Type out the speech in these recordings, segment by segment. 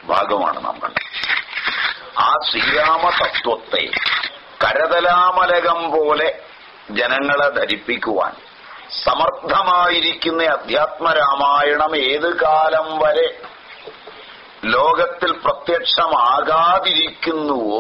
ഭാഗമാണ് നാം കണ്ടത് ആ ശ്രീരാമ തത്വത്തെ കരതലാമലകം പോലെ ജനങ്ങളെ ധരിപ്പിക്കുവാൻ സമർത്ഥമായിരിക്കുന്ന അധ്യാത്മരാമായണം ഏത് കാലം വരെ ലോകത്തിൽ പ്രത്യക്ഷമാകാതിരിക്കുന്നുവോ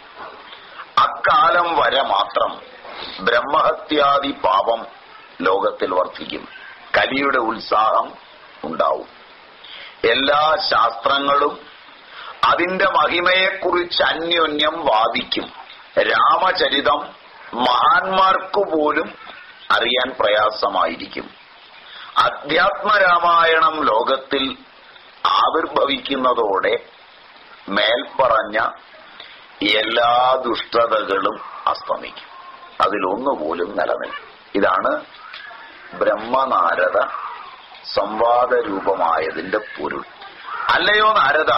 അക്കാലം വരെ മാത്രം ബ്രഹ്മഹത്യാദി പാപം ലോകത്തിൽ വർദ്ധിക്കും കലിയുടെ ഉത്സാഹം ഉണ്ടാവും എല്ലാ ശാസ്ത്രങ്ങളും അതിന്റെ മഹിമയെക്കുറിച്ച് അന്യോന്യം വാദിക്കും രാമചരിതം മഹാന്മാർക്കു പോലും അറിയാൻ പ്രയാസമായിരിക്കും അധ്യാത്മരാമായണം ലോകത്തിൽ ആവിർഭവിക്കുന്നതോടെ മേൽപ്പറഞ്ഞ എല്ലാ ദുഷ്ടതകളും അസ്തമിക്കും അതിലൊന്നുപോലും നിലനിൽക്കും ഇതാണ് ബ്രഹ്മനാരദ സംവാദ രൂപമായതിന്റെ പൊരുൾ അല്ലയോ നാരദ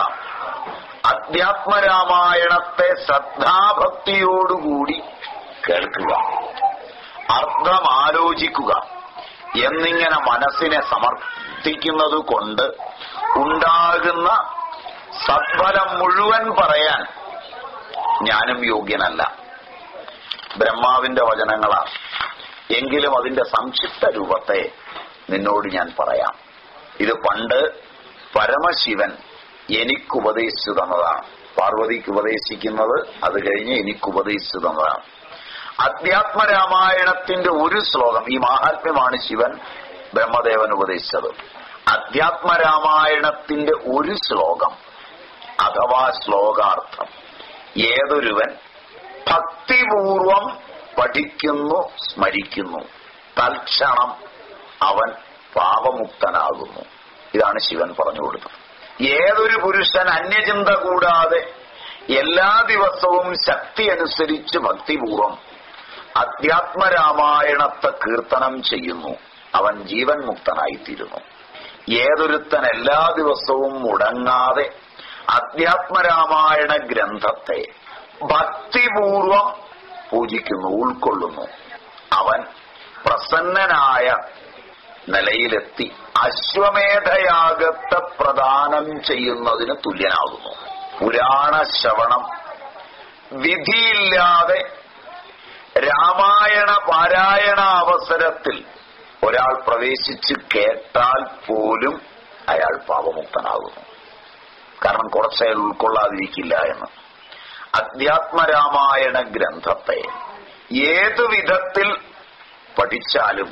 അധ്യാത്മരാമായണത്തെ ശ്രദ്ധാഭക്തിയോടുകൂടി കേൾക്കുക അർത്ഥം ആലോചിക്കുക എന്നിങ്ങനെ മനസ്സിനെ സമർത്ഥിക്കുന്നത് കൊണ്ട് ഉണ്ടാകുന്ന സത്ഫലം മുഴുവൻ പറയാൻ ഞാനും യോഗ്യനല്ല ബ്രഹ്മാവിന്റെ വചനങ്ങളാണ് എങ്കിലും അതിന്റെ സംക്ഷിപ്ത രൂപത്തെ നിന്നോട് ഞാൻ പറയാം ഇത് പണ്ട് പരമശിവൻ എനിക്ക് ഉപദേശിച്ചു തന്നതാണ് പാർവതിക്ക് ഉപദേശിക്കുന്നത് അത് കഴിഞ്ഞ് എനിക്ക് ഉപദേശിച്ചു തന്നതാണ് അധ്യാത്മരാമായണത്തിന്റെ ഒരു ശ്ലോകം ഈ മാഹാത്മ്യമാണ് ശിവൻ ബ്രഹ്മദേവൻ ഉപദേശിച്ചത് അധ്യാത്മരാമായണത്തിന്റെ ഒരു ശ്ലോകം അഥവാ ശ്ലോകാർത്ഥം ഏതൊരുവൻ ഭക്തിപൂർവം പഠിക്കുന്നു സ്മരിക്കുന്നു തൽക്ഷണം അവൻ പാപമുക്തനാകുന്നു ഇതാണ് ശിവൻ പറഞ്ഞു കൊടുത്തത് ഏതൊരു പുരുഷൻ അന്യചിന്ത കൂടാതെ എല്ലാ ദിവസവും ശക്തി അനുസരിച്ച് ഭക്തിപൂർവം അധ്യാത്മരാമായണത്തെ കീർത്തനം ചെയ്യുന്നു അവൻ ജീവൻ മുക്തനായിത്തീരുന്നു ഏതൊരുത്തൻ എല്ലാ ദിവസവും മുടങ്ങാതെ അധ്യാത്മരാമായണ ഗ്രന്ഥത്തെ ഭക്തിപൂർവം പൂജിക്കുന്നു ഉൾക്കൊള്ളുന്നു അവൻ പ്രസന്നനായ നിലയിലെത്തി അശ്വമേധയാഗത്തെ പ്രദാനം ചെയ്യുന്നതിന് തുല്യനാകുന്നു പുരാണ ശ്രവണം വിധിയില്ലാതെ രാമായണ പാരായണ അവസരത്തിൽ ഒരാൾ പ്രവേശിച്ച് കേട്ടാൽ പോലും അയാൾ പാപമുക്തനാകുന്നു കാരണം കുറച്ചയാൾ ഉൾക്കൊള്ളാതിരിക്കില്ല എന്ന് അധ്യാത്മരാമായണ ഗ്രന്ഥത്തെ ഏതു വിധത്തിൽ പഠിച്ചാലും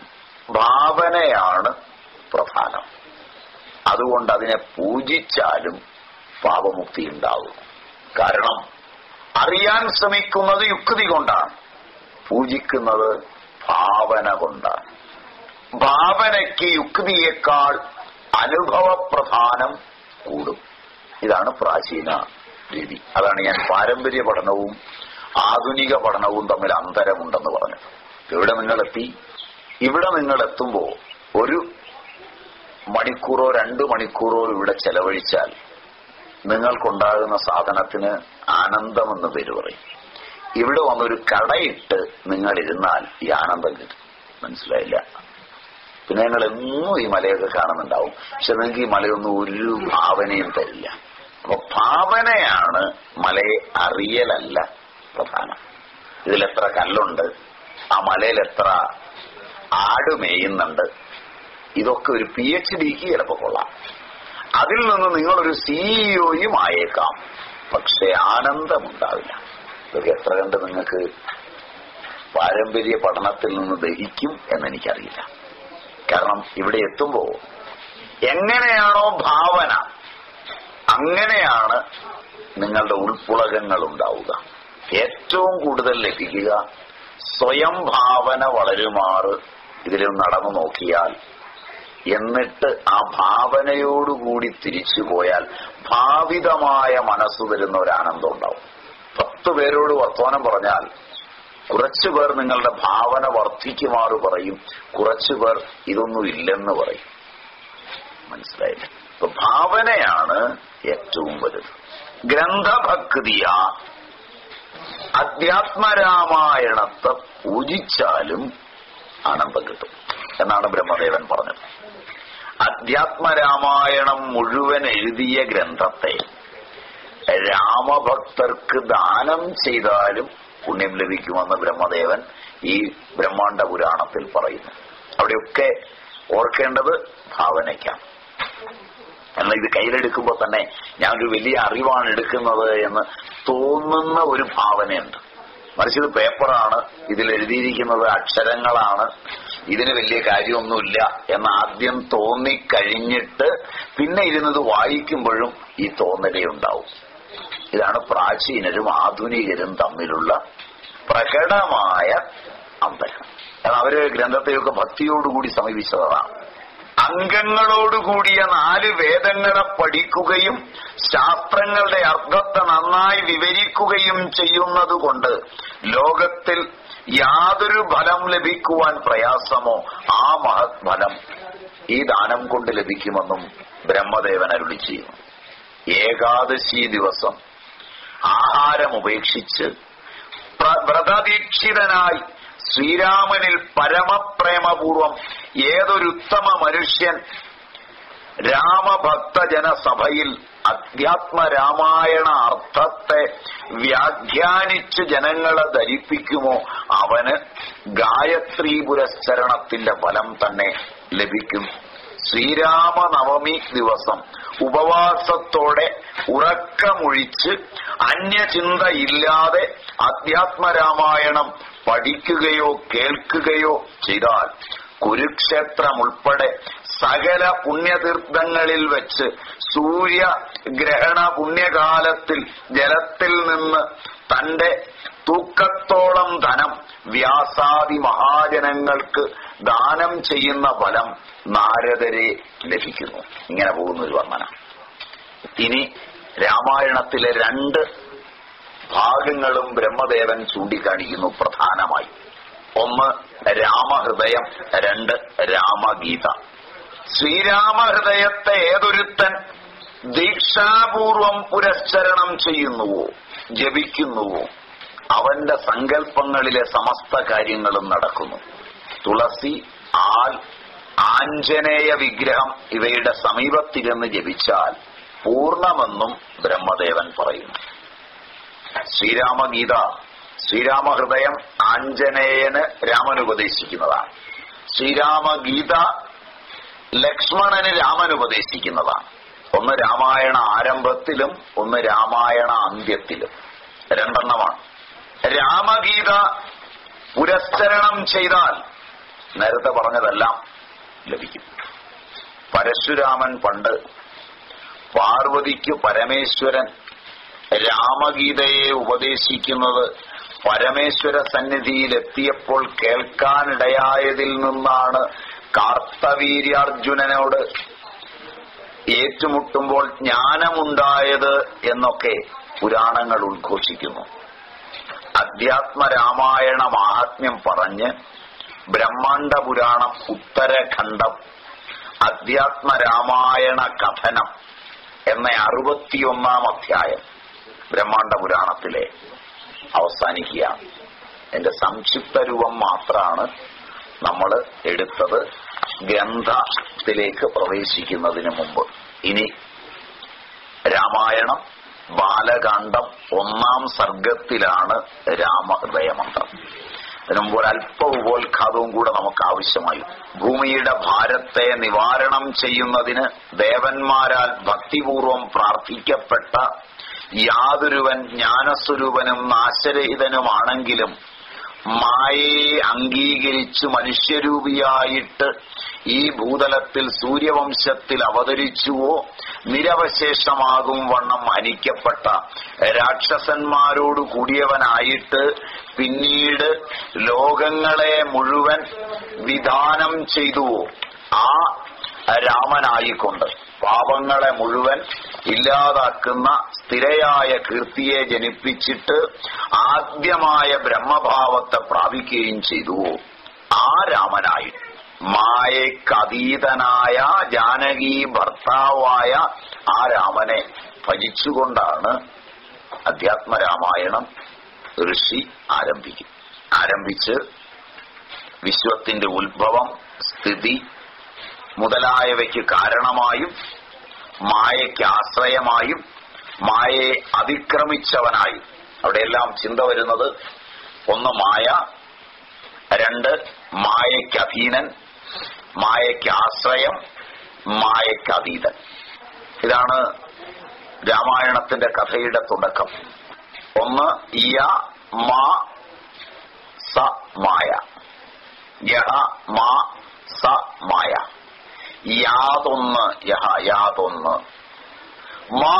ഭാവനയാണ് പ്രധാനം അതുകൊണ്ട് അതിനെ പൂജിച്ചാലും പാപമുക്തി ഉണ്ടാകും കാരണം അറിയാൻ ശ്രമിക്കുന്നത് യുക്തി കൊണ്ടാണ് പൂജിക്കുന്നത് ഭാവന കൊണ്ടാണ് ഭാവനയ്ക്ക് യുക്തിയേക്കാൾ അനുഭവപ്രധാനം കൂടും ഇതാണ് പ്രാചീന രീതി അതാണ് ഞാൻ പാരമ്പര്യ പഠനവും ആധുനിക പഠനവും തമ്മിൽ അന്തരമുണ്ടെന്ന് പറഞ്ഞത് ഇവിടെ നിങ്ങൾ എത്തി ഇവിടെ നിങ്ങൾ എത്തുമ്പോൾ ഒരു മണിക്കൂറോ രണ്ടു മണിക്കൂറോ ഇവിടെ ചെലവഴിച്ചാൽ നിങ്ങൾക്കുണ്ടാകുന്ന സാധനത്തിന് ആനന്ദമെന്ന് പേര് പറയും ഇവിടെ വന്നൊരു കടയിട്ട് നിങ്ങൾ ഇരുന്നാൽ ഈ ആനന്ദം കിട്ടും മനസ്സിലായില്ല പിന്നെ നിങ്ങൾ എന്നും ഈ മലയൊക്കെ കാണുന്നുണ്ടാവും പക്ഷെ നിങ്ങൾക്ക് ഈ മലയൊന്നും ഒരു ഭാവനയും തരില്ല അപ്പൊ ഭാവനയാണ് മലയെ അറിയലല്ല പ്രധാനം ഇതിലെത്ര കല്ലുണ്ട് ആ മലയിൽ എത്ര ആട് മേയുന്നുണ്ട് ഇതൊക്കെ ഒരു പി എച്ച് ഡിക്ക് ചിലപ്പോൾ കൊള്ളാം അതിൽ നിന്ന് നിങ്ങളൊരു സിഇഒയും ആയേക്കാം പക്ഷെ ആനന്ദമുണ്ടാവില്ല ഇതൊക്കെ എത്ര കണ്ട് നിങ്ങൾക്ക് പാരമ്പര്യ പഠനത്തിൽ നിന്ന് ദഹിക്കും എന്നെനിക്കറിയില്ല കാരണം ഇവിടെ എത്തുമ്പോൾ എങ്ങനെയാണോ ഭാവന അങ്ങനെയാണ് നിങ്ങളുടെ ഉൾപ്പുളകങ്ങൾ ഉണ്ടാവുക ഏറ്റവും കൂടുതൽ ലഭിക്കുക സ്വയം ഭാവന വളരുമാറ് ഇതിൽ നടന്നു നോക്കിയാൽ എന്നിട്ട് ആ ഭാവനയോടുകൂടി തിരിച്ചു പോയാൽ ഭാവിതമായ മനസ്സ് തരുന്ന ഒരു ആനന്ദം ഉണ്ടാവും പത്ത് പേരോട് വർത്തമാനം പറഞ്ഞാൽ കുറച്ചു പേർ നിങ്ങളുടെ ഭാവന വർദ്ധിക്കുമാറ് പറയും കുറച്ചു പേർ ഇതൊന്നും ഇല്ലെന്ന് പറയും മനസ്സിലായില്ല അപ്പൊ ഭാവനയാണ് ഏറ്റവും വലുത് ഗ്രന്ഥഭക്തിയ അധ്യാത്മരാമായണത്തെ പൂജിച്ചാലും ആനന്ദം കിട്ടും എന്നാണ് ബ്രഹ്മദേവൻ പറഞ്ഞത് അധ്യാത്മരാമായണം മുഴുവൻ എഴുതിയ ഗ്രന്ഥത്തെ രാമഭക്തർക്ക് ദാനം ചെയ്താലും പുണ്യം ലഭിക്കുമെന്ന് ബ്രഹ്മദേവൻ ഈ ബ്രഹ്മാണ്ഡ പുരാണത്തിൽ പറയുന്നു അവിടെയൊക്കെ ഓർക്കേണ്ടത് ഭാവനയ്ക്കാണ് എന്നാൽ ഇത് കയ്യിലെടുക്കുമ്പോൾ തന്നെ ഞാനൊരു വലിയ അറിവാണ് എടുക്കുന്നത് എന്ന് തോന്നുന്ന ഒരു ഭാവനയുണ്ട് മറിച്ച് ഇത് പേപ്പറാണ് ഇതിൽ എഴുതിയിരിക്കുന്നത് അക്ഷരങ്ങളാണ് ഇതിന് വലിയ കാര്യമൊന്നുമില്ല എന്ന് ആദ്യം തോന്നിക്കഴിഞ്ഞിട്ട് പിന്നെ ഇരുന്നത് വായിക്കുമ്പോഴും ഈ തോന്നലേ ഉണ്ടാവും ഇതാണ് പ്രാചീനരും ആധുനികരും തമ്മിലുള്ള പ്രകടമായ അന്തരം കാരണം അവര് ഗ്രന്ഥത്തെയൊക്കെ ഭക്തിയോടുകൂടി സമീപിച്ചതാണ് അംഗങ്ങളോടുകൂടിയ നാല് വേദങ്ങളെ പഠിക്കുകയും ശാസ്ത്രങ്ങളുടെ അർത്ഥത്തെ നന്നായി വിവരിക്കുകയും ചെയ്യുന്നത് കൊണ്ട് ലോകത്തിൽ യാതൊരു ഫലം ലഭിക്കുവാൻ പ്രയാസമോ ആ മഹത് ഫലം ഈ ദാനം കൊണ്ട് ലഭിക്കുമെന്നും ബ്രഹ്മദേവൻ അരുളി ചെയ്യുന്നു ഏകാദശി ദിവസം ആഹാരം ഉപേക്ഷിച്ച് വ്രതദീക്ഷിതനായി ശ്രീരാമനിൽ പരമപ്രേമപൂർവം ഏതൊരുത്തമ മനുഷ്യൻ രാമഭക്തജനസഭയിൽ അധ്യാത്മ രാമായണ അർത്ഥത്തെ വ്യാഖ്യാനിച്ച് ജനങ്ങളെ ധരിപ്പിക്കുമോ അവന് ഗായത്രി പുരസ്ചരണത്തിന്റെ ഫലം തന്നെ ലഭിക്കും ശ്രീരാമനവമി ദിവസം ഉപവാസത്തോടെ ഉറക്കമൊഴിച്ച് അന്യചിന്തയില്ലാതെ അധ്യാത്മരാമായണം പഠിക്കുകയോ കേൾക്കുകയോ ചെയ്താൽ കുരുക്ഷേത്രം ഉൾപ്പെടെ സകല പുണ്യതീർത്ഥങ്ങളിൽ വെച്ച് സൂര്യഗ്രഹണ പുണ്യകാലത്തിൽ ജലത്തിൽ നിന്ന് തന്റെ തൂക്കത്തോളം ധനം വ്യാസാദി മഹാജനങ്ങൾക്ക് ദാനം ചെയ്യുന്ന ഫലം നാരദരെ ലഭിക്കുന്നു ഇങ്ങനെ പോകുന്ന ഒരു വർണ്ണന ഇനി രാമായണത്തിലെ രണ്ട് ഭാഗങ്ങളും ബ്രഹ്മദേവൻ ചൂണ്ടിക്കാണിക്കുന്നു പ്രധാനമായി ഒന്ന് രാമഹൃദയം രണ്ട് രാമഗീത ശ്രീരാമഹൃദയത്തെ ഏതൊരുത്തൻ ദീക്ഷാപൂർവം പുരസ്ചരണം ചെയ്യുന്നുവോ ജപിക്കുന്നുവോ അവന്റെ സങ്കല്പങ്ങളിലെ സമസ്ത കാര്യങ്ങളും നടക്കുന്നു തുളസി ആൽ ആഞ്ജനേയ വിഗ്രഹം ഇവയുടെ സമീപത്തിരുന്ന് ജപിച്ചാൽ പൂർണ്ണമെന്നും ബ്രഹ്മദേവൻ പറയുന്നു ശ്രീരാമഗീത ശ്രീരാമഹൃദയം ആഞ്ജനേയന് രാമൻ ഉപദേശിക്കുന്നതാണ് ശ്രീരാമഗീത ലക്ഷ്മണന് രാമൻ ഉപദേശിക്കുന്നതാണ് ഒന്ന് രാമായണ ആരംഭത്തിലും ഒന്ന് രാമായണ അന്ത്യത്തിലും രണ്ടെണ്ണമാണ് രാമഗീത പുരസ്ചരണം ചെയ്താൽ നേരത്തെ പറഞ്ഞതെല്ലാം ലഭിക്കും പരശുരാമൻ പണ്ട് പാർവതിക്ക് പരമേശ്വരൻ രാമഗീതയെ ഉപദേശിക്കുന്നത് പരമേശ്വര സന്നിധിയിൽ എത്തിയപ്പോൾ കേൾക്കാനിടയായതിൽ നിന്നാണ് കാർത്തവീര്യാർജുനനോട് ഏറ്റുമുട്ടുമ്പോൾ ജ്ഞാനമുണ്ടായത് എന്നൊക്കെ പുരാണങ്ങൾ ഉദ്ഘോഷിക്കുന്നു അധ്യാത്മ രാമായണ മാഹാത്മ്യം പറഞ്ഞ് ബ്രഹ്മാണ്ഡ പുരാണം ഉത്തരഖണ്ഡം അധ്യാത്മ രാമായണ കഥനം എന്ന അറുപത്തിയൊന്നാം അധ്യായം ബ്രഹ്മാണ്ഡ പുരാണത്തിലെ അവസാനിക്കുകയാണ് എന്റെ സംക്ഷിപ്ത രൂപം മാത്രമാണ് നമ്മൾ എടുത്തത് ഗ്രന്ഥത്തിലേക്ക് പ്രവേശിക്കുന്നതിന് മുമ്പ് ഇനി രാമായണം ബാലകാന്ഡം ഒന്നാം സർഗത്തിലാണ് രാമഹൃദയമന്ത്രം അതിനുമുമ്പ് ഒരല്പ ഉപോത്ഘാതവും കൂടെ നമുക്ക് ആവശ്യമായി ഭൂമിയുടെ ഭാരത്തെ നിവാരണം ചെയ്യുന്നതിന് ദേവന്മാരാൽ ഭക്തിപൂർവം പ്രാർത്ഥിക്കപ്പെട്ട യാതൊരുവൻ ജ്ഞാനസ്വരൂപനും നാശരഹിതനുമാണെങ്കിലും മായയെ അംഗീകരിച്ചു മനുഷ്യരൂപിയായിട്ട് ഈ ഭൂതലത്തിൽ സൂര്യവംശത്തിൽ അവതരിച്ചുവോ നിരവശേഷമാകും വണ്ണം ഹനിക്കപ്പെട്ട രാക്ഷസന്മാരോട് കൂടിയവനായിട്ട് പിന്നീട് ലോകങ്ങളെ മുഴുവൻ വിധാനം ചെയ്തുവോ ആ രാമനായിക്കൊണ്ട് പാപങ്ങളെ മുഴുവൻ ഇല്ലാതാക്കുന്ന സ്ഥിരയായ കീർത്തിയെ ജനിപ്പിച്ചിട്ട് ആദ്യമായ ബ്രഹ്മഭാവത്തെ പ്രാപിക്കുകയും ചെയ്തു ആ രാമനായി മായക്കതീതനായ ജാനകി ഭർത്താവായ ആ രാമനെ ഭജിച്ചുകൊണ്ടാണ് അധ്യാത്മരാമായണം ഋഷി ആരംഭിക്കും ആരംഭിച്ച് വിശ്വത്തിന്റെ ഉത്ഭവം സ്ഥിതി മുതലായവയ്ക്ക് കാരണമായും മായയ്ക്ക് ആശ്രയമായും മായയെ അതിക്രമിച്ചവനായി അവിടെയെല്ലാം ചിന്ത വരുന്നത് ഒന്ന് മായ രണ്ട് മായയ്ക്ക് അധീനൻ മായയ്ക്ക് ആശ്രയം മായയ്ക്ക് അതീതൻ ഇതാണ് രാമായണത്തിന്റെ കഥയുടെ തുടക്കം ഒന്ന് യ മാ സ മായ യഹ മാ സ മായ യാതൊന്ന് യഹ യാതൊന്ന് മാ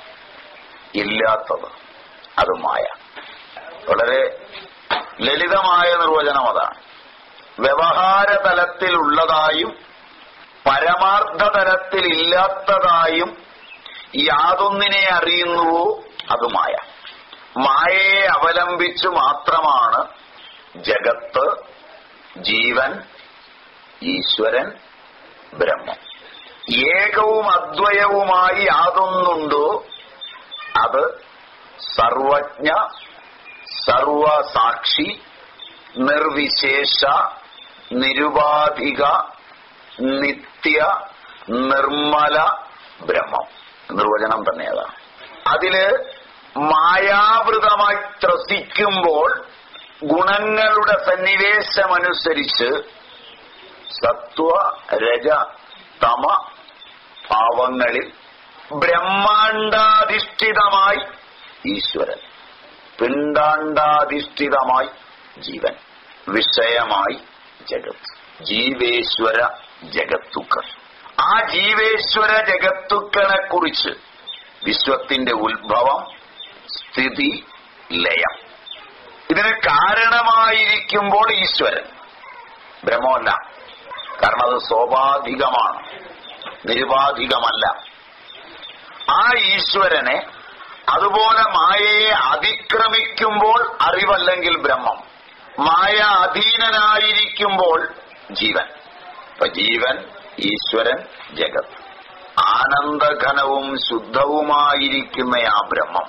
ഇല്ലാത്തത് അത് മായ വളരെ ലളിതമായ നിർവചനം അതാണ് വ്യവഹാര തലത്തിലുള്ളതായും പരമാർത്ഥ തലത്തിൽ ഇല്ലാത്തതായും യാതൊന്നിനെ അറിയുന്നുവോ അത് മായ മായയെ അവലംബിച്ചു മാത്രമാണ് ജഗത്ത് ജീവൻ ഈശ്വരൻ ബ്രഹ്മം ഏകവും അദ്വയവുമായി യാതൊന്നുണ്ടോ അത് സർവജ്ഞ സർവസാക്ഷി നിർവിശേഷ നിരുപാധിക നിത്യ നിർമ്മല ബ്രഹ്മം നിർവചനം തന്നെ അതാണ് അതില് മായാവൃതമായി ത്രസിക്കുമ്പോൾ ഗുണങ്ങളുടെ സന്നിവേശമനുസരിച്ച് സത്വ രജ തമ ഭാവങ്ങളിൽ ബ്രഹ്മാണ്ടാധിഷ്ഠിതമായി ഈശ്വരൻ പിണ്ടാണ്ടാധിഷ്ഠിതമായി ജീവൻ വിഷയമായി ജഗത്ത് ജീവേശ്വര ജഗത്തുക്കൾ ആ ജീവേശ്വര ജഗത്തുക്കളെ കുറിച്ച് വിശ്വത്തിന്റെ ഉത്ഭവം സ്ഥിതി ലയം ഇതിന് കാരണമായിരിക്കുമ്പോൾ ഈശ്വരൻ ബ്രഹ്മമല്ല കാരണം അത് സ്വാഭാവികമാണ് നിരുപാധികമല്ല ആ ഈശ്വരനെ അതുപോലെ മായയെ അതിക്രമിക്കുമ്പോൾ അറിവല്ലെങ്കിൽ ബ്രഹ്മം മായ അധീനനായിരിക്കുമ്പോൾ ജീവൻ ഇപ്പൊ ജീവൻ ഈശ്വരൻ ജഗത് ആനന്ദഘനവും ശുദ്ധവുമായിരിക്കുന്ന ആ ബ്രഹ്മം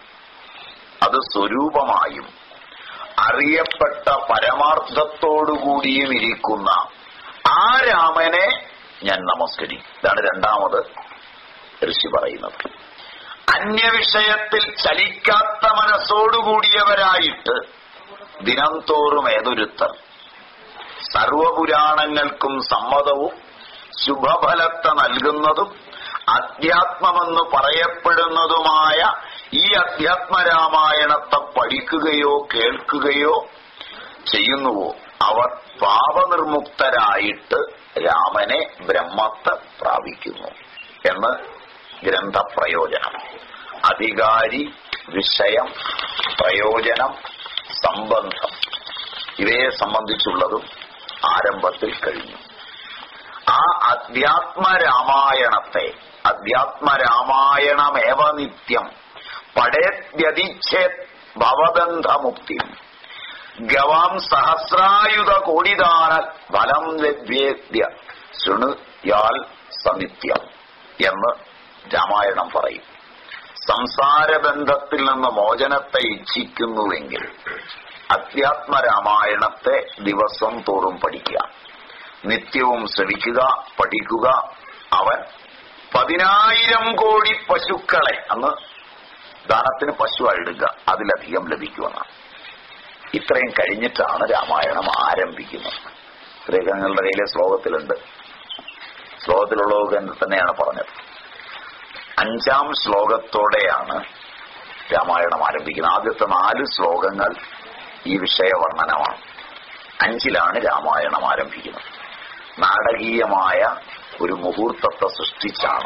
അത് സ്വരൂപമായും അറിയപ്പെട്ട പരമാർത്ഥത്തോടുകൂടിയും ഇരിക്കുന്ന ആ രാമനെ ഞാൻ നമസ്കരിക്കും ഇതാണ് രണ്ടാമത് ഋഷി പറയുന്നത് അന്യവിഷയത്തിൽ ചലിക്കാത്ത മനസ്സോടുകൂടിയവരായിട്ട് ദിനം തോറും ഏതൊരുത്തർ സർവപുരാണങ്ങൾക്കും സമ്മതവും ശുഭഫലത്തെ നൽകുന്നതും അധ്യാത്മമെന്ന് പറയപ്പെടുന്നതുമായ ഈ അധ്യാത്മരാമായണത്തെ പഠിക്കുകയോ കേൾക്കുകയോ ചെയ്യുന്നുവോ അവർ പാപനിർമുക്തരായിട്ട് രാമനെ ബ്രഹ്മത്തെ പ്രാപിക്കുന്നു എന്ന് ഗ്രന്ഥപ്രയോജനം അധികാരി വിഷയം പ്രയോജനം സംബന്ധം ഇവയെ സംബന്ധിച്ചുള്ളതും ആരംഭത്തിൽ കഴിഞ്ഞു ആ അധ്യാത്മരാമായണത്തെ അധ്യാത്മരാമായണമേവ നിത്യം പടേത്യതിച്ഛേത് ഭവബന്ധമുക്തി ഗവാം സഹസ്രായുധ കോടിദാന ഫലം ലഭ്യേദ്യ ശൃണു യാൽ സനിത്യം എന്ന് രാമായണം പറയും സംസാരബന്ധത്തിൽ നിന്ന് മോചനത്തെ ഇച്ഛിക്കുന്നുവെങ്കിൽ അധ്യാത്മരാമായണത്തെ ദിവസം തോറും പഠിക്കുക നിത്യവും ശ്രവിക്കുക പഠിക്കുക അവൻ പതിനായിരം കോടി പശുക്കളെ അന്ന് ദാനത്തിന് പശു അഴുക അതിലധികം ലഭിക്കുമെന്നാണ് ഇത്രയും കഴിഞ്ഞിട്ടാണ് രാമായണം ആരംഭിക്കുന്നത് സ്ത്രീകങ്ങളുടെ കയ്യിലെ ശ്ലോകത്തിലുണ്ട് ശ്ലോകത്തിലുള്ളത് തന്നെയാണ് പറഞ്ഞത് അഞ്ചാം ശ്ലോകത്തോടെയാണ് രാമായണം ആരംഭിക്കുന്നത് ആദ്യത്തെ നാല് ശ്ലോകങ്ങൾ ഈ വിഷയവർണ്ണനമാണ് അഞ്ചിലാണ് രാമായണം ആരംഭിക്കുന്നത് നാടകീയമായ ഒരു മുഹൂർത്തത്തെ സൃഷ്ടിച്ചാണ്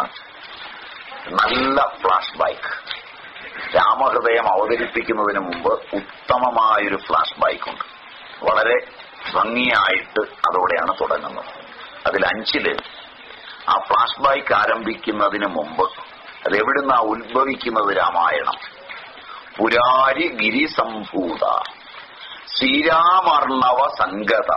നല്ല ഫ്ലാഷ് ബാക്ക് രാമഹൃദയം അവതരിപ്പിക്കുന്നതിന് മുമ്പ് ഉത്തമമായൊരു ഫ്ലാഷ് ബാക്ക് ഉണ്ട് വളരെ ഭംഗിയായിട്ട് അതോടെയാണ് തുടങ്ങുന്നത് അതിൽ അഞ്ചില് ആ ഫ്ലാഷ് ബാക്ക് ആരംഭിക്കുന്നതിന് മുമ്പ് അതെവിടുന്ന ഉത്ഭവിക്കുന്നത് രാമായണം പുരാരി ഗിരിസംഭൂത ശ്രീരാമർണവ സംഗത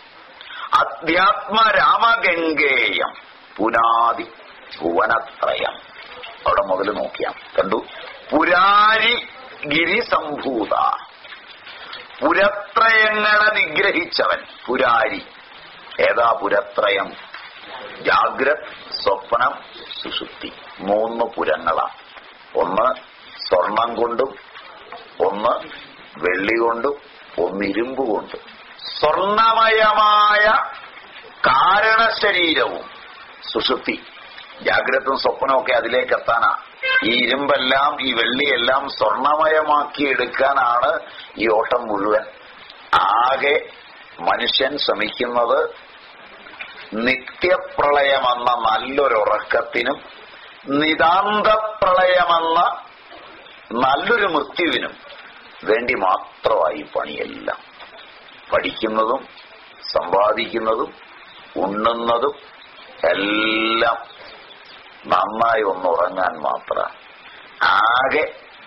അധ്യാത്മരാമഗംഗേയം പുനാതി ഭുവനത്രയം അവിടെ മുതൽ നോക്കിയാം കണ്ടു പുരാരി ഗിരിസംഭൂത പുരത്രയങ്ങളെ നിഗ്രഹിച്ചവൻ പുരാരി ഏതാ പുരത്രയം ജാഗ്രത് സ്വപ്നം സുഷുപ്തി മൂന്ന് പുരങ്ങളാണ് ഒന്ന് ഒന്ന് സ്വർണം കൊണ്ടും ഒന്ന് വെള്ളി കൊണ്ടും ഒന്ന് ഇരുമ്പ് കൊണ്ടും സ്വർണമയമായ കാരണശരീരവും സുഷുപ്തി ജാഗ്രതും സ്വപ്നവും ഒക്കെ അതിലേക്ക് എത്താനാ ഈ ഇരുമ്പെല്ലാം ഈ വെള്ളിയെല്ലാം സ്വർണമയമാക്കി എടുക്കാനാണ് ഈ ഓട്ടം മുഴുവൻ ആകെ മനുഷ്യൻ ശ്രമിക്കുന്നത് നിത്യപ്രളയമെന്ന നല്ലൊരുറക്കത്തിനും നിതാന്തപ്രളയമെന്ന നല്ലൊരു മൃത്യുവിനും വേണ്ടി മാത്രമായി പണിയെല്ലാം പഠിക്കുന്നതും സമ്പാദിക്കുന്നതും ഉണ്ണുന്നതും എല്ലാം നന്നായി ഒന്ന് ഉറങ്ങാൻ മാത്രം ആകെ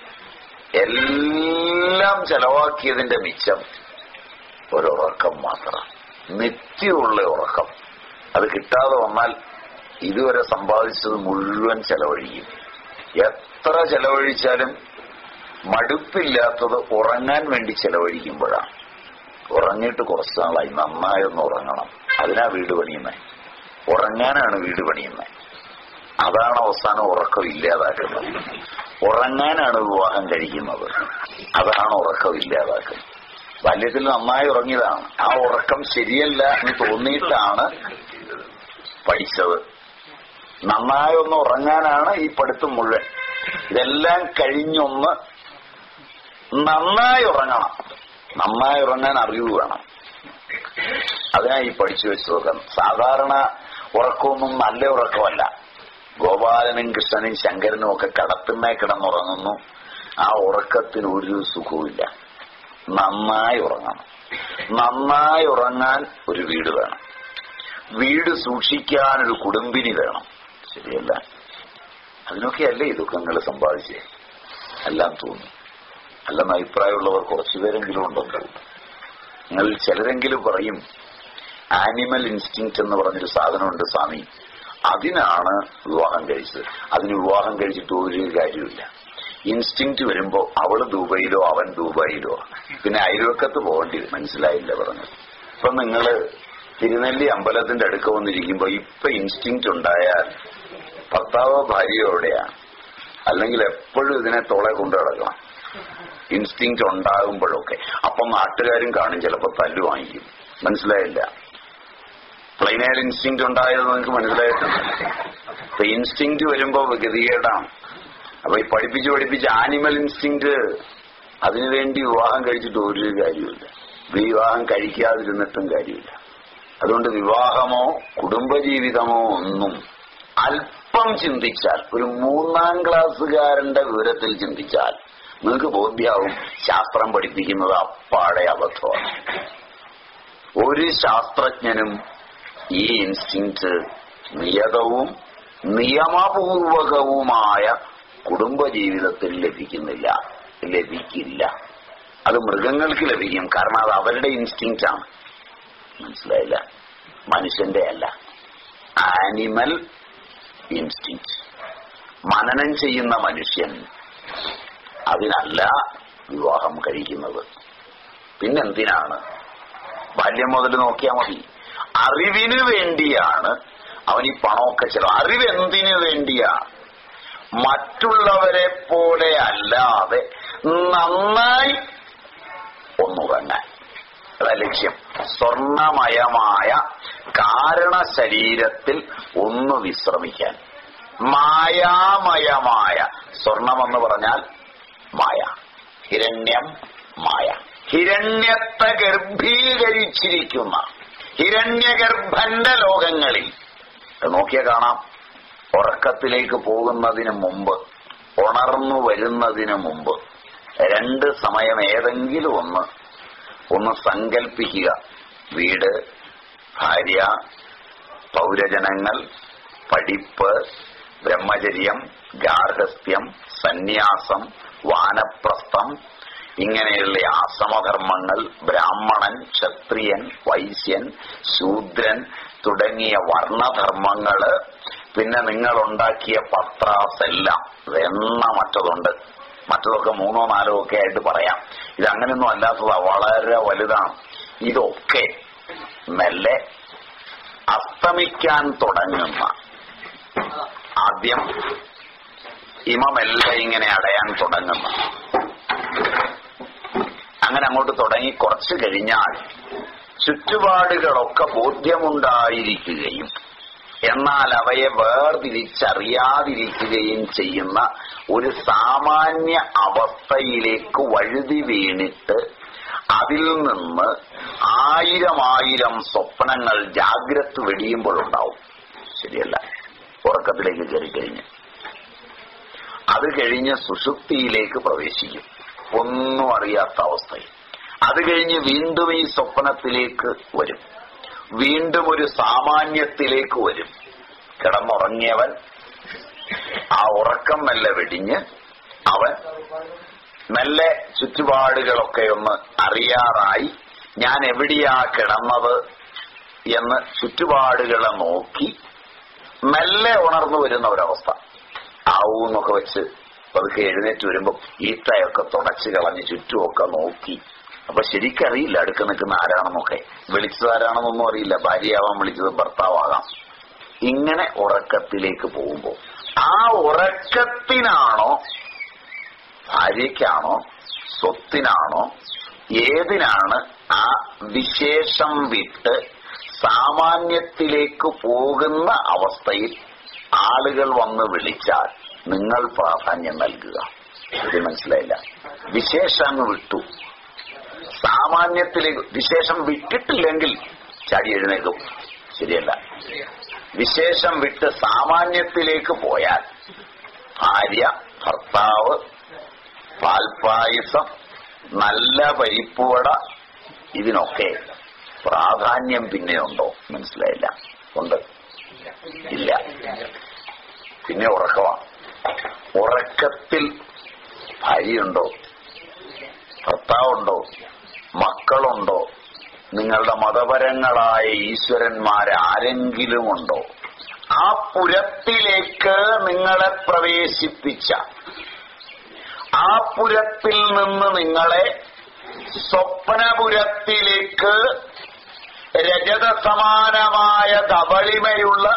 എല്ലാം ചെലവാക്കിയതിന്റെ മിച്ചം ഒരുറക്കം മാത്രം നിത്യമുള്ള ഉറക്കം അത് കിട്ടാതെ വന്നാൽ ഇതുവരെ സമ്പാദിച്ചത് മുഴുവൻ ചെലവഴിക്കും എത്ര ചെലവഴിച്ചാലും മടുപ്പില്ലാത്തത് ഉറങ്ങാൻ വേണ്ടി ചെലവഴിക്കുമ്പോഴാണ് ഉറങ്ങിയിട്ട് കുറച്ച് നാളായി നന്നായൊന്ന് ഉറങ്ങണം അതിനാ വീട് പണിയുന്നത് ഉറങ്ങാനാണ് വീട് പണിയുന്നത് അതാണ് അവസാനം ഉറക്കം ഇല്ലാതാക്കുന്നത് ഉറങ്ങാനാണ് വിവാഹം കഴിക്കുന്നത് അതാണ് ഉറക്കം ഇല്ലാതാക്കുന്നത് ബാല്യത്തിൽ നന്നായി ഉറങ്ങിയതാണ് ആ ഉറക്കം ശരിയല്ല എന്ന് തോന്നിയിട്ടാണ് പഠിച്ചത് നന്നായി ഒന്ന് ഉറങ്ങാനാണ് ഈ പഠിത്തം മുഴുവൻ ഇതെല്ലാം കഴിഞ്ഞൊന്ന് നന്നായി ഉറങ്ങണം നന്നായി ഉറങ്ങാൻ അറിവ് വേണം അതിനാ ഈ പഠിച്ചു വെച്ചത് സാധാരണ ഉറക്കമൊന്നും നല്ല ഉറക്കമല്ല ഗോപാലനും കൃഷ്ണനും ശങ്കരനും ഒക്കെ കടത്തുമേ കിടന്നുറങ്ങുന്നു ആ ഉറക്കത്തിന് ഒരു സുഖവുമില്ല നന്നായി ഉറങ്ങണം നന്നായി ഉറങ്ങാൻ ഒരു വീട് വേണം വീട് സൂക്ഷിക്കാൻ ഒരു കുടുംബിനി വേണം ശരിയല്ല അതിനൊക്കെയല്ലേ ഈ ദുഃഖങ്ങൾ സമ്പാദിച്ചേ എല്ലാം തോന്നി അല്ലെന്ന് അഭിപ്രായമുള്ളവർ കുറച്ചുപേരെങ്കിലും ഉണ്ടെന്ന് നിങ്ങൾ ചിലരെങ്കിലും പറയും ആനിമൽ ഇൻസ്റ്റിങ്ക്റ്റ് എന്ന് പറഞ്ഞൊരു സാധനമുണ്ട് സ്വാമി അതിനാണ് വിവാഹം കഴിച്ചത് അതിന് വിവാഹം കഴിച്ചിട്ട് ഒരു കാര്യമില്ല ഇൻസ്റ്റിങ്ക്റ്റ് വരുമ്പോ അവള് ദുബൈയിലോ അവൻ ദുബായിലോ പിന്നെ അയൽവക്കത്ത് പോകേണ്ടി വരും മനസ്സിലായില്ല പറഞ്ഞത് ഇപ്പൊ നിങ്ങള് തിരുനെല്ലി അമ്പലത്തിന്റെ അടുക്ക വന്നിരിക്കുമ്പോ ഇപ്പൊ ഇൻസ്റ്റിങ്ക്റ്റ് ഉണ്ടായാൽ ഭർത്താവോ ഭാര്യയോ എവിടെയാണ് അല്ലെങ്കിൽ എപ്പോഴും ഇതിനെ തോളെ കൊണ്ടു കിടക്കണം ഇൻസ്റ്റിങ്ക്റ്റ് ഉണ്ടാകുമ്പോഴൊക്കെ അപ്പം നാട്ടുകാരും കാണും ചിലപ്പോ തല്ലു വാങ്ങിക്കും മനസ്സിലായില്ല പ്ലെയിനയർ ഇൻസ്റ്റിങ്ക്റ്റ് ഉണ്ടായത് നിങ്ങൾക്ക് മനസ്സിലായിട്ടുണ്ട് ഇപ്പൊ ഇൻസ്റ്റിങ്ക്റ്റ് വരുമ്പോ ഗതികേടാണ് അപ്പൊ ഈ പഠിപ്പിച്ച് പഠിപ്പിച്ച് ആനിമൽ ഇൻസ്റ്റിങ്ക്റ്റ് അതിനുവേണ്ടി വിവാഹം കഴിച്ചിട്ട് ഒരു കാര്യമില്ല വിവാഹം കഴിക്കാതിരുന്നിട്ടും കാര്യമില്ല അതുകൊണ്ട് വിവാഹമോ കുടുംബജീവിതമോ ഒന്നും അല്പം ചിന്തിച്ചാൽ ഒരു മൂന്നാം ക്ലാസ്സുകാരന്റെ വിവരത്തിൽ ചിന്തിച്ചാൽ നിങ്ങൾക്ക് ബോധ്യാവും ശാസ്ത്രം പഠിപ്പിക്കുന്നത് അപ്പാടെ അബദ്ധമാണ് ഒരു ശാസ്ത്രജ്ഞനും ഈ ഇൻസ്റ്റിങ്ക്റ്റ് നിയതവും നിയമപൂർവകവുമായ കുടുംബജീവിതത്തിൽ ലഭിക്കുന്നില്ല ലഭിക്കില്ല അത് മൃഗങ്ങൾക്ക് ലഭിക്കും കാരണം അത് അവരുടെ ഇൻസ്റ്റിങ്ക്റ്റ് ആണ് മനസ്സിലായില്ല മനുഷ്യന്റെ അല്ല ആനിമൽ ഇൻസ്റ്റിങ്ക്റ്റ് മനനം ചെയ്യുന്ന മനുഷ്യൻ അതിനല്ല വിവാഹം കഴിക്കുന്നത് പിന്നെന്തിനാണ് ബാല്യം മുതൽ നോക്കിയാൽ മതി അറിവിന് വേണ്ടിയാണ് അവൻ ഈ പണമൊക്കെ ചെലവ് അറിവ് എന്തിനു വേണ്ടിയാണ് മറ്റുള്ളവരെ പോലെ അല്ലാതെ നന്നായി ഒന്നുറങ്ങാൻ അതാ ലക്ഷ്യം സ്വർണമയമായ കാരണ ശരീരത്തിൽ ഒന്ന് വിശ്രമിക്കാൻ മായാമയമായ സ്വർണമെന്ന് പറഞ്ഞാൽ മായ ഹിരണ്യം മായ ഹിരണ്യത്തെ ഗർഭീകരിച്ചിരിക്കുന്ന ഹിരണ്യഗർഭന്റെ ലോകങ്ങളിൽ നോക്കിയ കാണാം ഉറക്കത്തിലേക്ക് പോകുന്നതിന് മുമ്പ് ഉണർന്നു വരുന്നതിന് മുമ്പ് രണ്ട് സമയം ഏതെങ്കിലും ഒന്ന് ഒന്ന് സങ്കൽപ്പിക്കുക വീട് ഭാര്യ പൗരജനങ്ങൾ പഠിപ്പ് ബ്രഹ്മചര്യം ഗാർഹസ്ഥ്യം സന്യാസം വാനപ്രസ്ഥം ഇങ്ങനെയുള്ള ആശ്രമധർമ്മങ്ങൾ ബ്രാഹ്മണൻ ക്ഷത്രിയൻ വൈശ്യൻ ശൂദ്രൻ തുടങ്ങിയ വർണ്ണധർമ്മങ്ങള് പിന്നെ നിങ്ങൾ ഉണ്ടാക്കിയ പത്രാസ് എല്ലാം എണ്ണ മറ്റതുണ്ട് മറ്റതൊക്കെ മൂന്നോ നാലോ ഒക്കെ ആയിട്ട് പറയാം ഇത് അങ്ങനെയൊന്നും അല്ലാത്തതാ വളരെ വലുതാണ് ഇതൊക്കെ മെല്ലെ അസ്തമിക്കാൻ തുടങ്ങുന്ന ആദ്യം ഇമമെല്ലാം ഇങ്ങനെ അടയാൻ തുടങ്ങുന്നു അങ്ങനെ അങ്ങോട്ട് തുടങ്ങി കുറച്ചു കഴിഞ്ഞാൽ ചുറ്റുപാടുകളൊക്കെ ബോധ്യമുണ്ടായിരിക്കുകയും എന്നാൽ അവയെ വേർതിരിച്ചറിയാതിരിക്കുകയും ചെയ്യുന്ന ഒരു സാമാന്യ അവസ്ഥയിലേക്ക് വഴുതി വീണിട്ട് അതിൽ നിന്ന് ആയിരം ആയിരം സ്വപ്നങ്ങൾ ജാഗ്രത വെടിയുമ്പോഴുണ്ടാവും ശരിയല്ല ഉറക്കത്തിലേക്ക് കയറി കഴിഞ്ഞ് അത് കഴിഞ്ഞ് സുഷുപ്തിയിലേക്ക് പ്രവേശിക്കും ഒന്നും അറിയാത്ത അവസ്ഥയിൽ അത് കഴിഞ്ഞ് വീണ്ടും ഈ സ്വപ്നത്തിലേക്ക് വരും വീണ്ടും ഒരു സാമാന്യത്തിലേക്ക് വരും കിടന്നുറങ്ങിയവൻ ആ ഉറക്കം മെല്ലെ വെടിഞ്ഞ് അവൻ മെല്ലെ ചുറ്റുപാടുകളൊക്കെ ഒന്ന് അറിയാറായി ഞാൻ എവിടെയാ കിടന്നത് എന്ന് ചുറ്റുപാടുകളെ നോക്കി മെല്ലെ ഉണർന്നു വരുന്ന ഒരവസ്ഥ ആവൂന്നൊക്കെ വെച്ച് പതുക്കെ എഴുന്നേറ്റ് വരുമ്പോ ഈത്തയൊക്കെ തുടച്ചു കളഞ്ഞ് ചുറ്റുമൊക്കെ നോക്കി അപ്പൊ ശരിക്കറിയില്ല അടുക്ക നിൽക്കുന്ന ആരാണെന്നൊക്കെ വിളിച്ചത് ആരാണെന്നൊന്നും അറിയില്ല ഭാര്യയാവാൻ വിളിച്ചത് ഭർത്താവാകാം ഇങ്ങനെ ഉറക്കത്തിലേക്ക് പോകുമ്പോ ആ ഉറക്കത്തിനാണോ ഭാര്യയ്ക്കാണോ സ്വത്തിനാണോ ഏതിനാണ് ആ വിശേഷം വിട്ട് സാമാന്യത്തിലേക്ക് പോകുന്ന അവസ്ഥയിൽ ആളുകൾ വന്ന് വിളിച്ചാൽ നിങ്ങൾ പ്രാധാന്യം നൽകുക ഇത് മനസ്സിലായില്ല വിശേഷം വിട്ടു സാമാന്യത്തിലേക്ക് വിശേഷം വിട്ടിട്ടില്ലെങ്കിൽ ചാടി എഴുന്നേക്കും ശരിയല്ല വിശേഷം വിട്ട് സാമാന്യത്തിലേക്ക് പോയാൽ ഭാര്യ ഭർത്താവ് പാൽപായസം നല്ല പരിപ്പുവട ഇതിനൊക്കെ പ്രാധാന്യം പിന്നെയുണ്ടോ മനസ്സിലായില്ല ഉണ്ട് ഇല്ല പിന്നെ ഉറക്കമാണ് ഉറക്കത്തിൽ ഭാര്യയുണ്ടോ ഭർത്താവുണ്ടോ മക്കളുണ്ടോ നിങ്ങളുടെ മതപരങ്ങളായ ഈശ്വരന്മാരാരെങ്കിലും ഉണ്ടോ ആ പുരത്തിലേക്ക് നിങ്ങളെ പ്രവേശിപ്പിച്ച ആ പുരത്തിൽ നിന്ന് നിങ്ങളെ സ്വപ്നപുരത്തിലേക്ക് രജത സമാനമായ ധവളിമയുള്ള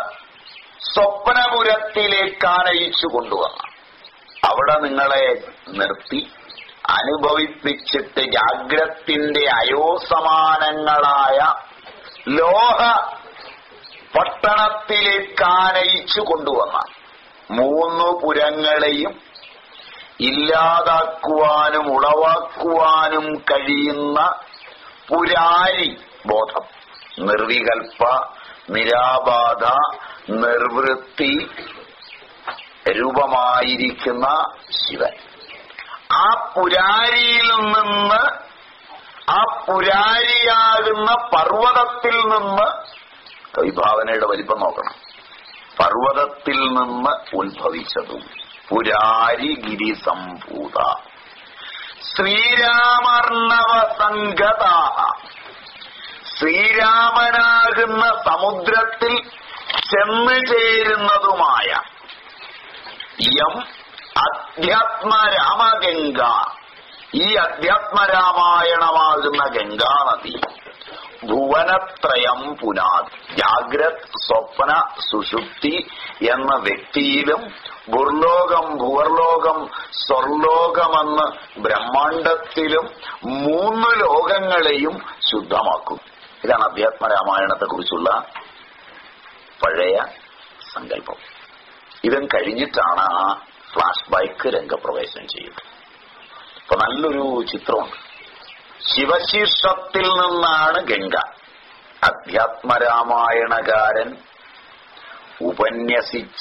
സ്വപ്നപുരത്തിലേക്ക് ആനയിച്ചു കൊണ്ടുവന്ന അവിടെ നിങ്ങളെ നിർത്തി അനുഭവിപ്പിച്ചിട്ട് ജാഗ്രത്തിന്റെ അയോസമാനങ്ങളായ ലോഹ പട്ടണത്തിലേക്ക് ആനയിച്ചു കൊണ്ടുവന്ന മൂന്നു പുരങ്ങളെയും ഇല്ലാതാക്കുവാനും ഉളവാക്കുവാനും കഴിയുന്ന പുരാരി ബോധം നിർവികൽപ്പ നിരാബാധ നിർവൃത്തി രൂപമായിരിക്കുന്ന ശിവൻ ആ പുരാരിയിൽ നിന്ന് ആ പുരാരിയാകുന്ന പർവ്വതത്തിൽ നിന്ന് കവിഭാവനയുടെ വലിപ്പം നോക്കണം പർവ്വതത്തിൽ നിന്ന് ഉത്ഭവിച്ചതും പുരാരി ഗിരി സംഭൂത ശ്രീരാമർണവ സംഗതാഹ ശ്രീരാമനാകുന്ന സമുദ്രത്തിൽ ചെന്നു ചേരുന്നതുമായ യം അധ്യാത്മരാമഗംഗ ഈ അധ്യാത്മരാമായണമാകുന്ന ഗംഗാനദി ഭുവനത്രയം പുനാത് ജാഗ്രത് സ്വപ്ന സുഷുപ്തി എന്ന വ്യക്തിയിലും ഭുർലോകം ഭുവർലോകം സ്വർലോകമെന്ന് ബ്രഹ്മാണ്ടത്തിലും മൂന്ന് ലോകങ്ങളെയും ശുദ്ധമാക്കും ഇതാണ് അധ്യാത്മരാമായണത്തെ കുറിച്ചുള്ള പഴയ സങ്കല്പം ഇതും കഴിഞ്ഞിട്ടാണ് ആ ഫ്ലാഷ് ബാക്ക് രംഗപ്രവേശനം ചെയ്യുന്നത് അപ്പൊ നല്ലൊരു ചിത്രമുണ്ട് ശിവശീർഷത്തിൽ നിന്നാണ് ഗംഗ അധ്യാത്മരാമായണകാരൻ ഉപന്യസിച്ച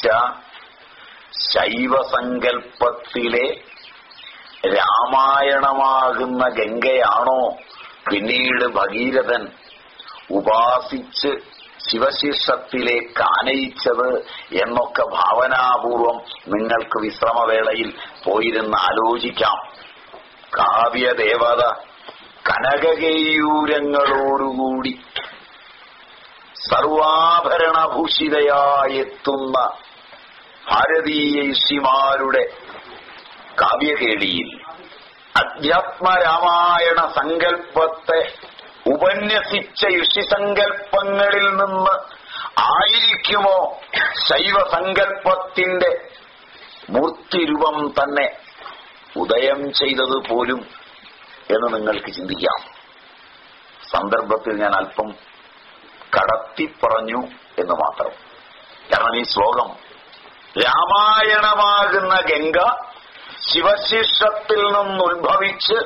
ശൈവസങ്കല്പത്തിലെ രാമായണമാകുന്ന ഗംഗയാണോ പിന്നീട് ഭഗീരഥൻ ഉപാസിച്ച് ശിവശീർഷത്തിലേക്ക് ആനയിച്ചത് എന്നൊക്കെ ഭാവനാപൂർവം നിങ്ങൾക്ക് വിശ്രമവേളയിൽ പോയിരുന്ന് ആലോചിക്കാം കാവ്യദേവത കനകകേയൂരങ്ങളോടുകൂടി സർവാഭരണഭൂഷിതയായെത്തുന്ന ഭാരതീയ ഋഷിമാരുടെ കാവ്യകേളിയിൽ അധ്യാത്മരാമായണ സങ്കല്പത്തെ ഉപന്യസിച്ച ഋഷിസങ്കല്പങ്ങളിൽ നിന്ന് ആയിരിക്കുമോ ശൈവസങ്കല്പത്തിന്റെ മൂർത്തിരൂപം തന്നെ ഉദയം ചെയ്തത് പോലും എന്ന് നിങ്ങൾക്ക് ചിന്തിക്കാം സന്ദർഭത്തിൽ ഞാൻ അല്പം കടത്തി പറഞ്ഞു എന്ന് മാത്രം കാരണം ഈ ശ്ലോകം രാമായണമാകുന്ന ഗംഗ ശിവശിഷ്ടത്തിൽ നിന്നുത്ഭവിച്ച്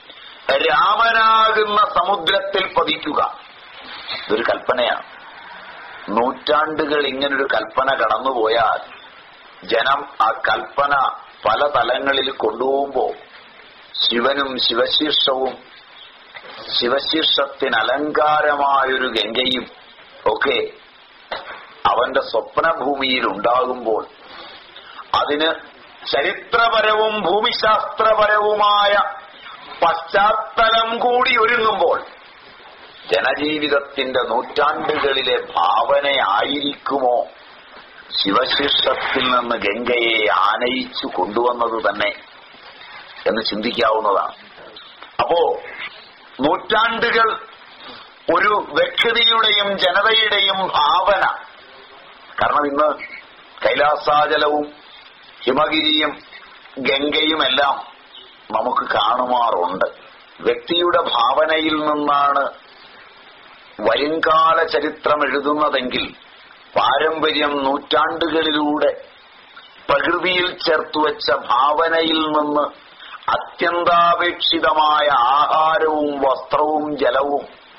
രാമനാകുന്ന സമുദ്രത്തിൽ പതിക്കുക ഇതൊരു കൽപ്പനയാണ് നൂറ്റാണ്ടുകൾ ഇങ്ങനൊരു കൽപ്പന കടന്നുപോയാൽ ജനം ആ കൽപ്പന പല തലങ്ങളിൽ കൊണ്ടുപോകുമ്പോൾ ശിവനും ശിവശീർഷവും ശിവശീർഷത്തിന് അലങ്കാരമായൊരു ഗംഗയും ഒക്കെ അവന്റെ സ്വപ്നഭൂമിയിൽ ഉണ്ടാകുമ്പോൾ അതിന് ചരിത്രപരവും ഭൂമിശാസ്ത്രപരവുമായ പശ്ചാത്തലം കൂടി ഒരുങ്ങുമ്പോൾ ജനജീവിതത്തിന്റെ നൂറ്റാണ്ടുകളിലെ ഭാവനയായിരിക്കുമോ ശിവശിഷ്ടത്തിൽ നിന്ന് ഗംഗയെ ആനയിച്ചു കൊണ്ടുവന്നത് തന്നെ എന്ന് ചിന്തിക്കാവുന്നതാണ് അപ്പോ നൂറ്റാണ്ടുകൾ ഒരു വ്യക്തിയുടെയും ജനതയുടെയും ഭാവന കാരണം ഇന്ന് കൈലാസാചലവും ഹിമഗിരിയും ഗംഗയുമെല്ലാം നമുക്ക് കാണുമാറുണ്ട് വ്യക്തിയുടെ ഭാവനയിൽ നിന്നാണ് വരുംകാല ചരിത്രം എഴുതുന്നതെങ്കിൽ പാരമ്പര്യം നൂറ്റാണ്ടുകളിലൂടെ പ്രകൃതിയിൽ ചേർത്തുവച്ച ഭാവനയിൽ നിന്ന് അത്യന്താപേക്ഷിതമായ ആഹാരവും വസ്ത്രവും ജലവും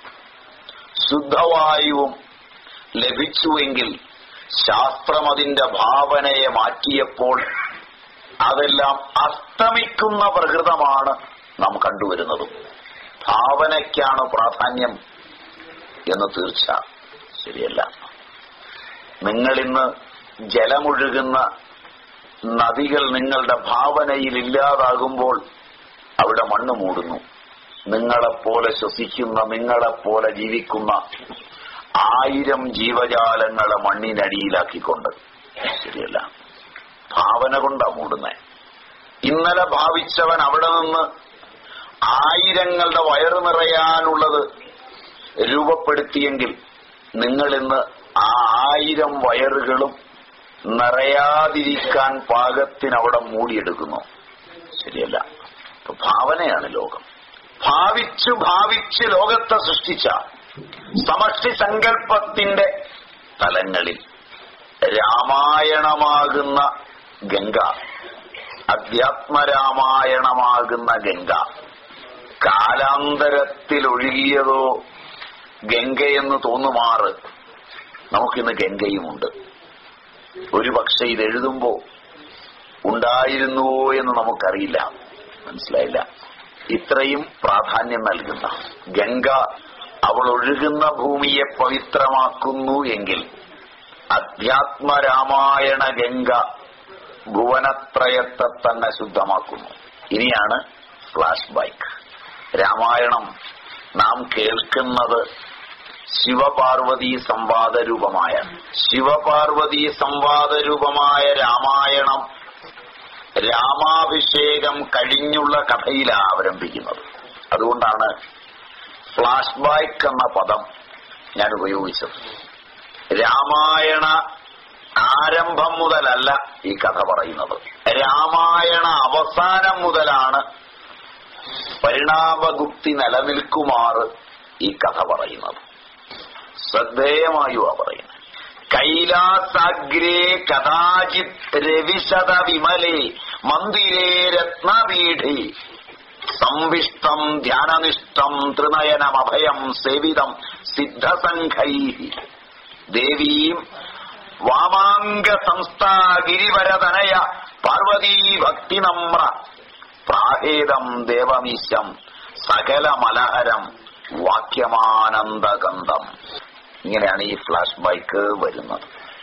ശുദ്ധവായുവും ലഭിച്ചുവെങ്കിൽ ശാസ്ത്രം അതിന്റെ ഭാവനയെ മാറ്റിയപ്പോൾ അതെല്ലാം അസ്തമിക്കുന്ന പ്രകൃതമാണ് നാം കണ്ടുവരുന്നതും ഭാവനയ്ക്കാണ് പ്രാധാന്യം എന്ന് തീർച്ച ശരിയല്ല നിങ്ങളിന്ന് ജലമൊഴുകുന്ന നദികൾ നിങ്ങളുടെ ഭാവനയിൽ ഇല്ലാതാകുമ്പോൾ അവിടെ മണ്ണ് മൂടുന്നു നിങ്ങളെപ്പോലെ ശ്വസിക്കുന്ന നിങ്ങളെപ്പോലെ ജീവിക്കുന്ന ആയിരം ജീവജാലങ്ങളെ മണ്ണിനടിയിലാക്കിക്കൊണ്ട് ശരിയല്ല ഭാവന കൊണ്ടാ മൂടുന്നേ ഇന്നലെ ഭാവിച്ചവൻ അവിടെ നിന്ന് ആയിരങ്ങളുടെ വയറ് നിറയാനുള്ളത് രൂപപ്പെടുത്തിയെങ്കിൽ നിങ്ങൾ ഇന്ന് ആ ആയിരം വയറുകളും നിറയാതിരിക്കാൻ പാകത്തിന് അവിടെ മൂടിയെടുക്കുന്നു ശരിയല്ല അപ്പൊ ഭാവനയാണ് ലോകം ഭാവിച്ചു ഭാവിച്ച് ലോകത്തെ സൃഷ്ടിച്ച സമഷ്ടി സങ്കല്പത്തിന്റെ തലങ്ങളിൽ രാമായണമാകുന്ന ഗംഗ അധ്യാത്മരാമായണമാകുന്ന ഗംഗ കാലാന്തരത്തിൽ ഒഴുകിയതോ ഗംഗയെന്ന് തോന്നുമാറ് നമുക്കിന്ന് ഗംഗയുമുണ്ട് ഒരു പക്ഷെ ഇത് എഴുതുമ്പോ ഉണ്ടായിരുന്നുവോ എന്ന് നമുക്കറിയില്ല മനസ്സിലായില്ല ഇത്രയും പ്രാധാന്യം നൽകുന്ന ഗംഗ അവൾ ഒഴുകുന്ന ഭൂമിയെ പവിത്രമാക്കുന്നു എങ്കിൽ അധ്യാത്മരാമായണ ഗംഗ ഭുവനത്രയത്തെ തന്നെ ശുദ്ധമാക്കുന്നു ഇനിയാണ് ഫ്ലാഷ് ബൈക്ക് രാമായണം നാം കേൾക്കുന്നത് ശിവപാർവതി സംവാദ രൂപമായ ശിവപാർവതി സംവാദ രൂപമായ രാമായണം രാമാഭിഷേകം കഴിഞ്ഞുള്ള കഥയിലാണ് അവലംബിക്കുന്നത് അതുകൊണ്ടാണ് ഫ്ലാഷ് ബാക്ക് എന്ന പദം ഞാൻ ഉപയോഗിച്ചത് രാമായണ ആരംഭം മുതലല്ല ഈ കഥ പറയുന്നത് രാമായണ അവസാനം മുതലാണ് പരിണാമഗുപ്തി നിലനിൽക്കുമാറ് ഈ കഥ പറയുന്നത് ശ്രദ്ധേയമായുവാ പറയുന്നത് കൈലാസാഗ്രേ കഥാചിത് രവിശത വിമലേ മന്ദിരേ രത്നപീഠേ സംവിഷ്ടം ധ്യാനനിഷ്ഠം ത്രിനയനമഭയം സേവിതം സിദ്ധസംഘൈ ദേവീം വാമാംഗ സംസ്ഥാ ഗിരിവരതനയ പാർവതീ ഭക്തിനമ്ര പ്രാഹേദം ദേവമീശം സകലമലഹരം വാക്യമാനന്ദഗന്ധം ഇങ്ങനെയാണ് ഈ ഫ്ലാഷ് ബൈക്ക് വരുന്നത്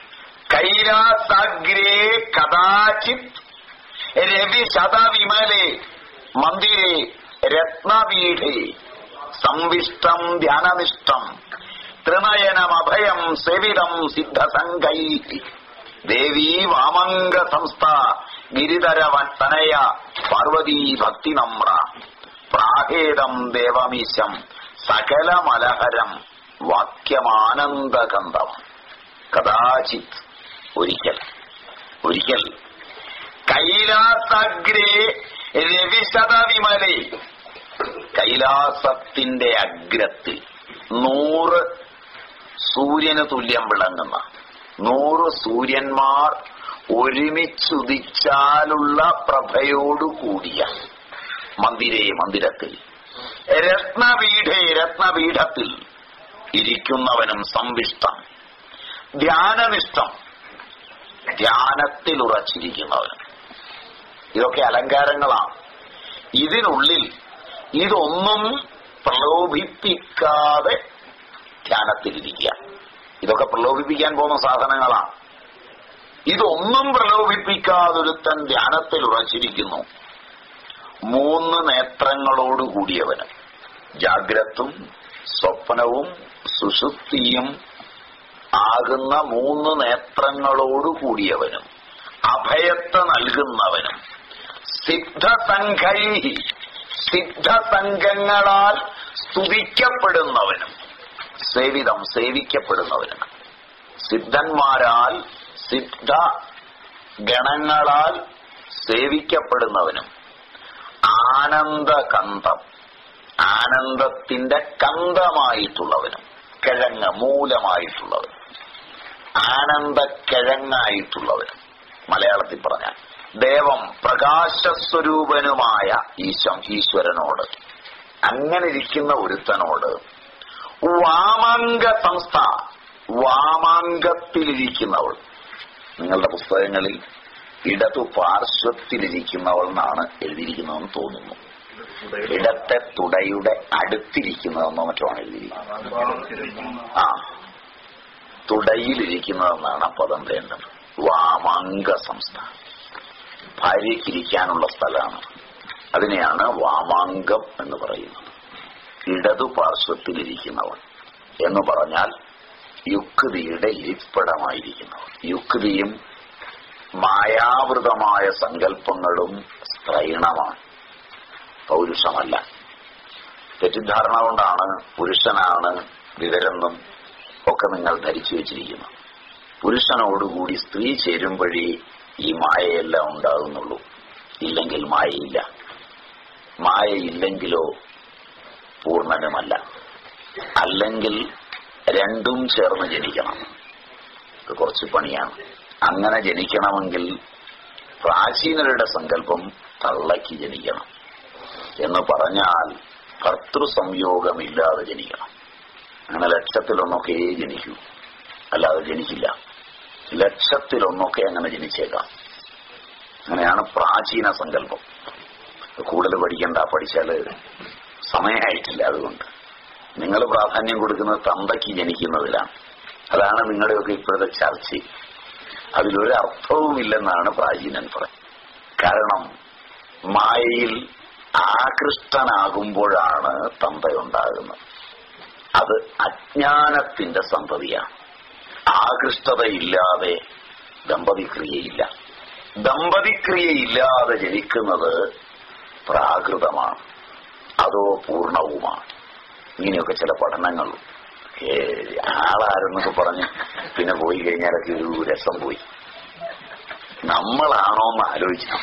കൈലാസാഗ്രേ കഥാചിത് രവിശതവിമലേ മന്ദിരേ രത്നപീഠേ സംവിഷ്ടം ധ്യാനനിഷ്ഠം ത്രിനയനമഭയം സേവിതം സിദ്ധസംഘൈ ദേവീ വാമംഗ സംസ്ഥ ഗിരിധരവത്തനയ പാർവതീ ഭക്തിനമ്ര പ്രാഹേദം ദേവമീശം സകലമലഹരം വാക്യമാനന്ദഗന്ധം കഥാചിത് ഒരിക്കൽ ഒരിക്കൽ കൈലാസഗ്രേ രവിശതവിമലേ കൈലാസത്തിന്റെ അഗ്രത്തിൽ നൂറ് സൂര്യന് തുല്യം വിളങ്ങുന്ന നൂറ് സൂര്യന്മാർ ഒരുമിച്ചുദിച്ചാലുള്ള പ്രഭയോടു കൂടിയ മന്ദിരേ മന്ദിരത്തിൽ രത്നപീഠേ രത്നപീഠത്തിൽ ഇരിക്കുന്നവനും സംവിഷ്ടം ധ്യാനനിഷ്ഠം ധ്യാനത്തിൽ ഉറച്ചിരിക്കുന്നവനും ഇതൊക്കെ അലങ്കാരങ്ങളാണ് ഇതിനുള്ളിൽ ഇതൊന്നും പ്രലോഭിപ്പിക്കാതെ ധ്യാനത്തിലിരിക്കുക ഇതൊക്കെ പ്രലോഭിപ്പിക്കാൻ പോകുന്ന സാധനങ്ങളാണ് ഇതൊന്നും പ്രലോഭിപ്പിക്കാതൊരുത്തൻ ധ്യാനത്തിൽ ഉറച്ചിരിക്കുന്നു മൂന്ന് നേത്രങ്ങളോടുകൂടിയവന് ജാഗ്രത്തും സ്വപ്നവും സുഷുപ്തിയും ആകുന്ന മൂന്ന് നേത്രങ്ങളോടുകൂടിയവനും അഭയത്തെ നൽകുന്നവനും സിദ്ധസംഘൈ സിദ്ധസംഘങ്ങളാൽ സ്തുതിക്കപ്പെടുന്നവനും സേവിതം സേവിക്കപ്പെടുന്നവനും സിദ്ധന്മാരാൽ സിദ്ധ ഗണങ്ങളാൽ സേവിക്കപ്പെടുന്നവനും ആനന്ദകന്ധം ആനന്ദത്തിന്റെ കന്ധമായിട്ടുള്ളവനും കിഴങ്ങ് മൂലമായിട്ടുള്ളവനും ആനന്ദ കിഴങ്ങായിട്ടുള്ളവനും മലയാളത്തിൽ പറഞ്ഞാൽ ദേവം പ്രകാശസ്വരൂപനുമായ ഈശം ഈശ്വരനോട് അങ്ങനെ ഇരിക്കുന്ന ഒരുത്തനോട് വാമാങ്ക സംസ്ഥ വാമാങ്കത്തിലിരിക്കുന്നവൾ നിങ്ങളുടെ പുസ്തകങ്ങളിൽ ഇടതു പാർശ്വത്തിലിരിക്കുന്നവൾ എന്നാണ് എഴുതിയിരിക്കുന്നതെന്ന് തോന്നുന്നു ഇടത്തെ തുടയുടെ അടുത്തിരിക്കുന്നതെന്നോ മറ്റോ ആണ് എഴുതിയിരിക്കുന്നത് ആ തുടയിലിരിക്കുന്നതെന്നാണ് ആ പദം വേണ്ടത് വാമാങ്ക സംസ്ഥ ഭാര്യയ്ക്കിരിക്കാനുള്ള സ്ഥലമാണ് അതിനെയാണ് വാമാങ്കം എന്ന് പറയുന്നത് ഇടതു പാർശ്വത്തിലിരിക്കുന്നവൾ എന്ന് പറഞ്ഞാൽ യുക്തിയുടെ ഇരിപ്പിടമായിരിക്കുന്നവൾ യുക്തിയും മായാവൃതമായ സങ്കല്പങ്ങളും സ്ത്രൈണമാണ് പൗരുഷമല്ല തെറ്റിദ്ധാരണ കൊണ്ടാണ് പുരുഷനാണ് വിവരെന്നും ഒക്കെ നിങ്ങൾ ധരിച്ചു വെച്ചിരിക്കുന്നത് പുരുഷനോടുകൂടി സ്ത്രീ ചേരുമ്പഴേ ഈ മായയെല്ലാം ഉണ്ടാകുന്നുള്ളൂ ഇല്ലെങ്കിൽ മായയില്ല മായയില്ലെങ്കിലോ പൂർണ്ണനുമല്ല അല്ലെങ്കിൽ രണ്ടും ചേർന്ന് ജനിക്കണം ഇത് കുറച്ച് പണിയാണ് അങ്ങനെ ജനിക്കണമെങ്കിൽ പ്രാചീനരുടെ സങ്കല്പം തള്ളയ്ക്ക് ജനിക്കണം എന്ന് പറഞ്ഞാൽ ഭർത്തൃസംയോഗമില്ലാതെ ജനിക്കണം അങ്ങനെ ലക്ഷത്തിലൊന്നൊക്കെ ജനിക്കൂ അല്ലാതെ ജനിക്കില്ല ലക്ഷത്തിലൊന്നൊക്കെ അങ്ങനെ ജനിച്ചേക്കാം അങ്ങനെയാണ് പ്രാചീന സങ്കല്പം കൂടുതൽ പഠിക്കണ്ട പഠിച്ചാല് സമയമായിട്ടില്ല അതുകൊണ്ട് നിങ്ങൾ പ്രാധാന്യം കൊടുക്കുന്നത് തന്തയ്ക്ക് ജനിക്കുന്നതിലാണ് അതാണ് നിങ്ങളുടെയൊക്കെ ഇപ്പോഴത്തെ ചർച്ച അതിലൊരു അർത്ഥവുമില്ലെന്നാണ് പ്രാചീനൻ പറയുന്നത് കാരണം മായയിൽ ആകൃഷ്ടനാകുമ്പോഴാണ് തന്തയുണ്ടാകുന്നത് അത് അജ്ഞാനത്തിന്റെ സന്തതിയാണ് ആകൃഷ്ടതയില്ലാതെ ദമ്പതിക്രിയയില്ല ദമ്പതിക്രിയയില്ലാതെ ജനിക്കുന്നത് പ്രാകൃതമാണ് അതോ പൂർണവുമാണ് ഇങ്ങനെയൊക്കെ ചില പഠനങ്ങൾ ഏ, ആളാരെന്നൊക്കെ പറഞ്ഞ് പിന്നെ പോയി കഴിഞ്ഞാലൊക്കെ ഒരു രസം പോയി നമ്മളാണോ എന്ന് ആലോചിക്കണം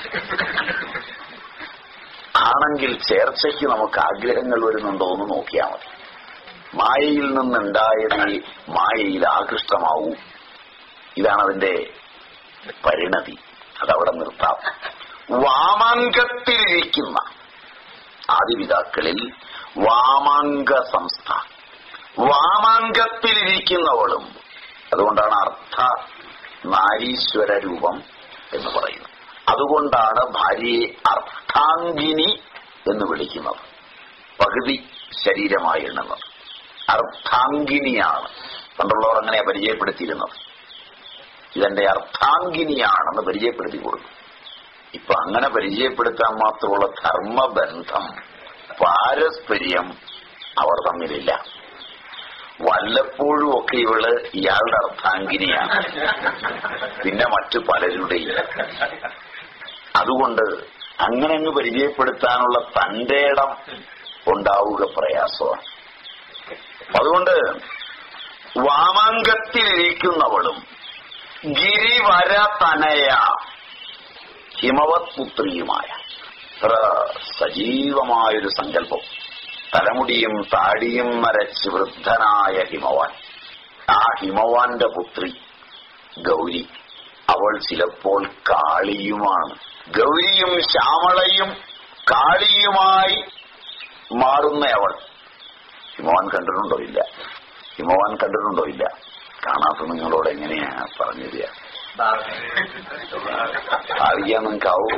ആണെങ്കിൽ ചേർച്ചയ്ക്ക് നമുക്ക് ആഗ്രഹങ്ങൾ വരുന്നുണ്ടോ എന്ന് നോക്കിയാൽ മതി മായയിൽ നിന്നുണ്ടായത് മായയിൽ ആകൃഷ്ടമാവൂ ഇതാണ് അതിന്റെ പരിണതി അതവിടെ നിർത്താം വാമാങ്കത്തിലിരിക്കുന്ന ആദിപിതാക്കളിൽ വാമാങ്ക സംസ്ഥ വാമാങ്കത്തിലിരിക്കുന്നവളും അതുകൊണ്ടാണ് അർത്ഥ നാരീശ്വര രൂപം എന്ന് പറയുന്നത് അതുകൊണ്ടാണ് ഭാര്യയെ അർത്ഥാംഗിനി എന്ന് വിളിക്കുന്നത് പകുതി ശരീരമായി എണ്ണുന്നത് അർത്ഥാംഗിനിയാണ് പണ്ടുള്ളവർ അങ്ങനെ പരിചയപ്പെടുത്തിയിരുന്നത് ഇതെന്റെ അർത്ഥാംഗിനിയാണെന്ന് പരിചയപ്പെടുത്തി കൊടുക്കും ഇപ്പൊ അങ്ങനെ പരിചയപ്പെടുത്താൻ മാത്രമുള്ള ധർമ്മബന്ധം പാരസ്പര്യം അവർ തമ്മിലില്ല വല്ലപ്പോഴും ഒക്കെ ഇവള് ഇയാളുടെ അർത്ഥാംഗിനിയാണ് പിന്നെ മറ്റു പലരുടെയും അതുകൊണ്ട് അങ്ങനെ അങ്ങ് പരിചയപ്പെടുത്താനുള്ള തന്റെ ഇടം ഉണ്ടാവുക പ്രയാസമാണ് അതുകൊണ്ട് വാമാങ്കത്തിലിരിക്കുന്നവളും ഗിരിവര തനയ ഹിമവത് പുത്രിയുമായ ഇത്ര സജീവമായൊരു സങ്കല്പം തലമുടിയും താടിയും നരച്ച് വൃദ്ധനായ ഹിമവാൻ ആ ഹിമവാന്റെ പുത്രി ഗൗരി അവൾ ചിലപ്പോൾ കാളിയുമാണ് ഗൗരിയും ശ്യാമളയും കാളിയുമായി മാറുന്ന അവൾ ഹിമവാൻ കണ്ടിട്ടുണ്ടോ ഇല്ല ഹിമവാൻ കണ്ടിട്ടുണ്ടോ ഇല്ല കാണാത്ത നിങ്ങളോട് എങ്ങനെയാ പറഞ്ഞു തരിക ഭാവിക്കാൻ നിങ്ങൾക്കാവൂ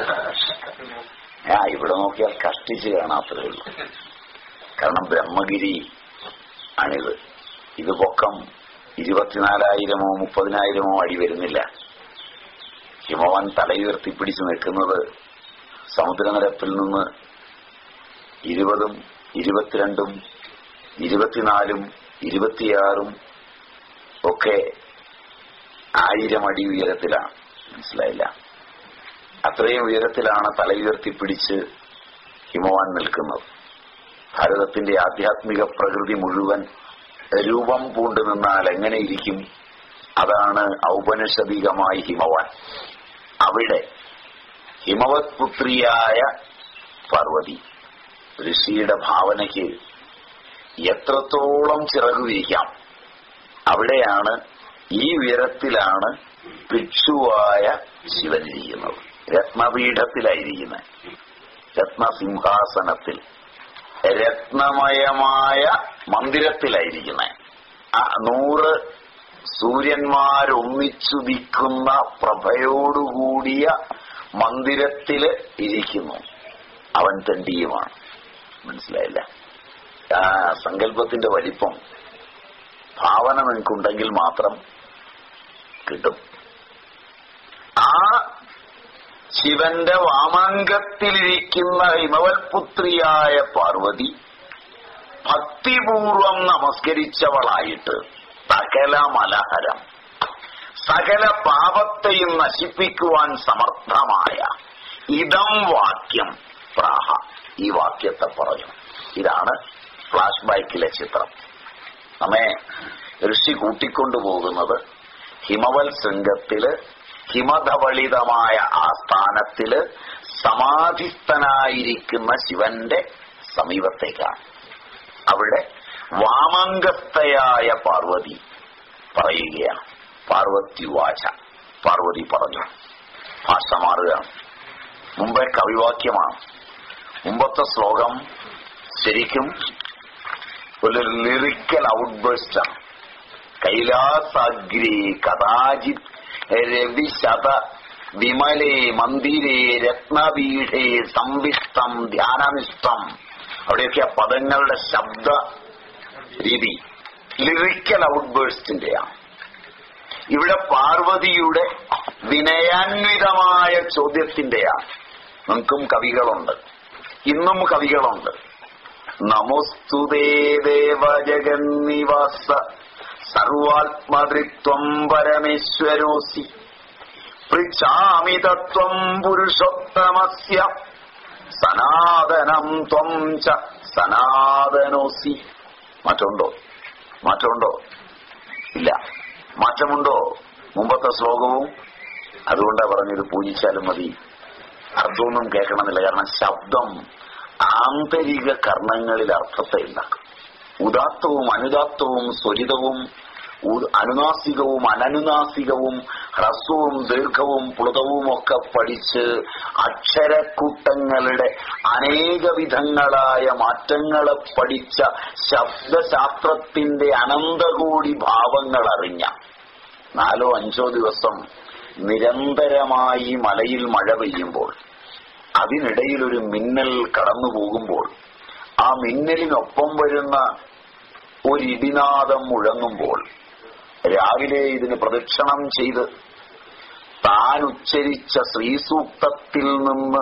ആ ഇവിടെ നോക്കിയാൽ കഷ്ടിച്ച് കാണാത്തതേ ഉള്ളൂ കാരണം ബ്രഹ്മഗിരി ആണിത് ഇത് പൊക്കം ഇരുപത്തിനാലായിരമോ മുപ്പതിനായിരമോ അടി വരുന്നില്ല ഹിമവാൻ തലയുയർത്തിപ്പിടിച്ച് നിൽക്കുന്നത് സമുദ്രനിരപ്പിൽ നിന്ന് ഇരുപതും ഇരുപത്തിരണ്ടും ഇരുപത്തിനാലും ഇരുപത്തിയാറും ഒക്കെ ആയിരം അടി ഉയരത്തിലാണ് മനസ്സിലായില്ല അത്രയും ഉയരത്തിലാണ് തലയുയർത്തിപ്പിടിച്ച് ഹിമവാൻ നിൽക്കുന്നത് ഭാരതത്തിന്റെ ആധ്യാത്മിക പ്രകൃതി മുഴുവൻ രൂപം പൂണ്ടു നിന്നാൽ എങ്ങനെ ഇരിക്കും അതാണ് ഔപനിഷദികമായി ഹിമവാൻ അവിടെ ഹിമവത് പുത്രിയായ പാർവതി ഋഷിയുടെ ഭാവനയ്ക്ക് എത്രത്തോളം ചിറകു വിരിക്കാം അവിടെയാണ് ഈ ഉയരത്തിലാണ് ഭിക്ഷുവായ ശിവനിരിക്കുന്നത് രത്നപീഠത്തിലായിരിക്കുന്നത് രത്നസിംഹാസനത്തിൽ രത്നമയമായ മന്ദിരത്തിലായിരിക്കുന്നത് ആ നൂറ് സൂര്യന്മാരൊന്നിച്ചുദിക്കുന്ന പ്രഭയോടുകൂടിയ മന്ദിരത്തില് ഇരിക്കുന്നു അവൻ തണ്ടിയുമാണ് മനസ്സിലായില്ല ആ സങ്കല്പത്തിന്റെ വലിപ്പം ഭാവന നിങ്ങൾക്കുണ്ടെങ്കിൽ മാത്രം കിട്ടും ആ ശിവന്റെ വാമാങ്കത്തിലിരിക്കുന്ന ഹിമവൽപുത്രിയായ പാർവതി ഭക്തിപൂർവം നമസ്കരിച്ചവളായിട്ട് സകല മലഹരം സകല പാപത്തെയും നശിപ്പിക്കുവാൻ സമർത്ഥമായ ഇതം വാക്യം പ്രാഹ ഈ വാക്യത്തെ പറഞ്ഞു ഇതാണ് ഫ്ലാഷ് ബാക്കിലെ ചിത്രം നമ്മെ ഋഷി കൂട്ടിക്കൊണ്ടുപോകുന്നത് ഹിമവൽ ശൃംഗത്തില് ഹിമധവളിതമായ ആ സ്ഥാനത്തില് സമാധിസ്ഥനായിരിക്കുന്ന ശിവന്റെ സമീപത്തേക്കാണ് അവിടെ വാമംഗസ്ഥയായ പാർവതി പറയുകയാണ് പാർവതി വാച പാർവതി പറഞ്ഞു ഭാഷ മാറുകയാണ് മുമ്പേ കവിവാക്യമാണ് മുമ്പത്തെ ശ്ലോകം ശരിക്കും ഒരു ലിറിക്കൽ ഔട്ട്ബേസ്റ്റാണ് കൈലാസാഗ്രി കഥാചിത് രവിശത വിമലേ മന്ദിരേ രത്നപീഠേ സംവിഷ്ടം ധ്യാനനിഷ്ടം അവിടെയൊക്കെ ആ പദങ്ങളുടെ ശബ്ദ രീതി ലിറിക്കൽ ഔട്ട്ബേഴ്സ്റ്റിന്റെയാണ് ഇവിടെ പാർവതിയുടെ വിനയാന്വിതമായ ചോദ്യത്തിന്റെയാണ് നിങ്ങൾക്കും കവികളുണ്ട് ഇന്നും കവികളുണ്ട് നമോസ്തുതേ ദേവജഗന്നിവാസ സർവാത്മതൃത്വം പരമേശ്വരോസി പൃച്ഛാമി തത്വം പുരുഷോത്തമസ്യ സനാതനം ത്വം ച സനാതനോസി മാറ്റമുണ്ടോ മാറ്റമുണ്ടോ ഇല്ല മാറ്റമുണ്ടോ മുമ്പത്തെ ശ്ലോകവും അതുകൊണ്ടാ പറഞ്ഞത് പൂജിച്ചാലും മതി അർത്ഥമൊന്നും കേൾക്കണമെന്നില്ല കാരണം ശബ്ദം ആന്തരിക കർണങ്ങളിൽ അർത്ഥത്തെ ഉണ്ടാക്കും ഉദാത്തവും അനുദാത്തവും സ്വരിതവും ഉ- അനുനാസികവും അനനുനാസികവും ഹ്രസ്വവും ദീർഘവും പ്ലുതവും ഒക്കെ പഠിച്ച് അക്ഷരക്കൂട്ടങ്ങളുടെ അനേക വിധങ്ങളായ മാറ്റങ്ങളെ പഠിച്ച ശബ്ദശാസ്ത്രത്തിന്റെ അനന്തകോടി ഭാവങ്ങൾ അറിഞ്ഞ നാലോ അഞ്ചോ ദിവസം നിരന്തരമായി മലയിൽ മഴ പെയ്യുമ്പോൾ അതിനിടയിൽ ഒരു മിന്നൽ കടന്നു പോകുമ്പോൾ ആ മിന്നലിനൊപ്പം വരുന്ന ഒരു ഇടിനാദം മുഴങ്ങുമ്പോൾ രാവിലെ ഇതിന് പ്രദക്ഷിണം ചെയ്ത് താൻ ഉച്ചരിച്ച ശ്രീസൂക്തത്തിൽ നിന്ന്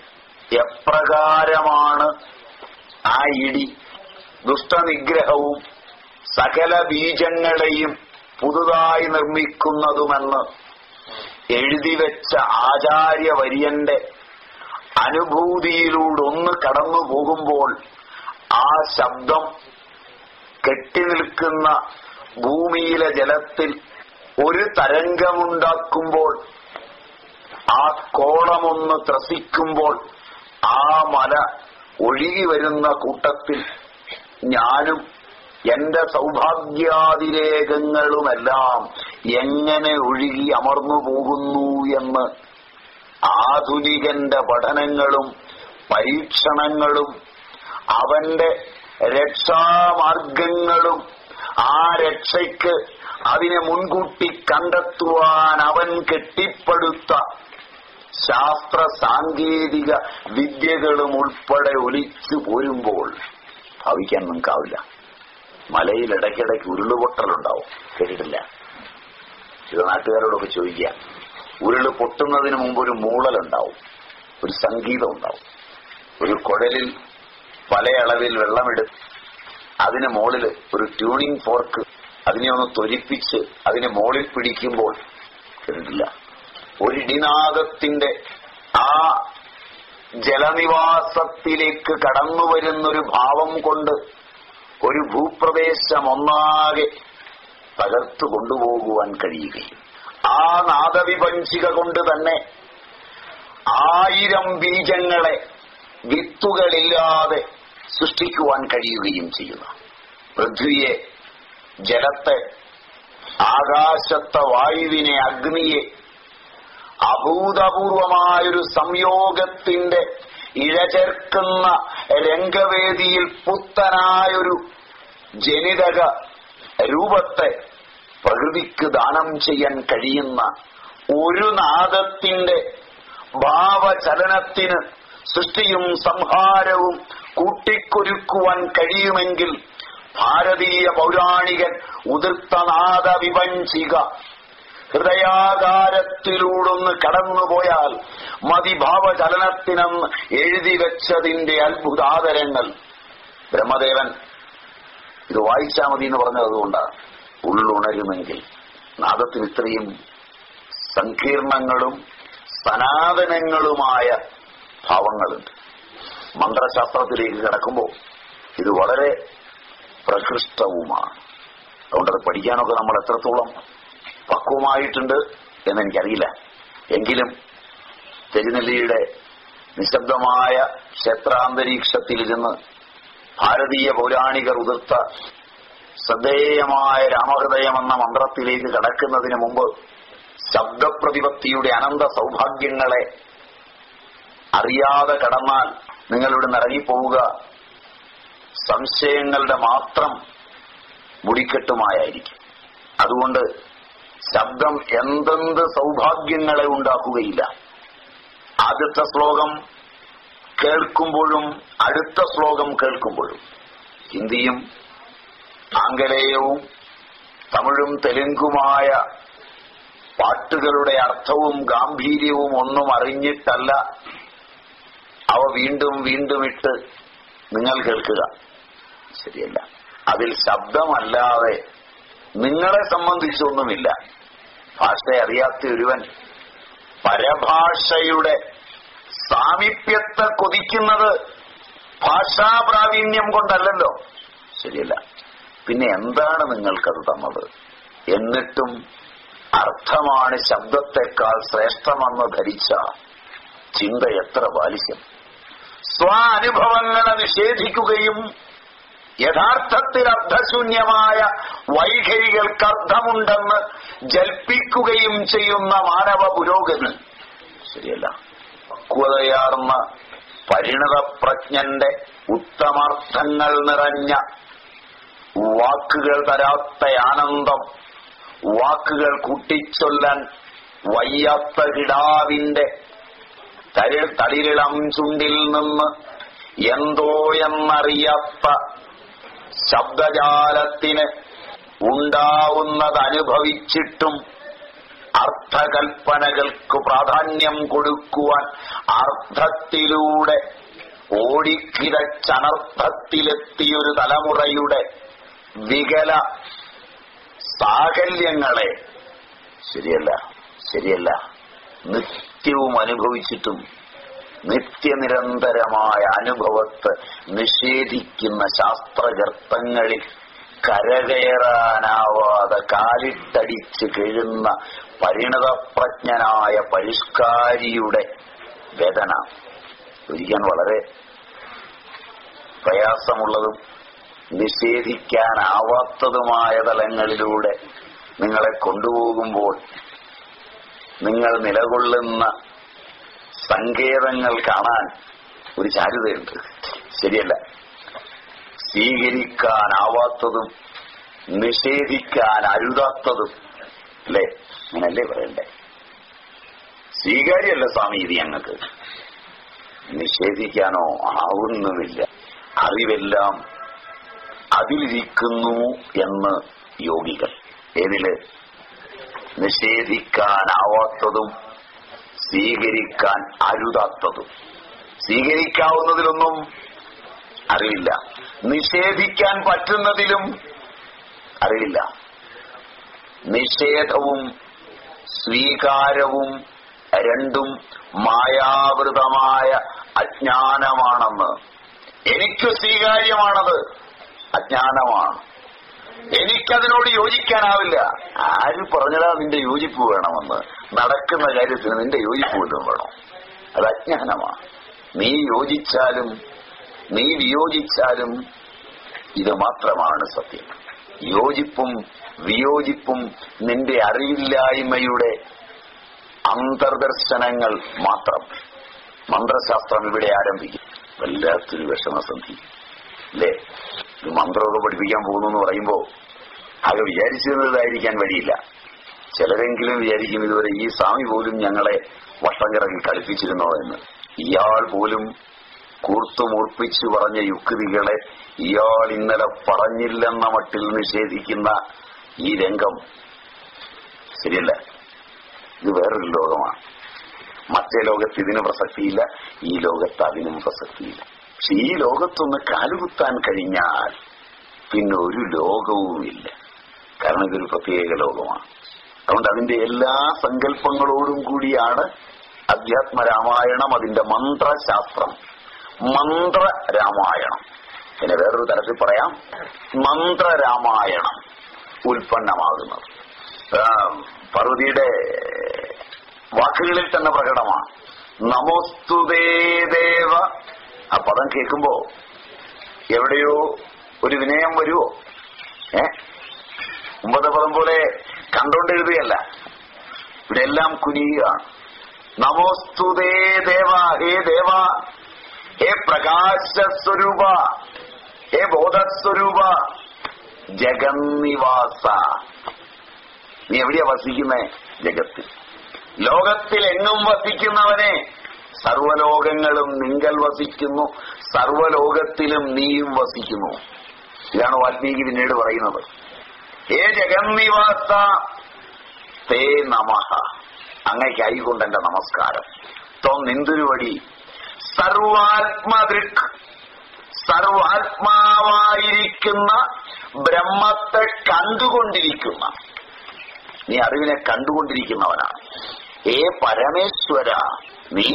എപ്രകാരമാണ് ആ ഇടി ദുഷ്ടനിഗ്രഹവും സകല ബീജങ്ങളെയും പുതുതായി നിർമ്മിക്കുന്നതുമെന്ന് എഴുതിവെച്ച ആചാര്യവര്യന്റെ അനുഭൂതിയിലൂടെ ഒന്ന് കടന്നു പോകുമ്പോൾ ആ ശബ്ദം കെട്ടിനിൽക്കുന്ന ഭൂമിയിലെ ജലത്തിൽ ഒരു തരംഗമുണ്ടാക്കുമ്പോൾ ആ കോളമൊന്ന് ത്രസിക്കുമ്പോൾ ആ മല ഒഴുകി വരുന്ന കൂട്ടത്തിൽ ഞാനും എന്റെ സൗഭാഗ്യാതിരേഖങ്ങളുമെല്ലാം എങ്ങനെ ഒഴുകി അമർന്നു പോകുന്നു എന്ന് ആധുനികന്റെ പഠനങ്ങളും പരീക്ഷണങ്ങളും അവന്റെ രക്ഷാമാർഗങ്ങളും ആ രക്ഷയ്ക്ക് അതിനെ മുൻകൂട്ടി കണ്ടെത്തുവാൻ അവൻ കെട്ടിപ്പടുത്ത ശാസ്ത്ര സാങ്കേതിക വിദ്യകളും ഉൾപ്പെടെ ഒലിച്ചു പോരുമ്പോൾ ഭാവിക്കാൻ നിങ്ങൾക്കാവില്ല മലയിൽ ഇടയ്ക്കിടയ്ക്ക് ഉരുളുപൊട്ടലുണ്ടാവും കേട്ടിട്ടില്ല ചില നാട്ടുകാരോടൊക്കെ ചോദിക്കുക ഉരുള് പൊട്ടുന്നതിന് മുമ്പ് ഒരു മൂളലുണ്ടാവും ഒരു സംഗീതം ഉണ്ടാവും ഒരു കുഴലിൽ പല അളവിൽ വെള്ളമെടുത്ത് അതിന് മുകളിൽ ഒരു ട്യൂണിംഗ് ഫോർക്ക് അതിനെ ഒന്ന് ത്വരിപ്പിച്ച് അതിനെ മുകളിൽ പിടിക്കുമ്പോൾ കേട്ടിട്ടില്ല ഒരിടിനാദത്തിന്റെ ആ ജലനിവാസത്തിലേക്ക് കടന്നു വരുന്നൊരു ഭാവം കൊണ്ട് ഒരു ഭൂപ്രദേശം ഒന്നാകെ തകർത്തു കൊണ്ടുപോകുവാൻ കഴിയുകയും ആ നാദവിപഞ്ചിക കൊണ്ട് തന്നെ ആയിരം ബീജങ്ങളെ വിത്തുകളില്ലാതെ സൃഷ്ടിക്കുവാൻ കഴിയുകയും ചെയ്യുന്നു പൃഥ്വിയെ ജലത്തെ ആകാശത്തെ വായുവിനെ അഗ്നിയെ അഭൂതപൂർവമായൊരു സംയോഗത്തിന്റെ ഇഴചേർക്കുന്ന രംഗവേദിയിൽ പുത്തനായൊരു ജനിതക രൂപത്തെ പ്രകൃതിക്ക് ദാനം ചെയ്യാൻ കഴിയുന്ന ഒരു നാദത്തിന്റെ ഭാവചലനത്തിന് സൃഷ്ടിയും സംഹാരവും കൂട്ടിക്കൊരുക്കുവാൻ കഴിയുമെങ്കിൽ ഭാരതീയ പൗരാണികൻ ഉതിർത്തനാദ വിപഞ്ചിക ഹൃദയാകാരത്തിലൂടൊന്ന് കടന്നുപോയാൽ മതിഭാവചലനത്തിനെന്ന് എഴുതി വെച്ചതിന്റെ അത്ഭുതാദരങ്ങൾ ബ്രഹ്മദേവൻ ഇത് വായിച്ചാൽ മതി എന്ന് പറഞ്ഞത് അതുകൊണ്ടാണ് ഉള്ളുണരുമെങ്കിൽ നാദത്തിന് ഇത്രയും സങ്കീർണങ്ങളും സനാതനങ്ങളുമായ ഭാവങ്ങളുണ്ട് മന്ത്രശാസ്ത്രത്തിലേക്ക് കിടക്കുമ്പോൾ ഇത് വളരെ പ്രകൃഷ്ടവുമാണ് അതുകൊണ്ടത് പഠിക്കാനൊക്കെ നമ്മൾ എത്രത്തോളം പക്വമായിട്ടുണ്ട് എന്നെനിക്കറിയില്ല എങ്കിലും തിരുനെല്ലിയുടെ നിശബ്ദമായ ക്ഷേത്രാന്തരീക്ഷത്തിലിരുന്ന് ഭാരതീയ പൗരാണികർ ഉതിർത്ത ശ്രദ്ധേയമായ രാമഹൃദയം എന്ന മന്ത്രത്തിലേക്ക് കടക്കുന്നതിന് മുമ്പ് ശബ്ദപ്രതിപത്തിയുടെ അനന്ത സൗഭാഗ്യങ്ങളെ അറിയാതെ കടന്നാൽ നിങ്ങളിവിടെ ഇറങ്ങിപ്പോവുക സംശയങ്ങളുടെ മാത്രം മുടിക്കെട്ടുമായിരിക്കും അതുകൊണ്ട് ശബ്ദം എന്തെന്ത് സൗഭാഗ്യങ്ങളെ ഉണ്ടാക്കുകയില്ല ആദ്യത്തെ ശ്ലോകം കേൾക്കുമ്പോഴും അടുത്ത ശ്ലോകം കേൾക്കുമ്പോഴും ഹിന്ദിയും ആംഗലേയവും തമിഴും തെലുങ്കുമായ പാട്ടുകളുടെ അർത്ഥവും ഗാംഭീര്യവും ഒന്നും അറിഞ്ഞിട്ടല്ല അവ വീണ്ടും വീണ്ടും ഇട്ട് നിങ്ങൾ കേൾക്കുക ശരിയല്ല അതിൽ ശബ്ദമല്ലാതെ നിങ്ങളെ സംബന്ധിച്ചൊന്നുമില്ല ഭാഷ അറിയാത്ത ഒരുവൻ പരഭാഷയുടെ സാമീപ്യത്തെ കൊതിക്കുന്നത് ഭാഷാ പ്രാവീണ്യം കൊണ്ടല്ലല്ലോ ശരിയല്ല പിന്നെ എന്താണ് നിങ്ങൾക്കത് തന്നത് എന്നിട്ടും അർത്ഥമാണ് ശബ്ദത്തെക്കാൾ ശ്രേഷ്ഠമെന്ന് ധരിച്ച ചിന്ത എത്ര ബാലിശ്യം സ്വാനുഭവങ്ങളെ നിഷേധിക്കുകയും യഥാർത്ഥത്തിൽ അർത്ഥശൂന്യമായ വൈഖരികൾക്ക് അർത്ഥമുണ്ടെന്ന് ജൽപ്പിക്കുകയും ചെയ്യുന്ന മാനവ പുരോഗതി ശരിയല്ല പക്വതയാർന്ന പരിണതപ്രജ്ഞന്റെ ഉത്തമാർത്ഥങ്ങൾ നിറഞ്ഞ വാക്കുകൾ തരാത്ത ആനന്ദം വാക്കുകൾ കൂട്ടിച്ചൊല്ലാൻ വയ്യാത്ത കിടാവിന്റെ തരിൽ തളിരിളം ചുണ്ടിൽ നിന്ന് എന്തോ എന്നറിയാത്ത ശബ്ദജാലത്തിന് ഉണ്ടാവുന്നത് അനുഭവിച്ചിട്ടും അർത്ഥകൽപ്പനകൾക്ക് പ്രാധാന്യം കൊടുക്കുവാൻ അർത്ഥത്തിലൂടെ ഓടിക്കിരച്ചനർത്ഥത്തിലെത്തിയൊരു തലമുറയുടെ വികല സാകല്യങ്ങളെ ശരിയല്ല ശരിയല്ല നിത്യവും അനുഭവിച്ചിട്ടും നിത്യനിരന്തരമായ അനുഭവത്തെ നിഷേധിക്കുന്ന ശാസ്ത്രഗർത്തങ്ങളിൽ കരകയറാനാവാതെ കാലിട്ടടിച്ച് കിഴുന്ന പരിണതപ്രജ്ഞനായ പരിഷ്കാരിയുടെ വേദന ഒരിക്കാൻ വളരെ പ്രയാസമുള്ളതും നിഷേധിക്കാനാവാത്തതുമായ തലങ്ങളിലൂടെ നിങ്ങളെ കൊണ്ടുപോകുമ്പോൾ നിങ്ങൾ നിലകൊള്ളുന്ന സങ്കേതങ്ങൾ കാണാൻ ഒരു ചാരുതയുണ്ട് ശരിയല്ല സ്വീകരിക്കാനാവാത്തതും നിഷേധിക്കാൻ അരുതാത്തതും അല്ലേ അങ്ങനല്ലേ പറയണ്ടേ സ്വീകാര്യമല്ല സ്വാമി ഇത് ഞങ്ങൾക്ക് നിഷേധിക്കാനോ ആവുന്നുമില്ല അറിവെല്ലാം അതിലിരിക്കുന്നു എന്ന് യോഗികൾ ഏതില് നിഷേധിക്കാനാവാത്തതും സ്വീകരിക്കാൻ അരുതാത്തതും സ്വീകരിക്കാവുന്നതിലൊന്നും അറിവില്ല നിഷേധിക്കാൻ പറ്റുന്നതിലും അറിവില്ല നിഷേധവും സ്വീകാരവും രണ്ടും മായാവൃതമായ അജ്ഞാനമാണെന്ന് എനിക്ക് സ്വീകാര്യമാണത് അജ്ഞാനമാണ് എനിക്കതിനോട് യോജിക്കാനാവില്ല ആര് പറഞ്ഞതാ നിന്റെ യോജിപ്പ് വേണമെന്ന് നടക്കുന്ന കാര്യത്തിന് നിന്റെ യോജിപ്പ് വല്ലതും വേണം അത് അജ്ഞാനമാണ് നീ യോജിച്ചാലും നീ വിയോജിച്ചാലും ഇത് മാത്രമാണ് സത്യം യോജിപ്പും വിയോജിപ്പും നിന്റെ അറിവില്ലായ്മയുടെ അന്തർദർശനങ്ങൾ മാത്രം മന്ത്രശാസ്ത്രം ഇവിടെ ആരംഭിക്കും വല്ലാത്തൊരു വിഷമസന്ധി അല്ലേ ഇത് മന്ത്രമൊക്കെ പഠിപ്പിക്കാൻ പോകുന്നു എന്ന് പറയുമ്പോ ആകെ വിചാരിച്ചിരുന്നതായിരിക്കാൻ വഴിയില്ല ചിലരെങ്കിലും വിചാരിക്കും ഇതുവരെ ഈ സ്വാമി പോലും ഞങ്ങളെ വട്ടം കിറങ്ങി കളിപ്പിച്ചിരുന്നോ എന്ന് ഇയാൾ പോലും കൂർത്തുമൂർപ്പിച്ചു പറഞ്ഞ യുക്തികളെ ഇയാൾ ഇന്നലെ പറഞ്ഞില്ലെന്ന മട്ടിൽ നിഷേധിക്കുന്ന ഈ രംഗം ശരിയല്ല ഇത് വേറൊരു ലോകമാണ് മറ്റേ ലോകത്ത് ഇതിന് പ്രസക്തിയില്ല ഈ ലോകത്ത് അതിനും പ്രസക്തിയില്ല പക്ഷെ ഈ ലോകത്തൊന്ന് കാലുകുത്താൻ കഴിഞ്ഞാൽ പിന്നെ ഒരു ലോകവുമില്ല കാരണം ഇതൊരു പ്രത്യേക ലോകമാണ് അതുകൊണ്ട് അതിന്റെ എല്ലാ സങ്കല്പങ്ങളോടും കൂടിയാണ് അധ്യാത്മ രാമായണം അതിന്റെ മന്ത്രശാസ്ത്രം മന്ത്ര രാമായണം പിന്നെ വേറൊരു തരത്തിൽ പറയാം മന്ത്രരാമായണം ഉൽപ്പന്നമാകുന്നത് ആ, പാർവതിയുടെ വാക്കുകളിൽ തന്നെ പ്രകടമാണ് നമോസ്തുതേ ദേവ ആ പദം കേൾക്കുമ്പോ എവിടെയോ ഒരു വിനയം വരുവോ ഏ മുമ്പത്തെ പദം പോലെ കണ്ടോണ്ട് എഴുതുകയല്ല ഇവിടെ എല്ലാം കുനിയുകയാണ് നമോസ്തുതേ ദേവ ഹേ ദേവ ഹേ പ്രകാശസ്വരൂപ ഹേ ബോധസ്വരൂപ ജഗന്നിവാസ നീ എവിടെയാ വസിക്കുന്നേ ജഗത്തിൽ ലോകത്തിൽ എങ്ങും വസിക്കുന്നവനെ സർവലോകങ്ങളും നിങ്കൽ വസിക്കുന്നു സർവലോകത്തിലും നീയും വസിക്കുന്നു ഇതാണ് വാൽമീകി പിന്നീട് പറയുന്നത് ഹേ ജഗന്നിവാസ തേ നമഃ അങ്ങയ്ക്കായിക്കൊണ്ട് എന്റെ നമസ്കാരം ത്വം നിന്തുരുവടി സർവാത്മദൃക് സർവാത്മാവായിരിക്കുന്ന ബ്രഹ്മത്തെ കണ്ടുകൊണ്ടിരിക്കുന്ന നീ അറിവിനെ കണ്ടുകൊണ്ടിരിക്കുന്നവനാണ് ഏ പരമേശ്വര നീ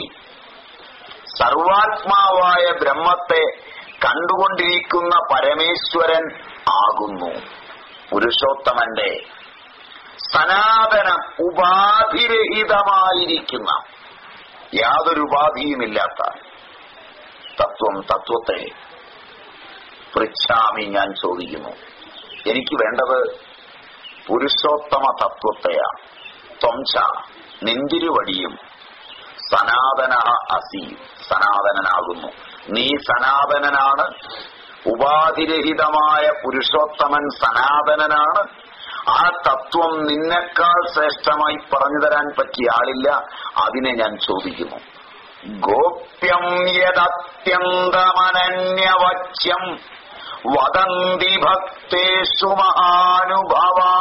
സർവാത്മാവായ ബ്രഹ്മത്തെ കണ്ടുകൊണ്ടിരിക്കുന്ന പരമേശ്വരൻ ആകുന്നു പുരുഷോത്തമന്റെ സനാതന ഉപാധിരഹിതമായിരിക്കുന്ന യാതൊരു ഉപാധിയുമില്ലാത്ത തത്വം തത്വത്തെ പൃച്ഛാമി ഞാൻ ചോദിക്കുന്നു എനിക്ക് വേണ്ടത് പുരുഷോത്തമ തത്വത്തെയാണ് ത്വംച നിന്തിരുവടിയും സനാതന അസി സനാതനനാകുന്നു നീ സനാതനനാണ് ഉപാധിരഹിതമായ പുരുഷോത്തമൻ സനാതനനാണ് ആ തത്വം നിന്നെക്കാൾ ശ്രേഷ്ഠമായി പറഞ്ഞു തരാൻ പറ്റിയ ആളില്ല അതിനെ ഞാൻ ചോദിക്കുന്നു ഗോപ്യം യദത്യന്തമനന്യവച്യം വദന്തി ഭക്തേഷു മഹാനുഭവാ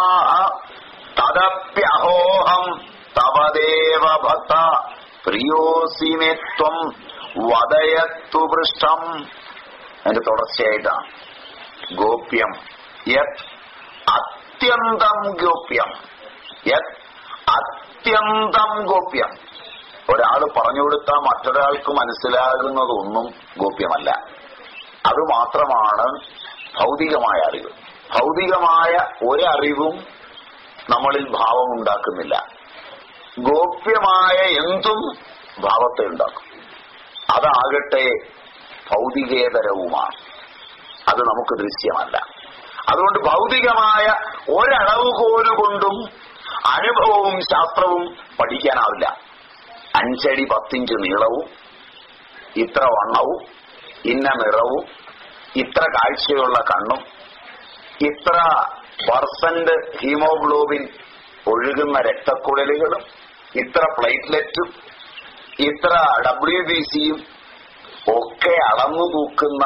തദപ്യഹോഹം തവദേവ ഭക്ത പ്രിയോസി മേ ത്വം വദയത്തു പൃഷ്ടം അതിന്റെ തുടർച്ചയായിട്ടാണ് ഗോപ്യം യത് അത്യന്തം ഗോപ്യം യത് അത്യന്തം ഗോപ്യം ഒരാൾ പറഞ്ഞു കൊടുത്താൽ മറ്റൊരാൾക്ക് മനസ്സിലാകുന്നതൊന്നും ഗോപ്യമല്ല അത് മാത്രമാണ് ഭൗതികമായ അറിവ് ഭൗതികമായ ഒരറിവും നമ്മളിൽ ഭാവം ഉണ്ടാക്കുന്നില്ല ഗോപ്യമായ എന്തും ഭാവത്തെ ഉണ്ടാക്കും അതാകട്ടെ ഭൗതികേതരവുമാണ് അത് നമുക്ക് ദൃശ്യമല്ല അതുകൊണ്ട് ഭൗതികമായ ഒരളവുകോല് കൊണ്ടും അനുഭവവും ശാസ്ത്രവും പഠിക്കാനാവില്ല അഞ്ചടി പത്തിഞ്ച് നീളവും ഇത്ര വണ്ണവും ഇന്ന നിറവും ഇത്ര കാഴ്ചയുള്ള കണ്ണും ഇത്ര പെർസെന്റ് ഹീമോഗ്ലോബിൻ ഒഴുകുന്ന രക്തക്കുഴലുകളും ഇത്ര പ്ലേറ്റ്ലെറ്റും ഇത്ര ഡബ്ല്യു ബി സിയും ഒക്കെ അളന്നു തൂക്കുന്ന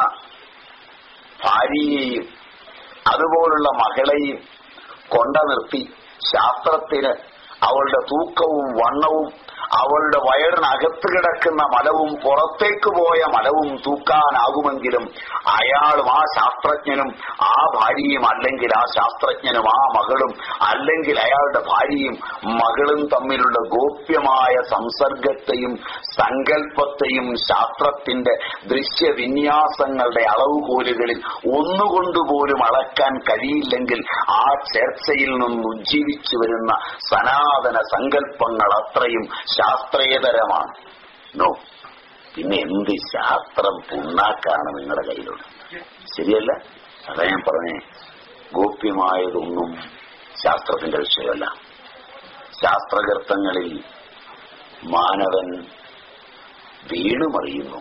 ഭാര്യയെയും അതുപോലുള്ള മകളെയും കൊണ്ട നിർത്തി ശാസ്ത്രത്തിന് അവളുടെ തൂക്കവും വണ്ണവും അവളുടെ വയറിനകത്ത് കിടക്കുന്ന മലവും പുറത്തേക്ക് പോയ മലവും തൂക്കാനാകുമെങ്കിലും അയാളും ആ ശാസ്ത്രജ്ഞനും ആ ഭാര്യയും അല്ലെങ്കിൽ ആ ശാസ്ത്രജ്ഞനും ആ മകളും അല്ലെങ്കിൽ അയാളുടെ ഭാര്യയും മകളും തമ്മിലുള്ള ഗോപ്യമായ സംസർഗത്തെയും സങ്കല്പത്തെയും ശാസ്ത്രത്തിന്റെ ദൃശ്യവിന്യാസങ്ങളുടെ അളവുകോലുകളിൽ ഒന്നുകൊണ്ടുപോലും അളക്കാൻ കഴിയില്ലെങ്കിൽ ആ ചേർച്ചയിൽ നിന്ന് ഉജ്ജീവിച്ചു വരുന്ന സനാതന സങ്കല്പങ്ങൾ അത്രയും ശാസ്ത്രേതരമാണ് നോ പിന്നെ എന്ത് ശാസ്ത്രം പുണ്ണാക്കാണ് നിങ്ങളുടെ കയ്യിലുള്ളത് ശരിയല്ല അതാ ഞാൻ പറഞ്ഞേ ഗോപ്യമായതൊന്നും ശാസ്ത്രത്തിന്റെ വിഷയമല്ല ശാസ്ത്രകർത്തങ്ങളിൽ മാനവൻ വീണുമറിയുന്നു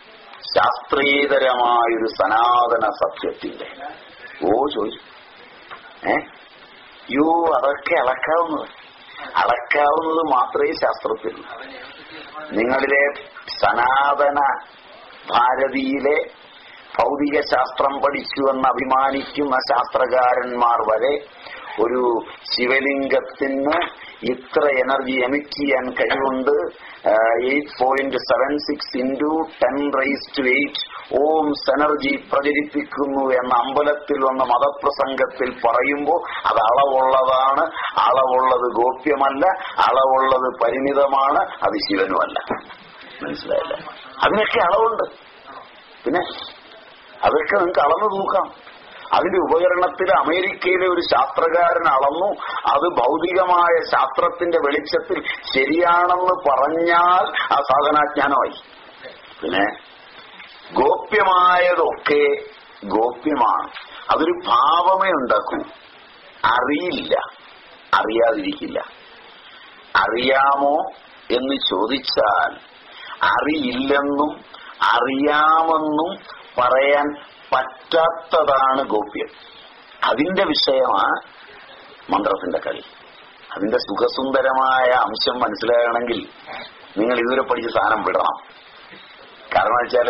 ശാസ്ത്രീയതരമായൊരു സനാതന സത്യത്തിന്റെ ഓ ചോദിച്ചു ഏ യോ അതൊക്കെ അളക്കാവുന്നത് അളക്കാവുന്നത് മാത്രമേ ശാസ്ത്രത്തിൽ നിങ്ങളിലെ സനാതന ഭാരതിയിലെ ഭൗതിക ശാസ്ത്രം പഠിച്ചു എന്ന് അഭിമാനിക്കുന്ന ശാസ്ത്രകാരന്മാർ വരെ ഒരു ശിവലിംഗത്തിന് ഇത്ര എനർജി എമിറ്റ് ചെയ്യാൻ കഴിവുണ്ട് eight point seven six into ten raise to eight ohms energy പ്രചരിപ്പിക്കുന്നു എന്ന അമ്പലത്തിൽ വന്ന മതപ്രസംഗത്തിൽ പറയുമ്പോൾ അത് അളവുള്ളതാണ് അളവുള്ളത് ഗോപ്യമല്ല അളവുള്ളത് പരിമിതമാണ് അത് ശിവനുമല്ല മനസ്സിലായില്ല അതിനൊക്കെ അളവുണ്ട് പിന്നെ അതൊക്കെ നിങ്ങൾക്ക് അളന്നു തൂക്കാം അതിന്റെ ഉപകരണത്തിൽ അമേരിക്കയിലെ ഒരു ശാസ്ത്രകാരൻ അളന്നു അത് ഭൗതികമായ ശാസ്ത്രത്തിന്റെ വെളിച്ചത്തിൽ ശരിയാണെന്ന് പറഞ്ഞാൽ ആ സാധനാജ്ഞാനമായി പിന്നെ ഗോപ്യമായതൊക്കെ ഗോപ്യമാണ് അതൊരു ഭാവമേ ഉണ്ടാക്കൂ അറിയില്ല അറിയാതിരിക്കില്ല അറിയാമോ എന്ന് ചോദിച്ചാൽ അറിയില്ലെന്നും അറിയാമെന്നും പറയാൻ പറ്റാത്തതാണ് ഗോപ്യം അതിന്റെ വിഷയമാണ് മന്ത്രത്തിന്റെ കളി അതിന്റെ സുഖസുന്ദരമായ അംശം മനസ്സിലാകണമെങ്കിൽ നിങ്ങൾ ഇതുവരെ പഠിച്ച സാധനം വിടണം കാരണം വെച്ചാല്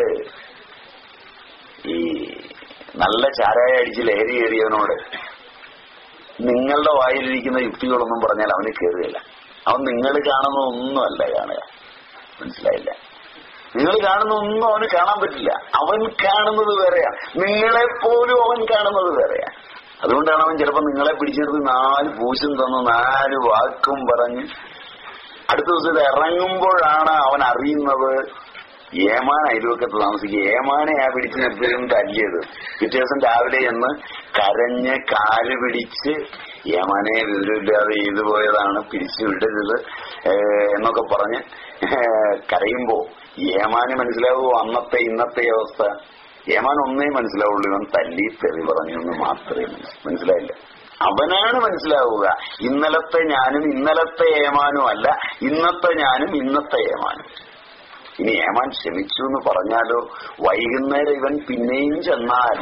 ഈ നല്ല ചാരായ അടിച്ച് ലഹരി കയറിയവനോട് നിങ്ങളുടെ വായിലിരിക്കുന്ന യുക്തികളൊന്നും പറഞ്ഞാൽ അവന് കയറുകയില്ല അവൻ നിങ്ങൾ കാണുന്ന ഒന്നുമല്ല കാണുക മനസ്സിലായില്ല നിങ്ങൾ കാണുന്ന ഒന്നും അവന് കാണാൻ പറ്റില്ല അവൻ കാണുന്നത് വേറെയാണ് നിങ്ങളെപ്പോലും അവൻ കാണുന്നത് വേറെയാണ് അതുകൊണ്ടാണ് അവൻ ചിലപ്പോൾ നിങ്ങളെ പിടിച്ചെടുത്ത് നാല് പൂശും തന്നു നാല് വാക്കും പറഞ്ഞ് അടുത്ത ദിവസം ഇത് ഇറങ്ങുമ്പോഴാണ് അവൻ അറിയുന്നത് ഏമാൻ അയൽവക്കത്ത് താമസിക്കുക ഏമാനെ ആ പിടിച്ച് നിർത്തിയും തല്ലിയത് പിറ്റേ ദിവസം രാവിലെ എന്ന് കരഞ്ഞ് കാല് പിടിച്ച് ഏമാനെ വിവരമില്ലാതെ ചെയ്തു പോയതാണ് പിരിച്ചു വിടരുത് ഏഹ് എന്നൊക്കെ പറഞ്ഞ് ഏഹ് കരയുമ്പോ ഏമാന് മനസ്സിലാവുമോ അന്നത്തെ ഇന്നത്തെ അവസ്ഥ ഏമാൻ ഒന്നേ മനസ്സിലാവുള്ളൂ ഇവൻ തല്ലി തെറി പറഞ്ഞു എന്ന് മാത്രമേ മനസ്സി- മനസ്സിലായില്ല അവനാണ് മനസ്സിലാവുക ഇന്നലത്തെ ഞാനും ഇന്നലത്തെ ഏമാനും അല്ല ഇന്നത്തെ ഞാനും ഇന്നത്തെ ഏമാനും ഇനി ഏമാൻ ക്ഷമിച്ചു എന്ന് പറഞ്ഞാലോ വൈകുന്നേരം ഇവൻ പിന്നെയും ചെന്നാൽ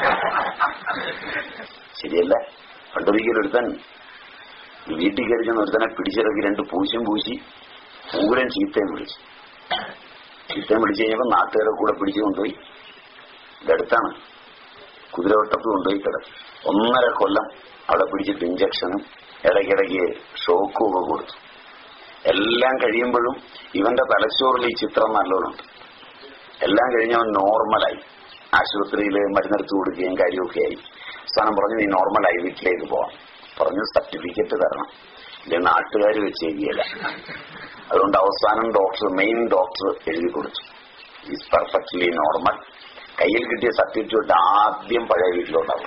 ശരിയല്ല പണ്ടൊരിക്കൽ ഒരുത്തൻ ഈ വീട്ടിൽ കയറി ചെന്ന് ഒരുത്തനെ പിടിച്ചിറക്കി രണ്ട് പൂശും പൂശി പൂരം ചീത്തയും വിളിച്ചു ചീത്തയും വിളിച്ചു കഴിഞ്ഞപ്പോ നാട്ടുകാരെ കൂടെ പിടിച്ചു കൊണ്ടുപോയി ഇതടുത്താണ് കുതിരവട്ടത്ത് കൊണ്ടുപോയി കിടത്തി ഒന്നര കൊല്ലം അവിടെ പിടിച്ചിട്ട് ഇഞ്ചക്ഷനും ഇടയ്ക്കിടയ്ക്ക് ഷോക്കും ഒക്കെ കൊടുത്തു എല്ലാം കഴിയുമ്പോഴും ഇവന്റെ തലച്ചോറിൽ ഈ ചിത്രം നല്ലോണമുണ്ട് എല്ലാം കഴിഞ്ഞവൻ നോർമലായി ആശുപത്രിയിൽ മരുന്നെടുത്ത് കൊടുക്കുകയും കാര്യമൊക്കെ ആയി അവസാനം പറഞ്ഞു നീ നോർമലായി വീട്ടിലേക്ക് പോവാം പറഞ്ഞു സർട്ടിഫിക്കറ്റ് തരണം ഇല്ല നാട്ടുകാർ വെച്ചേക്കിയല്ല അതുകൊണ്ട് അവസാനം ഡോക്ടർ മെയിൻ ഡോക്ടർ എഴുതി കൊടുത്തു ഈസ് പെർഫെക്റ്റ്ലി നോർമൽ കയ്യിൽ കിട്ടിയ സർട്ടിഫിക്കറ്റ് ആദ്യം പഴയ വീട്ടിലുണ്ടാവും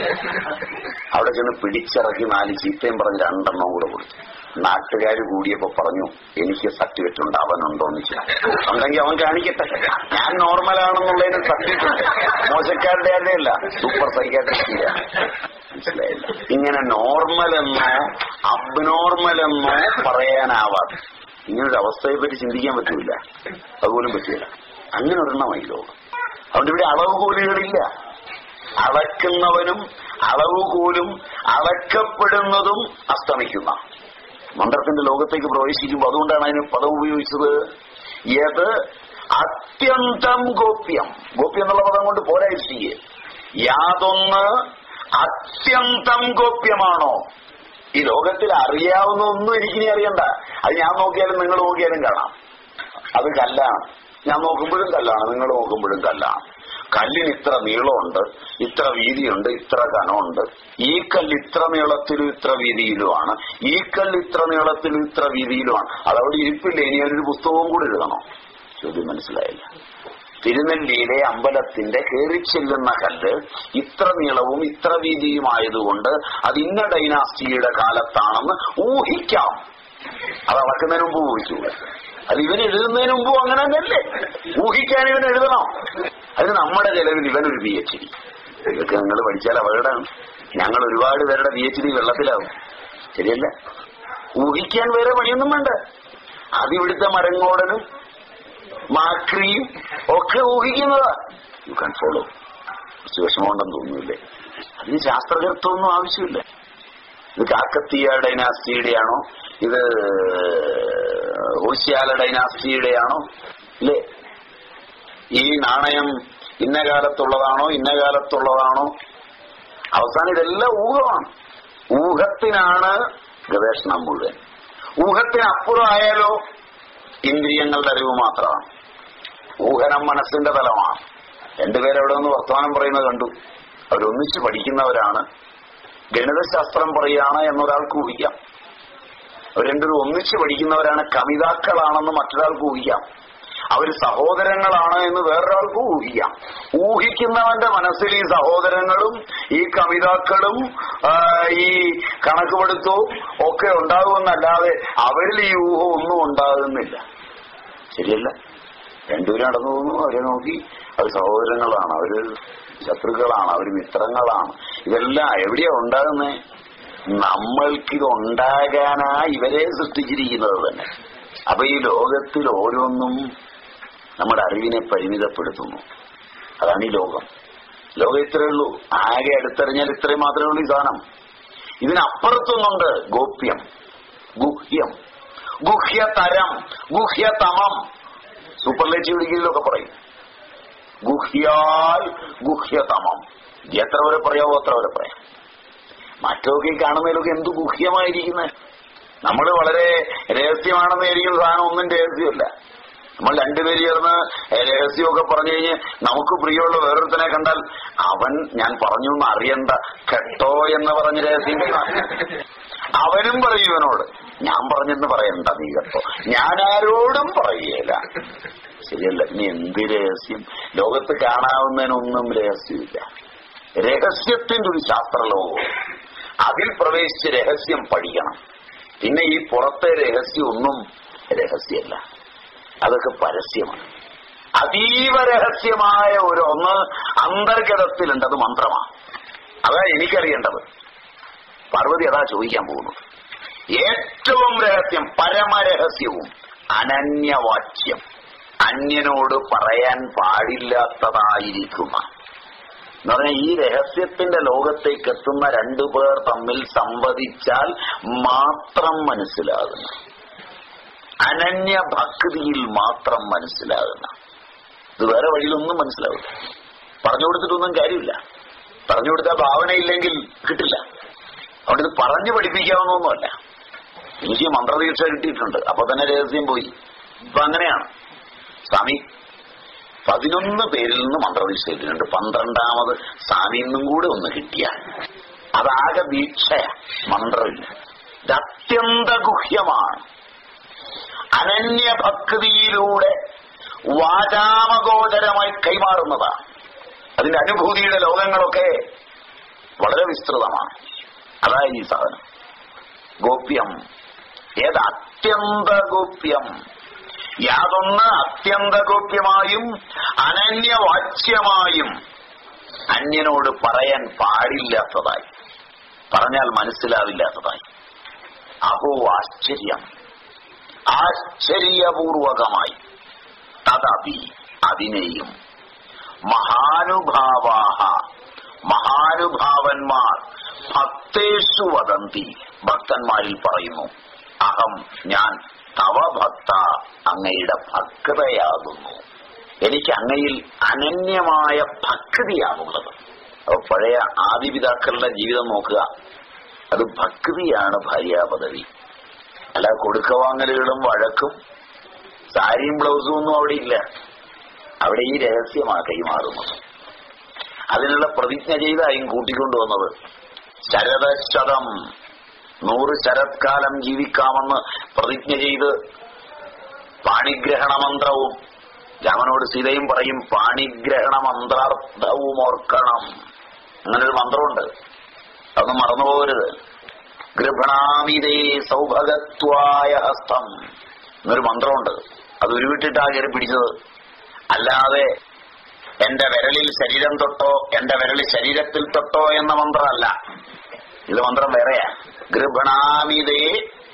അവിടെ ചെന്ന് പിടിച്ചിറക്കി നാല് ചീത്തയും പറഞ്ഞ് രണ്ടെണ്ണം കൂടെ കൊടുത്തു നാട്ടുകാർ കൂടിയപ്പോ പറഞ്ഞു എനിക്ക് സർട്ടിഫിക്കറ്റ് ഉണ്ട് അവനുണ്ടോ എന്ന് ചോദിച്ചു ഉണ്ടെങ്കിൽ അവൻ കാണിക്കട്ടെ ഞാൻ നോർമലാണെന്നുള്ളതിന് സർട്ടിഫിക്കറ്റ് ഉണ്ട് മോശക്കാരുടെ അല്ല സൂപ്പർ സൈക്കാട്രിസ്റ്റിന്റെ മനസ്സിലായില്ല ഇങ്ങനെ നോർമൽ എന്നോ അബ്നോർമൽ എന്നോ പറയാനാവാതെ ഇങ്ങനൊരു അവസ്ഥയെ പറ്റി ചിന്തിക്കാൻ പറ്റൂല അതുപോലും പറ്റില്ല അങ്ങനെ ഒരെണ്ണമായി ലോകം അതുകൊണ്ട് ഇവിടെ അളവ് കൂലികളില്ല അളക്കുന്നവനും അളവുകൂലും അളക്കപ്പെടുന്നതും അസ്തമിക്കുന്ന മന്ത്രത്തിന്റെ ലോകത്തേക്ക് പ്രവേശിക്കുമ്പോൾ അതുകൊണ്ടാണ് അതിന് പദം ഉപയോഗിച്ചത് ഏത് അത്യന്തം ഗോപ്യം ഗോപ്യം എന്നുള്ള പദം കൊണ്ട് പോരായിരിക്കുക യാതൊന്ന് അത്യന്തം ഗോപ്യമാണോ ഈ ലോകത്തിൽ അറിയാവുന്ന ഒന്നും എനിക്കിനി അറിയണ്ട അത് ഞാൻ നോക്കിയാലും നിങ്ങൾ നോക്കിയാലും കാണാം അത് കല്ലാണ് ഞാൻ നോക്കുമ്പോഴും കല്ലാണ് നിങ്ങൾ നോക്കുമ്പോഴും കല്ലാണ് കല്ലിന് ഇത്ര നീളമുണ്ട് ഇത്ര വീതിയുണ്ട് ഇത്ര കനമുണ്ട് ഈ കല്ല് ഇത്ര നീളത്തിലും ഇത്ര വീതിയിലുമാണ് ഈ കല്ല് ഇത്ര നീളത്തിലും ഇത്ര വീതിയിലുമാണ് അതവിടെ ഇരിപ്പില്ല ഇനി ഒരു പുസ്തകവും കൂടി എഴുതണോ ചോദ്യം മനസ്സിലായില്ല തിരുനെല്ലിയിലെ അമ്പലത്തിന്റെ കയറി ചെല്ലുന്ന കല്ല് ഇത്ര നീളവും ഇത്ര വീതിയുമായതുകൊണ്ട് അത് ഇന്ന ഡൈനാസ്റ്റിയുടെ കാലത്താണെന്ന് ഊഹിക്കാം അത് അളക്കുന്നതിന് മുമ്പ് ഊഹിച്ചു അത് ഇവൻ എഴുതുന്നതിന് മുമ്പും അങ്ങനെ തന്നെയല്ലേ ഊഹിക്കാൻ ഇവൻ എഴുതണം അതിന് നമ്മുടെ ചെലവിൽ ഇവനൊരു പി എച്ച് ഡി ഇതൊക്കെ നിങ്ങൾ പഠിച്ചാൽ അപകടമാണ് ഞങ്ങൾ ഒരുപാട് പേരുടെ പി എച്ച് ഡി വെള്ളത്തിലാവും ശരിയല്ല ഊഹിക്കാൻ വേറെ പണിയൊന്നും വേണ്ട അതിവിടുത്തെ മരങ്ങോടനും മാക്രിയും ഒക്കെ ഊഹിക്കുന്നതാ യു കൺ ഫോളോ കുറച്ച് വിഷമമുണ്ടെന്ന് തോന്നുന്നില്ലേ അതിന് ശാസ്ത്രകർത്വമൊന്നും ആവശ്യമില്ല ഇത് കാക്കത്തീയ ഡൈനാസ്റ്റിയുടെയാണോ ഇത് ഹോശിയാല ഡൈനാസ്റ്റിയുടെയാണോ ഇല്ലേ ഈ നാണയം ഇന്ന കാലത്തുള്ളതാണോ ഇന്ന കാലത്തുള്ളതാണോ അവസാനം ഇതെല്ലാം ഊഹമാണ് ഊഹത്തിനാണ് ഗവേഷണം മുഴുവൻ ഊഹത്തിനപ്പുറം ആയാലോ ഇന്ദ്രിയങ്ങളുടെ അറിവ് മാത്രമാണ് ഊഹനം മനസ്സിന്റെ തലമാണ് രണ്ടുപേരവിടെ നിന്ന് വർത്തമാനം പറയുന്നത് കണ്ടു അവരൊന്നിച്ച് പഠിക്കുന്നവരാണ് ഗണിതശാസ്ത്രം പറയുകയാണ് എന്നൊരാൾക്ക് ഊഹിക്കാം അവർ രണ്ടുപേരും ഒന്നിച്ച് പഠിക്കുന്നവരാണ് കവിതാക്കളാണെന്ന് മറ്റൊരാൾക്ക് ഊഹിക്കാം അവർ സഹോദരങ്ങളാണ് എന്ന് വേറൊരാൾക്ക് ഊഹിക്കാം ഊഹിക്കുന്നവന്റെ മനസ്സിൽ ഈ സഹോദരങ്ങളും ഈ കവിതാക്കളും ആ, ഈ കണക്കുപടുത്തവും ഒക്കെ ഉണ്ടാകുമെന്നല്ലാതെ അവരിൽ ഈ ഊഹം ഒന്നും ഉണ്ടാകുന്നില്ല ശരിയല്ല രണ്ടുപേരും നടന്നു പോകുന്നു അവരെ നോക്കി അവർ സഹോദരങ്ങളാണ് അവര് ശത്രുക്കളാണ് അവർ മിത്രങ്ങളാണ് ഇതെല്ലാം എവിടെയാ ഉണ്ടാകുന്നത് നമ്മൾക്കിത് ഉണ്ടാകാനാ ഇവരെ സൃഷ്ടിച്ചിരിക്കുന്നത് തന്നെ അപ്പൊ ഈ ലോകത്തിൽ ഓരോന്നും നമ്മുടെ അറിവിനെ പരിമിതപ്പെടുത്തുന്നു അതാണ് ഈ ലോകം ലോകം ഇത്രയേ ഉള്ളൂ ആകെ അടുത്തറിഞ്ഞാൽ ഇത്രയും മാത്രമേ ഉള്ളൂ ഈ സാധനം ഇതിനപ്പുറത്തൊന്നുണ്ട് ഗോപ്യം ഗുഹ്യം ഗുഹ്യതരം ഗുഹ്യതമം സൂപ്പർലേറ്റീവ് ഡിഗ്രിയിലൊക്കെ പറയും ഗുഹ്യാൽ ഗുഹ്യതമം ഇത് എത്ര വരെ പറയാവോ അത്ര വരെ പറയാം മറ്റൊക്കെ ഈ കാണുന്നതിലൊക്കെ എന്ത് ഗുഹ്യമായിരിക്കുന്നത് നമ്മൾ വളരെ രഹസ്യമാണെന്ന് ഇരിക്കുന്ന സാധനം ഒന്നും രഹസ്യമല്ല നമ്മൾ രണ്ടുപേര് ചേർന്ന് രഹസ്യമൊക്കെ പറഞ്ഞു കഴിഞ്ഞ് നമുക്ക് പ്രിയമുള്ള വേറൊരുത്തനെ കണ്ടാൽ അവൻ ഞാൻ പറഞ്ഞു എന്ന് അറിയണ്ട കേട്ടോ എന്ന് പറഞ്ഞ് രഹസ്യം കൈമാ- അവനും പറയും ഇവനോട് ഞാൻ പറഞ്ഞെന്ന് പറയണ്ട നീ കേട്ടോ ഞാൻ ആരോടും പറയേല ശരിയല്ല ഇനി എന്ത് രഹസ്യം ലോകത്ത് കാണാവുന്നതിനൊന്നും രഹസ്യമില്ല രഹസ്യത്തിന്റെ ഒരു ശാസ്ത്രലോകവും അതിൽ പ്രവേശിച്ച് രഹസ്യം പഠിക്കണം പിന്നെ ഈ പുറത്തെ രഹസ്യം ഒന്നും രഹസ്യമല്ല അതൊക്കെ പരസ്യമാണ് അതീവ രഹസ്യമായ ഒരു ഒന്ന് അന്തർഗതത്തിലുണ്ട് അത് മന്ത്രമാണ് അതാ എനിക്കറിയേണ്ടത് പാർവതി അതാ ചോദിക്കാൻ പോകുന്നത് ഏറ്റവും രഹസ്യം പരമരഹസ്യവും അനന്യവാച്യം അന്യനോട് പറയാൻ പാടില്ലാത്തതായിരിക്കുന്ന എന്ന് പറഞ്ഞാൽ ഈ രഹസ്യത്തിന്റെ ലോകത്തേക്ക് എത്തുന്ന രണ്ടു പേർ തമ്മിൽ സംവദിച്ചാൽ മാത്രം മനസ്സിലാകുന്ന അനന്യ ഭക്തിയിൽ മാത്രം മനസ്സിലാകുന്ന ഇത് വേറെ വഴിയിലൊന്നും മനസ്സിലാവില്ല പറഞ്ഞു കൊടുത്തിട്ടൊന്നും കാര്യമില്ല പറഞ്ഞു കൊടുത്താൽ ഭാവനയില്ലെങ്കിൽ കിട്ടില്ല അതുകൊണ്ട് ഇത് പറഞ്ഞു പഠിപ്പിക്കാവുന്നൊന്നുമല്ല എനിക്ക് മന്ത്രദീക്ഷ കിട്ടിയിട്ടുണ്ട് അപ്പൊ തന്നെ രഹസ്യം പോയി ഇപ്പൊ അങ്ങനെയാണ് സ്വാമി പതിനൊന്ന് പേരിൽ നിന്ന് മന്ത്രദീക്ഷ കിട്ടിയിട്ടുണ്ട് പന്ത്രണ്ടാമത് സ്വാമിയിൽ നിന്നും കൂടെ ഒന്ന് കിട്ടിയ അതാകെ ദീക്ഷയ മന്ത്രമില്ല ഇത് അത്യന്ത ഗുഹ്യമാണ് അനന്യഭക്തിയിലൂടെ വാചാമഗോചരമായി കൈമാറുന്നതാണ് അതിന്റെ അനുഭൂതിയുടെ ലോകങ്ങളൊക്കെ വളരെ വിസ്തൃതമാണ് അതായി ഈ സാധനം ഗോപ്യം ഏത് അത്യന്ത ഗോപ്യം യാതൊന്ന് അത്യന്ത ഗോപ്യമായും അനന്യവാച്യമായും അന്യനോട് പറയാൻ പാടില്ലാത്തതായി പറഞ്ഞാൽ മനസ്സിലാവില്ലാത്തതായി അഹോ ആശ്ചര്യം ആശ്ചര്യപൂർവകമായി തദപി അതിനെയും മഹാനുഭാവാഹ മഹാനുഭാവന്മാർ ഭക്തേഷു വദന്തി ഭക്തന്മാരിൽ പറയുന്നു അഹം ഞാൻ തവ ഭക്ത അങ്ങയുടെ ഭക്തയാകുന്നു എനിക്ക് അങ്ങയിൽ അനന്യമായ ഭക്തിയാണുള്ളത് അപ്പൊ പഴയ ആദിപിതാക്കളുടെ ജീവിതം നോക്കുക അത് ഭക്തിയാണ് ഭാര്യാപദവി അല്ല കൊടുക്കവാങ്ങലുകളും വഴക്കും സാരിയും ബ്ലൗസും ഒന്നും അവിടെ ഇല്ല അവിടെ ഈ രഹസ്യമാണ് കൈമാറുന്നത് അതിനുള്ള പ്രതിജ്ഞ ചെയ്തായും കൂട്ടിക്കൊണ്ടുവന്നത് ശരതശതം നൂറ് ശരത്കാലം ജീവിക്കാമെന്ന് പ്രതിജ്ഞ ചെയ്ത് പാണിഗ്രഹണ മന്ത്രവും രാമനോട് സീതയും പറയും പാണിഗ്രഹണ മന്ത്രാർത്ഥവും ഓർക്കണം അങ്ങനൊരു മന്ത്രമുണ്ട് അതൊന്നും മറന്നുപോകരുത് ഗൃഭണാമിതേ സൗഭഗത്വായ ഹസ്തം എന്നൊരു മന്ത്രമുണ്ട് അത് ഉരുവിട്ടിട്ടാ കയറി പിടിച്ചത് അല്ലാതെ എന്റെ വിരലിൽ ശരീരം തൊട്ടോ എന്റെ വിരലിൽ ശരീരത്തിൽ തൊട്ടോ എന്ന മന്ത്രമല്ല ഇത് മന്ത്രം വേറെയാ ഗൃഭണാമിതേ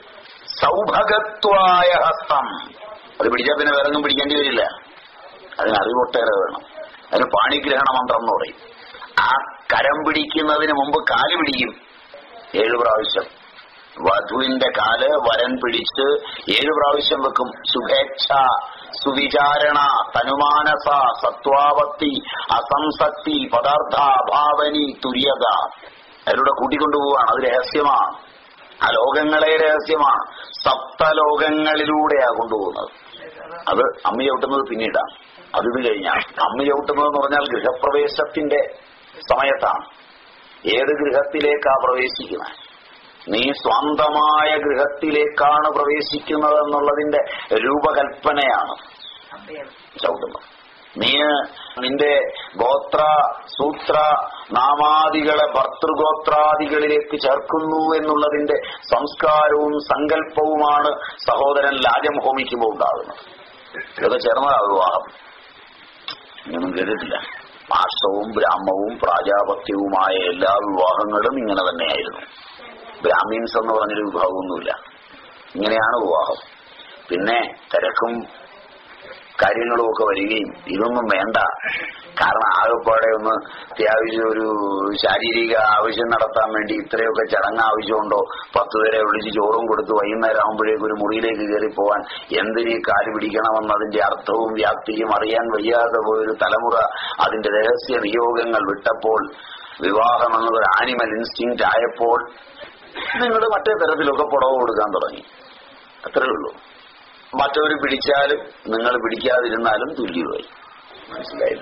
സൗഭഗത്വായ ഹസ്തം അത് പിടിച്ചാൽ പിന്നെ വേറെങ്ങും പിടിക്കേണ്ടി വരില്ല അതിന് അറിവൊട്ടേറെ വേണം അതിന് പാണിഗ്രഹണ മന്ത്രം എന്ന് പറയും ആ കരം പിടിക്കുന്നതിന് മുമ്പ് കാല് പിടിക്കും ഏഴു പ്രാവശ്യം വധുവിന്റെ കാല് വരൻ പിടിച്ച് ഏഴു പ്രാവശ്യം വെക്കും ശുഭേച്ഛ സുവിചാരണ തനുമാനസ സത്വാവത്തി അസംസക്തി പദാർത്ഥാഭാവനി തുര്യത അതിലൂടെ കൂട്ടിക്കൊണ്ടുപോവാണ് അത് രഹസ്യമാണ് ആ ലോകങ്ങളെ രഹസ്യമാണ് സപ്തലോകങ്ങളിലൂടെയാ കൊണ്ടുപോകുന്നത് അത് അമ്മ ചവിട്ടുന്നത് പിന്നീടാണ് അതിത് കഴിഞ്ഞാൽ അമ്മ ചവിട്ടുന്നത് എന്ന് പറഞ്ഞാൽ ഗൃഹപ്രവേശത്തിന്റെ സമയത്താണ് ഏത് ഗൃഹത്തിലേക്കാ പ്രവേശിക്കുന്നത് നീ സ്വന്തമായ ഗൃഹത്തിലേക്കാണ് പ്രവേശിക്കുന്നത് എന്നുള്ളതിന്റെ രൂപകൽപ്പനയാണ് ചവിട്ടുന്നത് നീ നിന്റെ ഗോത്ര സൂത്ര നാമാദികളെ ഭർത്തൃഗോത്രാദികളിലേക്ക് ചേർക്കുന്നു എന്നുള്ളതിന്റെ സംസ്കാരവും സങ്കല്പവുമാണ് സഹോദരൻ ലാജം ഹോമിക്കുമ്പോൾ ഉണ്ടാകുന്നത് ഇതൊക്കെ ചേർന്നതാ വിവാഹം ഇങ്ങനൊന്നും കേട്ടിട്ടില്ല പാർശ്വവും ബ്രാഹ്മവും പ്രാജാപത്യവുമായ എല്ലാ വിവാഹങ്ങളും ഇങ്ങനെ തന്നെയായിരുന്നു ബ്രാഹ്മിൻസ് എന്ന് പറഞ്ഞൊരു വിഭാഗമൊന്നുമില്ല ഇങ്ങനെയാണ് വിവാഹം പിന്നെ തിരക്കും കാര്യങ്ങളും ഒക്കെ വരികയും ഇതൊന്നും വേണ്ട കാരണം ആകെപ്പാടെ ഒന്ന് അത്യാവശ്യം ഒരു ശാരീരിക ആവശ്യം നടത്താൻ വേണ്ടി ഇത്രയൊക്കെ ചടങ്ങ് ആവശ്യമുണ്ടോ പത്ത് പേരെ വിളിച്ച് ചോറും കൊടുത്ത് വൈകുന്നേരം ആകുമ്പോഴേക്കും ഒരു മുറിയിലേക്ക് കയറി പോവാൻ എന്തിനീ കാല് പിടിക്കണമെന്നതിന്റെ അർത്ഥവും വ്യാപ്തിയും അറിയാൻ വയ്യാതെ പോയൊരു തലമുറ അതിന്റെ രഹസ്യ നിയോഗങ്ങൾ വിട്ടപ്പോൾ വിവാഹം എന്നതൊരു ആനിമൽ ഇൻസ്റ്റിങ് ആയപ്പോൾ നിങ്ങൾ മറ്റേ തരത്തിലൊക്കെ പുടവ് കൊടുക്കാൻ തുടങ്ങി അത്രേ ഉള്ളൂ മറ്റവര് പിടിച്ചാലും നിങ്ങൾ പിടിക്കാതിരുന്നാലും തുല്യമായി മനസ്സിലായില്ല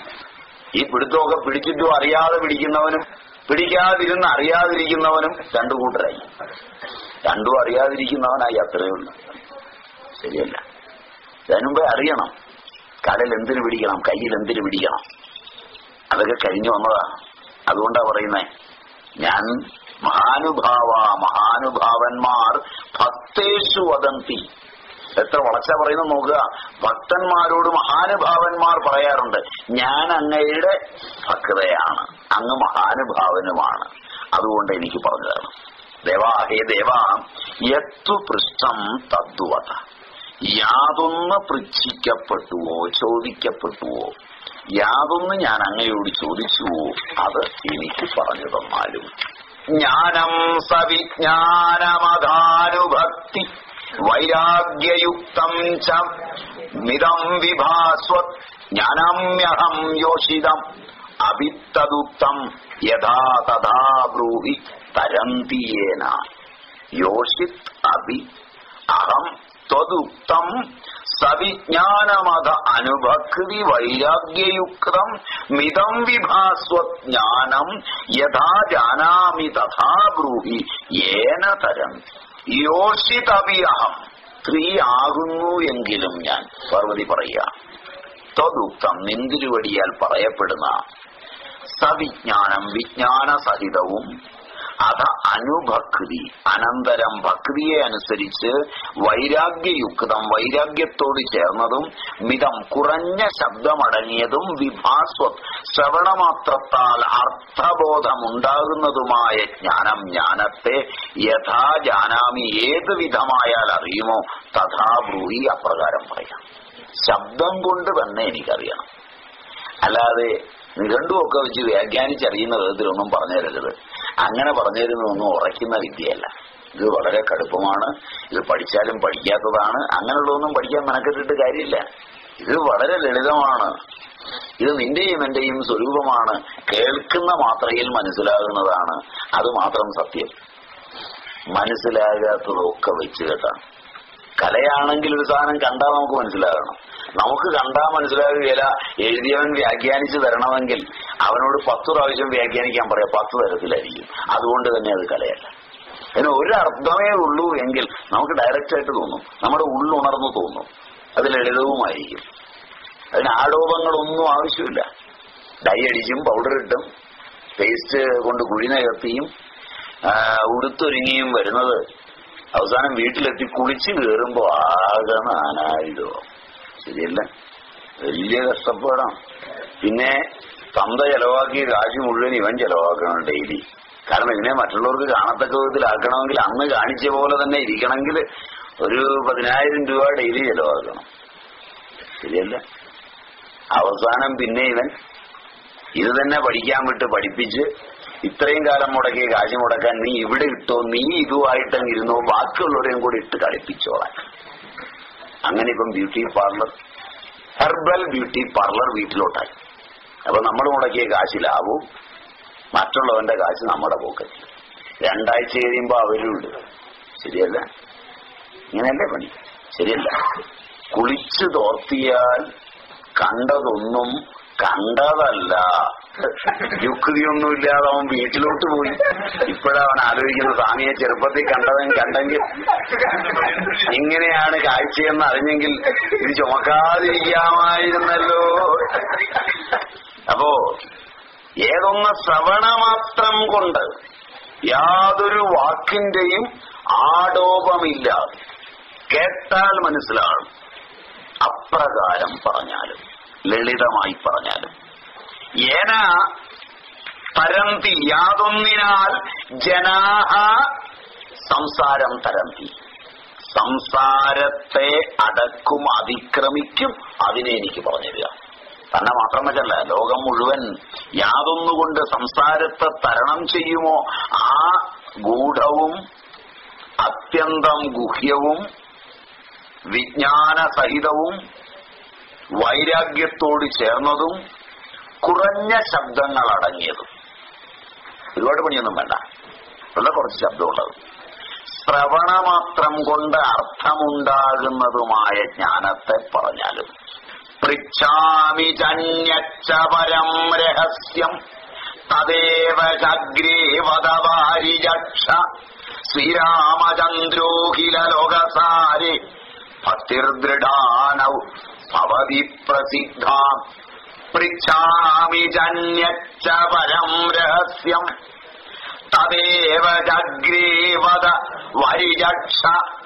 ഈ പിടുത്തമൊക്കെ പിടിച്ചിട്ടും അറിയാതെ പിടിക്കുന്നവനും പിടിക്കാതിരുന്ന് അറിയാതിരിക്കുന്നവനും രണ്ടു കൂട്ടരായി രണ്ടും അറിയാതിരിക്കുന്നവനായി അത്രയേ ഉള്ളൂ ശരിയല്ല അതിനുമ്പേ അറിയണം കടൽ എന്തിനു പിടിക്കണം കയ്യിൽ എന്തിനു പിടിക്കണം അതൊക്കെ കഴിഞ്ഞു വന്നതാ അതുകൊണ്ടാ പറയുന്നേ ഞാൻ മഹാനുഭാവ മഹാനുഭാവന്മാർ ഭക്തേഷു വദന്തി എത്ര വളച്ച പറയുന്നു നോക്കുക ഭക്തന്മാരോട് മഹാനുഭാവന്മാർ പറയാറുണ്ട് ഞാൻ അങ്ങയുടെ ഭക്തയാണ് അങ്ങ് മഹാനുഭാവനുമാണ് അതുകൊണ്ട് എനിക്ക് പറഞ്ഞു തരണം ദേവാ ഹേ ദേവ എത്തു പൃഷ്ഠം തദ്വത യാതൊന്ന് പൃച്ഛിക്കപ്പെട്ടുവോ ചോദിക്കപ്പെട്ടുവോ യാതൊന്ന് ഞാൻ അങ്ങയോട് ചോദിച്ചുവോ അത് എനിക്ക് പറഞ്ഞു തന്നാലും ജ്ഞാനം സവിജ്ഞാനമധാനുഭക്തി വൈരാഗ്യയുക്തം ച മിതം വിഭാസ്വത് ജ്ഞാനമ്യഹം യോഷിതം അവിത്തദുക്തം യഥാ തഥാ ബ്രൂഹി തരന്തിയേന യോഷിത് അഭി അഹം ത്വദുക്തം സവിജ്ഞാനമത അനുഭക്തി വൈരാഗ്യയുക്തം മിതം വിഭാസ്വജ്ഞാനം യഥാ ജാനാമി തഥാ ബ്രൂഹി ഏന തരം യോഷിതപി അഹം സ്ത്രീ ആകുന്നു എങ്കിലും ഞാൻ പാർവതി പറയുക ത്വദുക്തം നിന്തിരുവടിയാൽ പറയപ്പെടുന്ന സവിജ്ഞാനം വിജ്ഞാന സഹിതവും അത അനുഭക്തി അനന്തരം ഭക്തിയെ അനുസരിച്ച് വൈരാഗ്യയുക്തം വൈരാഗ്യത്തോട് ചേർന്നതും മിതം കുറഞ്ഞ ശബ്ദമടങ്ങിയതും വിഭാസ്വ ശ്രവണമാത്രത്താൽ അർത്ഥബോധമുണ്ടാകുന്നതുമായ ജ്ഞാനം ജ്ഞാനത്തെ യഥാ ജാനാമി ഏത് വിധമായാൽ അറിയുമോ തഥാ ബ്രൂഹി അപ്രകാരം പറയാം ശബ്ദം കൊണ്ട് തന്നെ എനിക്കറിയണം അല്ലാതെ നിഘണ്ടുമൊക്കെ വെച്ച് വ്യാഖ്യാനിച്ചറിയുന്ന വിധത്തിലൊന്നും പറഞ്ഞു തരരുത് അങ്ങനെ പറഞ്ഞു തരുന്നതൊന്നും ഉറയ്ക്കുന്ന വിദ്യയല്ല ഇത് വളരെ കടുപ്പമാണ് ഇത് പഠിച്ചാലും പഠിക്കാത്തതാണ് അങ്ങനെയുള്ളതൊന്നും പഠിക്കാൻ മെനക്കെട്ടിട്ട് കാര്യമില്ല ഇത് വളരെ ലളിതമാണ് ഇത് നിന്റെയും എന്റെയും സ്വരൂപമാണ് കേൾക്കുന്ന മാത്രയിൽ മനസ്സിലാകുന്നതാണ് അത് മാത്രം സത്യം മനസ്സിലാകാത്തതൊക്കെ വെച്ച് കേട്ടാണ് കലയാണെങ്കിൽ ഒരു സാധനം കണ്ടാൽ നമുക്ക് മനസ്സിലാകണം നമുക്ക് കണ്ടാൽ മനസ്സിലാകുകയില്ല എഴുതിയവൻ വ്യാഖ്യാനിച്ചു തരണമെങ്കിൽ അവനോട് പത്ത് പ്രാവശ്യം വ്യാഖ്യാനിക്കാൻ പറയാം പത്ത് തരത്തിലായിരിക്കും അതുകൊണ്ട് തന്നെ അത് കലയല്ല അതിന് ഒരു അർത്ഥമേ ഉള്ളൂ എങ്കിൽ നമുക്ക് ഡയറക്റ്റ് ആയിട്ട് തോന്നും നമ്മുടെ ഉള്ളുണർന്നു തോന്നും അത് ലളിതവുമായിരിക്കും അതിന് ആരോപങ്ങളൊന്നും ആവശ്യമില്ല ഡൈ അടിച്ചും പൗഡർ ഇട്ടും പേസ്റ്റ് കൊണ്ട് കുഴി നികത്തിയും ആ, ഉടുത്തൊരുങ്ങിയും വരുന്നത് അവസാനം വീട്ടിലെത്തി കുളിച്ച് കയറുമ്പോ ആകെ നാനായിരോ ശരിയല്ല വലിയ കഷ്ടപ്പാടാണ് പിന്നെ തന്ത ചെലവാക്കിയ കാശ് മുഴുവൻ ഇവൻ ചെലവാക്കണം ഡെയിലി കാരണം ഇതിനെ മറ്റുള്ളവർക്ക് കാണത്തക്ക വിധത്തിലാക്കണമെങ്കിൽ അന്ന് കാണിച്ച പോലെ തന്നെ ഇരിക്കണമെങ്കിൽ ഒരു പതിനായിരം രൂപ ഡെയിലി ചെലവാക്കണം ശരിയല്ല അവസാനം പിന്നെ ഇവൻ ഇത് തന്നെ പഠിക്കാൻ വിട്ട് പഠിപ്പിച്ച് ഇത്രയും കാലം മുടക്കിയ കാശ് മുടക്കാൻ നീ ഇവിടെ ഇട്ടോ നീ ഇതുമായിട്ടങ്ങ് ഇരുന്നോ ബാക്കിയുള്ളവരെയും കൂടി ഇട്ട് കളിപ്പിച്ചോളാൻ അങ്ങനെ ഇപ്പം beauty parlour herbal beauty parlour വീട്ടിലോട്ടായി അപ്പൊ നമ്മൾ മുടക്കിയ കാശ് ലാഭവും മറ്റുള്ളവന്റെ കാശ് നമ്മുടെ പോക്കറ്റിൽ രണ്ടാഴ്ച കഴിയുമ്പോ അവരുണ്ട് ശരിയല്ല ഇങ്ങനെയല്ലേ പണി ശരിയല്ല കുളിച്ചു തോർത്തിയാൽ കണ്ടതൊന്നും കണ്ടതല്ല യുക്തിയൊന്നുമില്ലാതെ അവൻ വീട്ടിലോട്ട് പോയി ഇപ്പോഴാ അവൻ ആലോചിക്കുന്ന സ്വാമിയെ ചെറുപ്പത്തിൽ കണ്ടവൻ കണ്ടെങ്കിൽ ഇങ്ങനെയാണ് കാഴ്ചയെന്ന് അറിഞ്ഞെങ്കിൽ ഇത് ചുമക്കാതിരിക്കാമായിരുന്നല്ലോ അപ്പോ ഏതൊന്ന് ശ്രവണമാത്രം കൊണ്ട് യാതൊരു വാക്കിന്റെയും ആടോപമില്ലാതെ കേട്ടാൽ മനസ്സിലാകും അപ്രകാരം പറഞ്ഞാലും ലളിതമായി പറഞ്ഞാലും ഏന തരന്തി യാതൊന്നിനാൽ ജനാഹ സംസാരം തരന്തി സംസാരത്തെ അടക്കും അതിക്രമിക്കും അതിനെ എനിക്ക് പറഞ്ഞുതരിക തന്നെ മാത്രം വെച്ചല്ല ലോകം മുഴുവൻ യാതൊന്നുകൊണ്ട് സംസാരത്തെ തരണം ചെയ്യുമോ ആ ഗൂഢവും അത്യന്തം ഗുഹ്യവും വിജ്ഞാനസഹിതവും വൈരാഗ്യത്തോട് ചേർന്നതും കുറഞ്ഞ ശബ്ദങ്ങൾ അടങ്ങിയതും ഒരുപാട് പണിയൊന്നും വേണ്ട വളരെ കുറച്ച് ശബ്ദമുള്ളത് ശ്രവണമാത്രം കൊണ്ട് അർത്ഥമുണ്ടാകുന്നതുമായ ജ്ഞാനത്തെ പറഞ്ഞാലും പൃച്ഛാമി ചന്യച്ച പരം രഹസ്യം തദേവ ചഗ്രേ വദവാരിജക്ഷ ശ്രീരാമചന്ദ്രോഖില ലോകസാരെ ഭക്തിർദൃഢാനൗ ഭവതി പ്രസിദ്ധ പൃച്ഛാമി ജന്യച്ച പരം രഹസ്യം തദേവ ജഗ്രേ വദ വരിജക്ഷ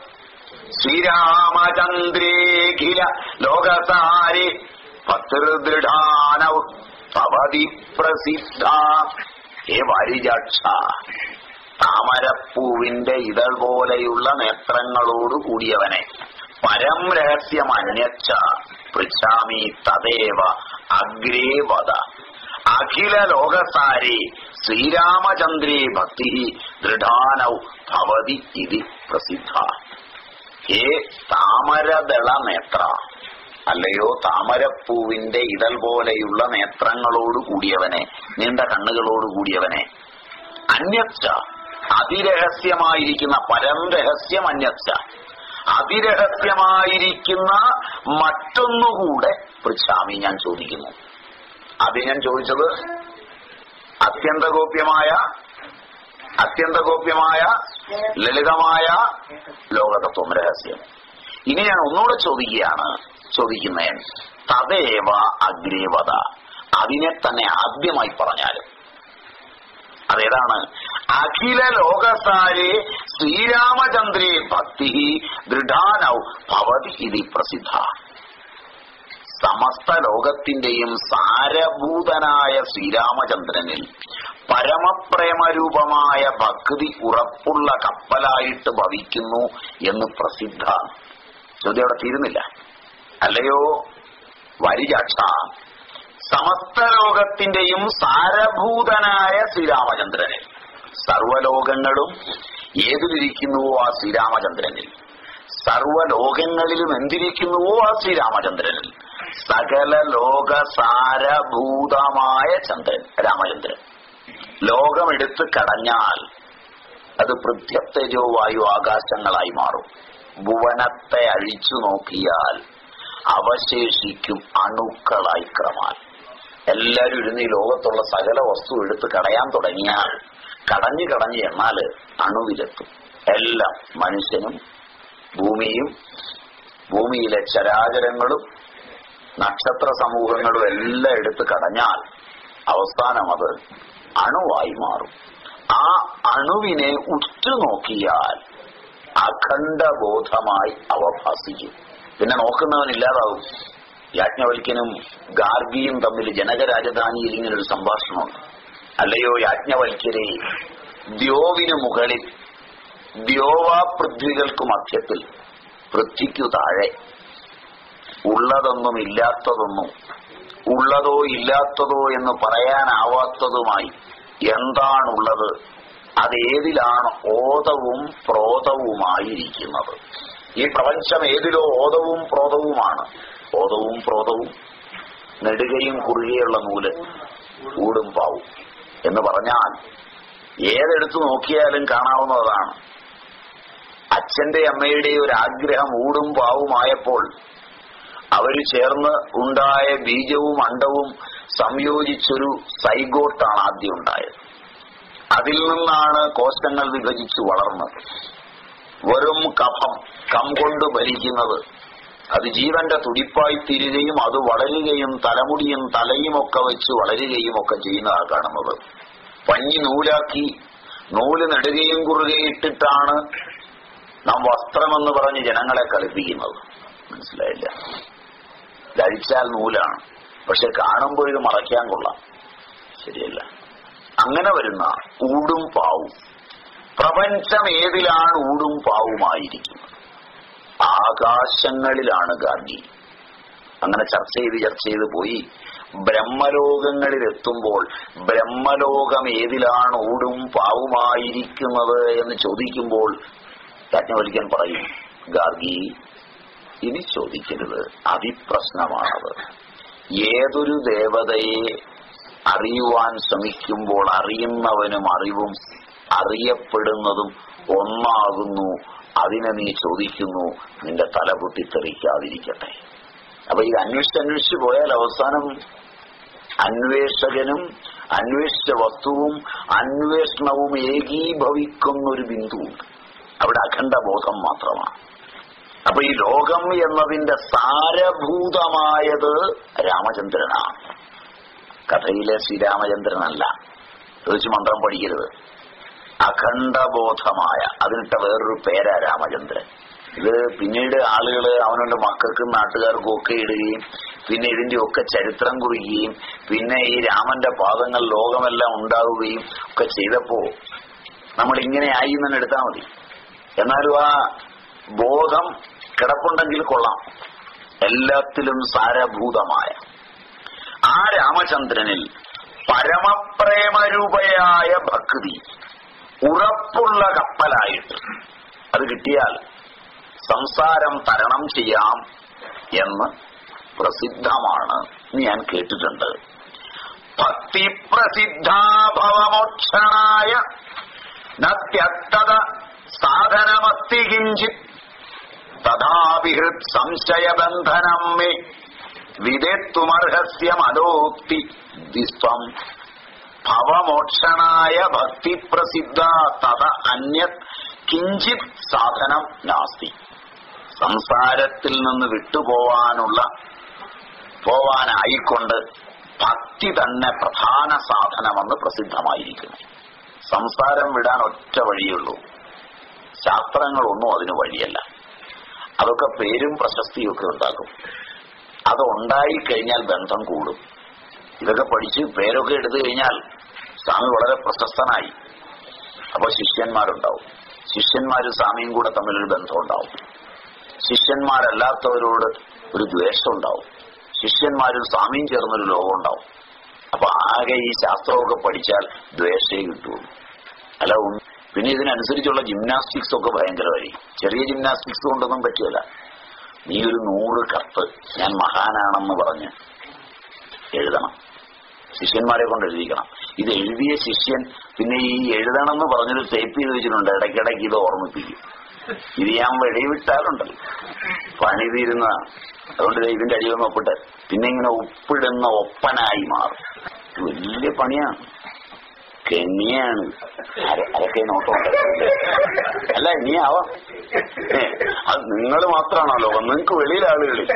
ശ്രീരാമചന്ദ്രേഖില ലോകസാരി ഭക്തിർദൃഢാനൗ ഭവതി പ്രസിദ്ധ ഹേ വരിജക്ഷ താമരപ്പൂവിന്റെ ഇതൾ പോലെയുള്ള നേത്രങ്ങളോട് കൂടിയവനെ പരം രഹസ്യം അന്യച്ച പൃച്ഛാമി തദേവ അഗ്രേ വദ അഖില ലോകസാരി ശ്രീരാമചന്ദ്രേ ഭക്തി ദൃഢാനൗ ഭവതി ഇതി പ്രസിദ്ധ ഹേ താമരദള നേത്ര അല്ലയോ താമരപ്പൂവിന്റെ ഇതൾ പോലെയുള്ള നേത്രങ്ങളോട് കൂടിയവനെ നീണ്ട കണ്ണുകളോട് കൂടിയവനെ അന്യച്ച അതിരഹസ്യമായിരിക്കുന്ന പരം രഹസ്യം അന്യച്ച അതിരഹസ്യമായിരിക്കുന്ന മറ്റൊന്നുകൂടെ പൃച്ഛാമി ഞാൻ ചോദിക്കുന്നു അത് ഞാൻ ചോദിച്ചത് അത്യന്തഗോപ്യമായ അത്യന്തഗോപ്യമായ ലളിതമായ ലോകതത്വം രഹസ്യം ഇനി ഞാൻ ഒന്നുകൂടെ ചോദിക്കുകയാണ് ചോദിക്കുന്നേൻ തദേവ അഗ്രേവത അതിനെ തന്നെ ആദ്യമായി പറഞ്ഞാലും അതേതാണ് അഖില ലോകസാരെ ശ്രീരാമചന്ദ്രേ ഭക്തി ദൃഢാനൗ ഭവതി ഇതി പ്രസിദ്ധ സമസ്ത ലോകത്തിന്റെയും സാരഭൂതനായ ശ്രീരാമചന്ദ്രനിൽ പരമപ്രേമരൂപമായ ഭക്തി ഉറപ്പുള്ള കപ്പലായിട്ട് ഭവിക്കുന്നു എന്ന് പ്രസിദ്ധ ചോദ്യം അവിടെ തീരുന്നില്ല അല്ലയോ വരിജാക്ഷ സമസ്ത ലോകത്തിന്റെയും സാരഭൂതനായ ശ്രീരാമചന്ദ്രനിൽ സർവലോകങ്ങളും ഏതിലിരിക്കുന്നുവോ ആ ശ്രീരാമചന്ദ്രനിൽ സർവലോകങ്ങളിലും എന്തിരിക്കുന്നുവോ ആ ശ്രീരാമചന്ദ്രനിൽ സകല ലോക സാരഭൂതമായ ചന്ദ്രൻ രാമചന്ദ്രൻ ലോകമെടുത്ത് കടഞ്ഞാൽ അത് പൃഥ്വത്തേജോ വായു ആകാശങ്ങളായി മാറും ഭുവനത്തെ അഴിച്ചു നോക്കിയാൽ അവശേഷിക്കും അണുക്കളായി ക്രമാൽ എല്ലാവരും ഇരുന്ന് ഈ ലോകത്തുള്ള സകല വസ്തു എടുത്ത് കടയാൻ തുടങ്ങിയാൽ കടഞ്ഞു കടഞ്ഞ് എണ്ണാല് അണുവിലെത്തും എല്ലാം മനുഷ്യനും ഭൂമിയും ഭൂമിയിലെ ചരാചരങ്ങളും നക്ഷത്ര സമൂഹങ്ങളും എല്ലാം എടുത്ത് കടഞ്ഞാൽ അവസാനം അത് അണുവായി മാറും ആ അണുവിനെ ഉറ്റുനോക്കിയാൽ അഖണ്ഡബോധമായി അവഭാസിക്കും പിന്നെ നോക്കുന്നവൻ ഇല്ലാതാവും യാജ്ഞവൽക്കനും ഗാർഗിയും തമ്മിൽ ജനകരാജധാനിയിൽ ഇങ്ങനെ ഒരു സംഭാഷണമുണ്ട് അല്ലയോ യാജ്ഞവൽക്കരെ ദ്യോവിന് മുകളിൽ ദ്യോവാ പൃഥ്വികൾക്ക് മധ്യത്തിൽ പൃഥ്വിക്കു താഴെ ഉള്ളതൊന്നും ഇല്ലാത്തതൊന്നും ഉള്ളതോ ഇല്ലാത്തതോ എന്ന് പറയാനാവാത്തതുമായി എന്താണുള്ളത് അതേതിലാണ് ഓതവും പ്രോതവുമായിരിക്കുന്നത് ഈ പ്രപഞ്ചം ഏതിലോ ഓതവും പ്രോതവുമാണ് ഓതവും പ്രോതവും നെടുകയും കുറുകയുള്ള നൂല് ഊടും പാവും എന്ന് പറഞ്ഞാൽ ഏതെടുത്തു നോക്കിയാലും കാണാവുന്നതാണ് അച്ഛന്റെ അമ്മയുടെയും ഒരു ആഗ്രഹം ഊടും പാവുമായപ്പോൾ അവര് ചേർന്ന് ഉണ്ടായ ബീജവും അണ്ടവും സംയോജിച്ചൊരു സൈഗോട്ടാണ് ആദ്യം ഉണ്ടായത് അതിൽ നിന്നാണ് കോശങ്ങൾ വിഭജിച്ചു വളർന്നത് വെറും കഫം കം കൊണ്ട് ഭരിക്കുന്നത് അത് ജീവന്റെ തുടിപ്പായി തീരുകയും അത് വളരുകയും തലമുടിയും തലയും ഒക്കെ വെച്ച് വളരുകയും ഒക്കെ ചെയ്യുന്നതാണ് കാണുന്നത് പഞ്ഞി നൂലാക്കി നൂല് നെടുകയും കുറുകയും ഇട്ടിട്ടാണ് നാം വസ്ത്രമെന്ന് പറഞ്ഞ് ജനങ്ങളെ കളിപ്പിക്കുന്നത് മനസ്സിലായില്ല ധരിച്ചാൽ നൂലാണ് പക്ഷെ കാണുമ്പോൾ ഇത് മറയ്ക്കാൻ കൊള്ളാം ശരിയല്ല അങ്ങനെ വരുന്ന ഊടും പാവും പ്രപഞ്ചം ഏതിലാണ് ഊടും പാവുമായിരിക്കുന്നത് ആകാശങ്ങളിലാണ് ഗാന്ധി അങ്ങനെ ചർച്ച ചെയ്ത് ചർച്ച ചെയ്ത് പോയി ബ്രഹ്മലോകങ്ങളിൽ എത്തുമ്പോൾ ബ്രഹ്മലോകം ഏതിലാണ് ഊടും പാവുമായിരിക്കുന്നത് എന്ന് ചോദിക്കുമ്പോൾ യാജ്ഞവൽക്കൻ പറയും ഗാർഗി ഇനി ചോദിക്കരുത് അതിപ്രശ്നമാണത് ഏതൊരു ദേവതയെ അറിയുവാൻ ശ്രമിക്കുമ്പോൾ അറിയുന്നവനും അറിവും അറിയപ്പെടുന്നതും ഒന്നാകുന്നു അതിനെ നീ ചോദിക്കുന്നു നിന്റെ തല പൊട്ടിത്തെറിക്കാതിരിക്കട്ടെ അപ്പൊ ഇത് അന്വേഷിച്ച് അന്വേഷിച്ച് പോയാൽ അവസാനം അന്വേഷകനും അന്വേഷിച്ച വസ്തുവും അന്വേഷണവും ഏകീഭവിക്കുന്ന ഒരു ബിന്ദുവുണ്ട് അവിടെ അഖണ്ഡ ബോധം മാത്രമാണ് അപ്പൊ ഈ ലോകം എന്നതിന്റെ സാരഭൂതമായത് രാമചന്ദ്രനാണ് കഥയിലെ ശ്രീരാമചന്ദ്രനല്ല ചോദിച്ച് മന്ത്രം പഠിക്കരുത് അഖണ്ഡബോധമായ അതിനിട്ട വേറൊരു പേരാ രാമചന്ദ്രൻ ഇത് പിന്നീട് ആളുകൾ അവനവന്റെ മക്കൾക്കും നാട്ടുകാർക്കും ഒക്കെ ഇടുകയും പിന്നെ ഇതിന്റെ ഒക്കെ ചരിത്രം കുറിക്കുകയും പിന്നെ ഈ രാമന്റെ പാദങ്ങൾ ലോകമെല്ലാം ഉണ്ടാവുകയും ഒക്കെ ചെയ്തപ്പോ നമ്മൾ ഇങ്ങനെ ആയി എന്ന് എടുത്താൽ മതി എന്നാലും ആ ബോധം കിടപ്പുണ്ടെങ്കിൽ കൊള്ളാം എല്ലാത്തിലും സാരഭൂതമായ ആ രാമചന്ദ്രനിൽ പരമപ്രേമരൂപയായ ഭക്തി ഉറപ്പുള്ള കപ്പലായിട്ട് അത് കിട്ടിയാൽ സംസാരം തരണം ചെയ്യാം എന്ന് പ്രസിദ്ധമാണ് എന്ന് ഞാൻ കേട്ടിട്ടുണ്ട് ഭക്തി പ്രസിദ്ധാഭവമോക്ഷണായ നത്യക്തത സാധനമസ്തി കിഞ്ചിത് തഥാവിഹൃത് സംശയബന്ധനം മേ വിധേത്തുമർഹസ്യമലോക്തി ദിസ്വം ഭവമോക്ഷണായ ഭക്തിപ്രസിദ്ധ തത അന്യത് കിഞ്ചിത് സാധനം നാസ്തി സംസാരത്തിൽ നിന്ന് വിട്ടുപോവാനുള്ള പോവാനായിക്കൊണ്ട് ഭക്തി തന്നെ പ്രധാന സാധനമെന്ന് പ്രസിദ്ധമായിരിക്കുന്നു സംസാരം വിടാൻ ഒറ്റ വഴിയുള്ളൂ ശാസ്ത്രങ്ങളൊന്നും അതിന് വഴിയല്ല അതൊക്കെ പേരും പ്രശസ്തിയും ഒക്കെ ഉണ്ടാക്കും അത് ഉണ്ടായിക്കഴിഞ്ഞാൽ ബന്ധം കൂടും ഇതൊക്കെ പഠിച്ച് പേരൊക്കെ എടുത്തു കഴിഞ്ഞാൽ സ്വാമി വളരെ പ്രശസ്തനായി അപ്പൊ ശിഷ്യന്മാരുണ്ടാവും ശിഷ്യന്മാരും സ്വാമിയും കൂടെ തമ്മിലൊരു ബന്ധം ഉണ്ടാവും ശിഷ്യന്മാരല്ലാത്തവരോട് ഒരു ദ്വേഷം ഉണ്ടാവും ശിഷ്യന്മാരും സ്വാമിയും ചേർന്നൊരു ലോകം ഉണ്ടാവും അപ്പൊ ആകെ ഈ ശാസ്ത്രമൊക്കെ പഠിച്ചാൽ ദ്വേഷേ കിട്ടുള്ളൂ അല്ല ഉം- പിന്നെ ഇതിനനുസരിച്ചുള്ള ജിംനാസ്റ്റിക്സ് ഒക്കെ ഭയങ്കരമായി ചെറിയ ജിംനാസ്റ്റിക്സ് കൊണ്ടൊന്നും പറ്റില്ല നീ ഒരു നൂറ് കത്ത് ഞാൻ മഹാനാണെന്ന് പറഞ്ഞ് എഴുതണം ശിഷ്യന്മാരെ കൊണ്ട് എഴുതിക്കണം ഇത് എഴുതിയ ശിഷ്യൻ പിന്നെ ഈ എഴുതണം എന്ന് പറഞ്ഞത് ടൈപ്പ് ചെയ്ത് വെച്ചിട്ടുണ്ട് ഇടയ്ക്കിടയ്ക്ക് ഇത് ഓർമ്മിപ്പിക്കും ഇത് ഞാൻ വെളിവിട്ടാലുണ്ടല്ലോ പണി തീരുന്നതാണ് അതുകൊണ്ട് ദേ ഇതിന്റെ അടിയൊന്ന് ഒപ്പിട്ട് പിന്നെ ഇങ്ങനെ ഒപ്പിടുന്ന ഒപ്പനായി മാറും ഇത് വലിയ പണിയാണ് കെണിയാണ് അര- അരക്കെ നോട്ടമുണ്ട് അല്ല ഇനി ആവാം ഏ, അത് നിങ്ങൾ മാത്രമാണല്ലോ നിങ്ങൾക്ക് വെളിയിൽ ആളുകളിൽ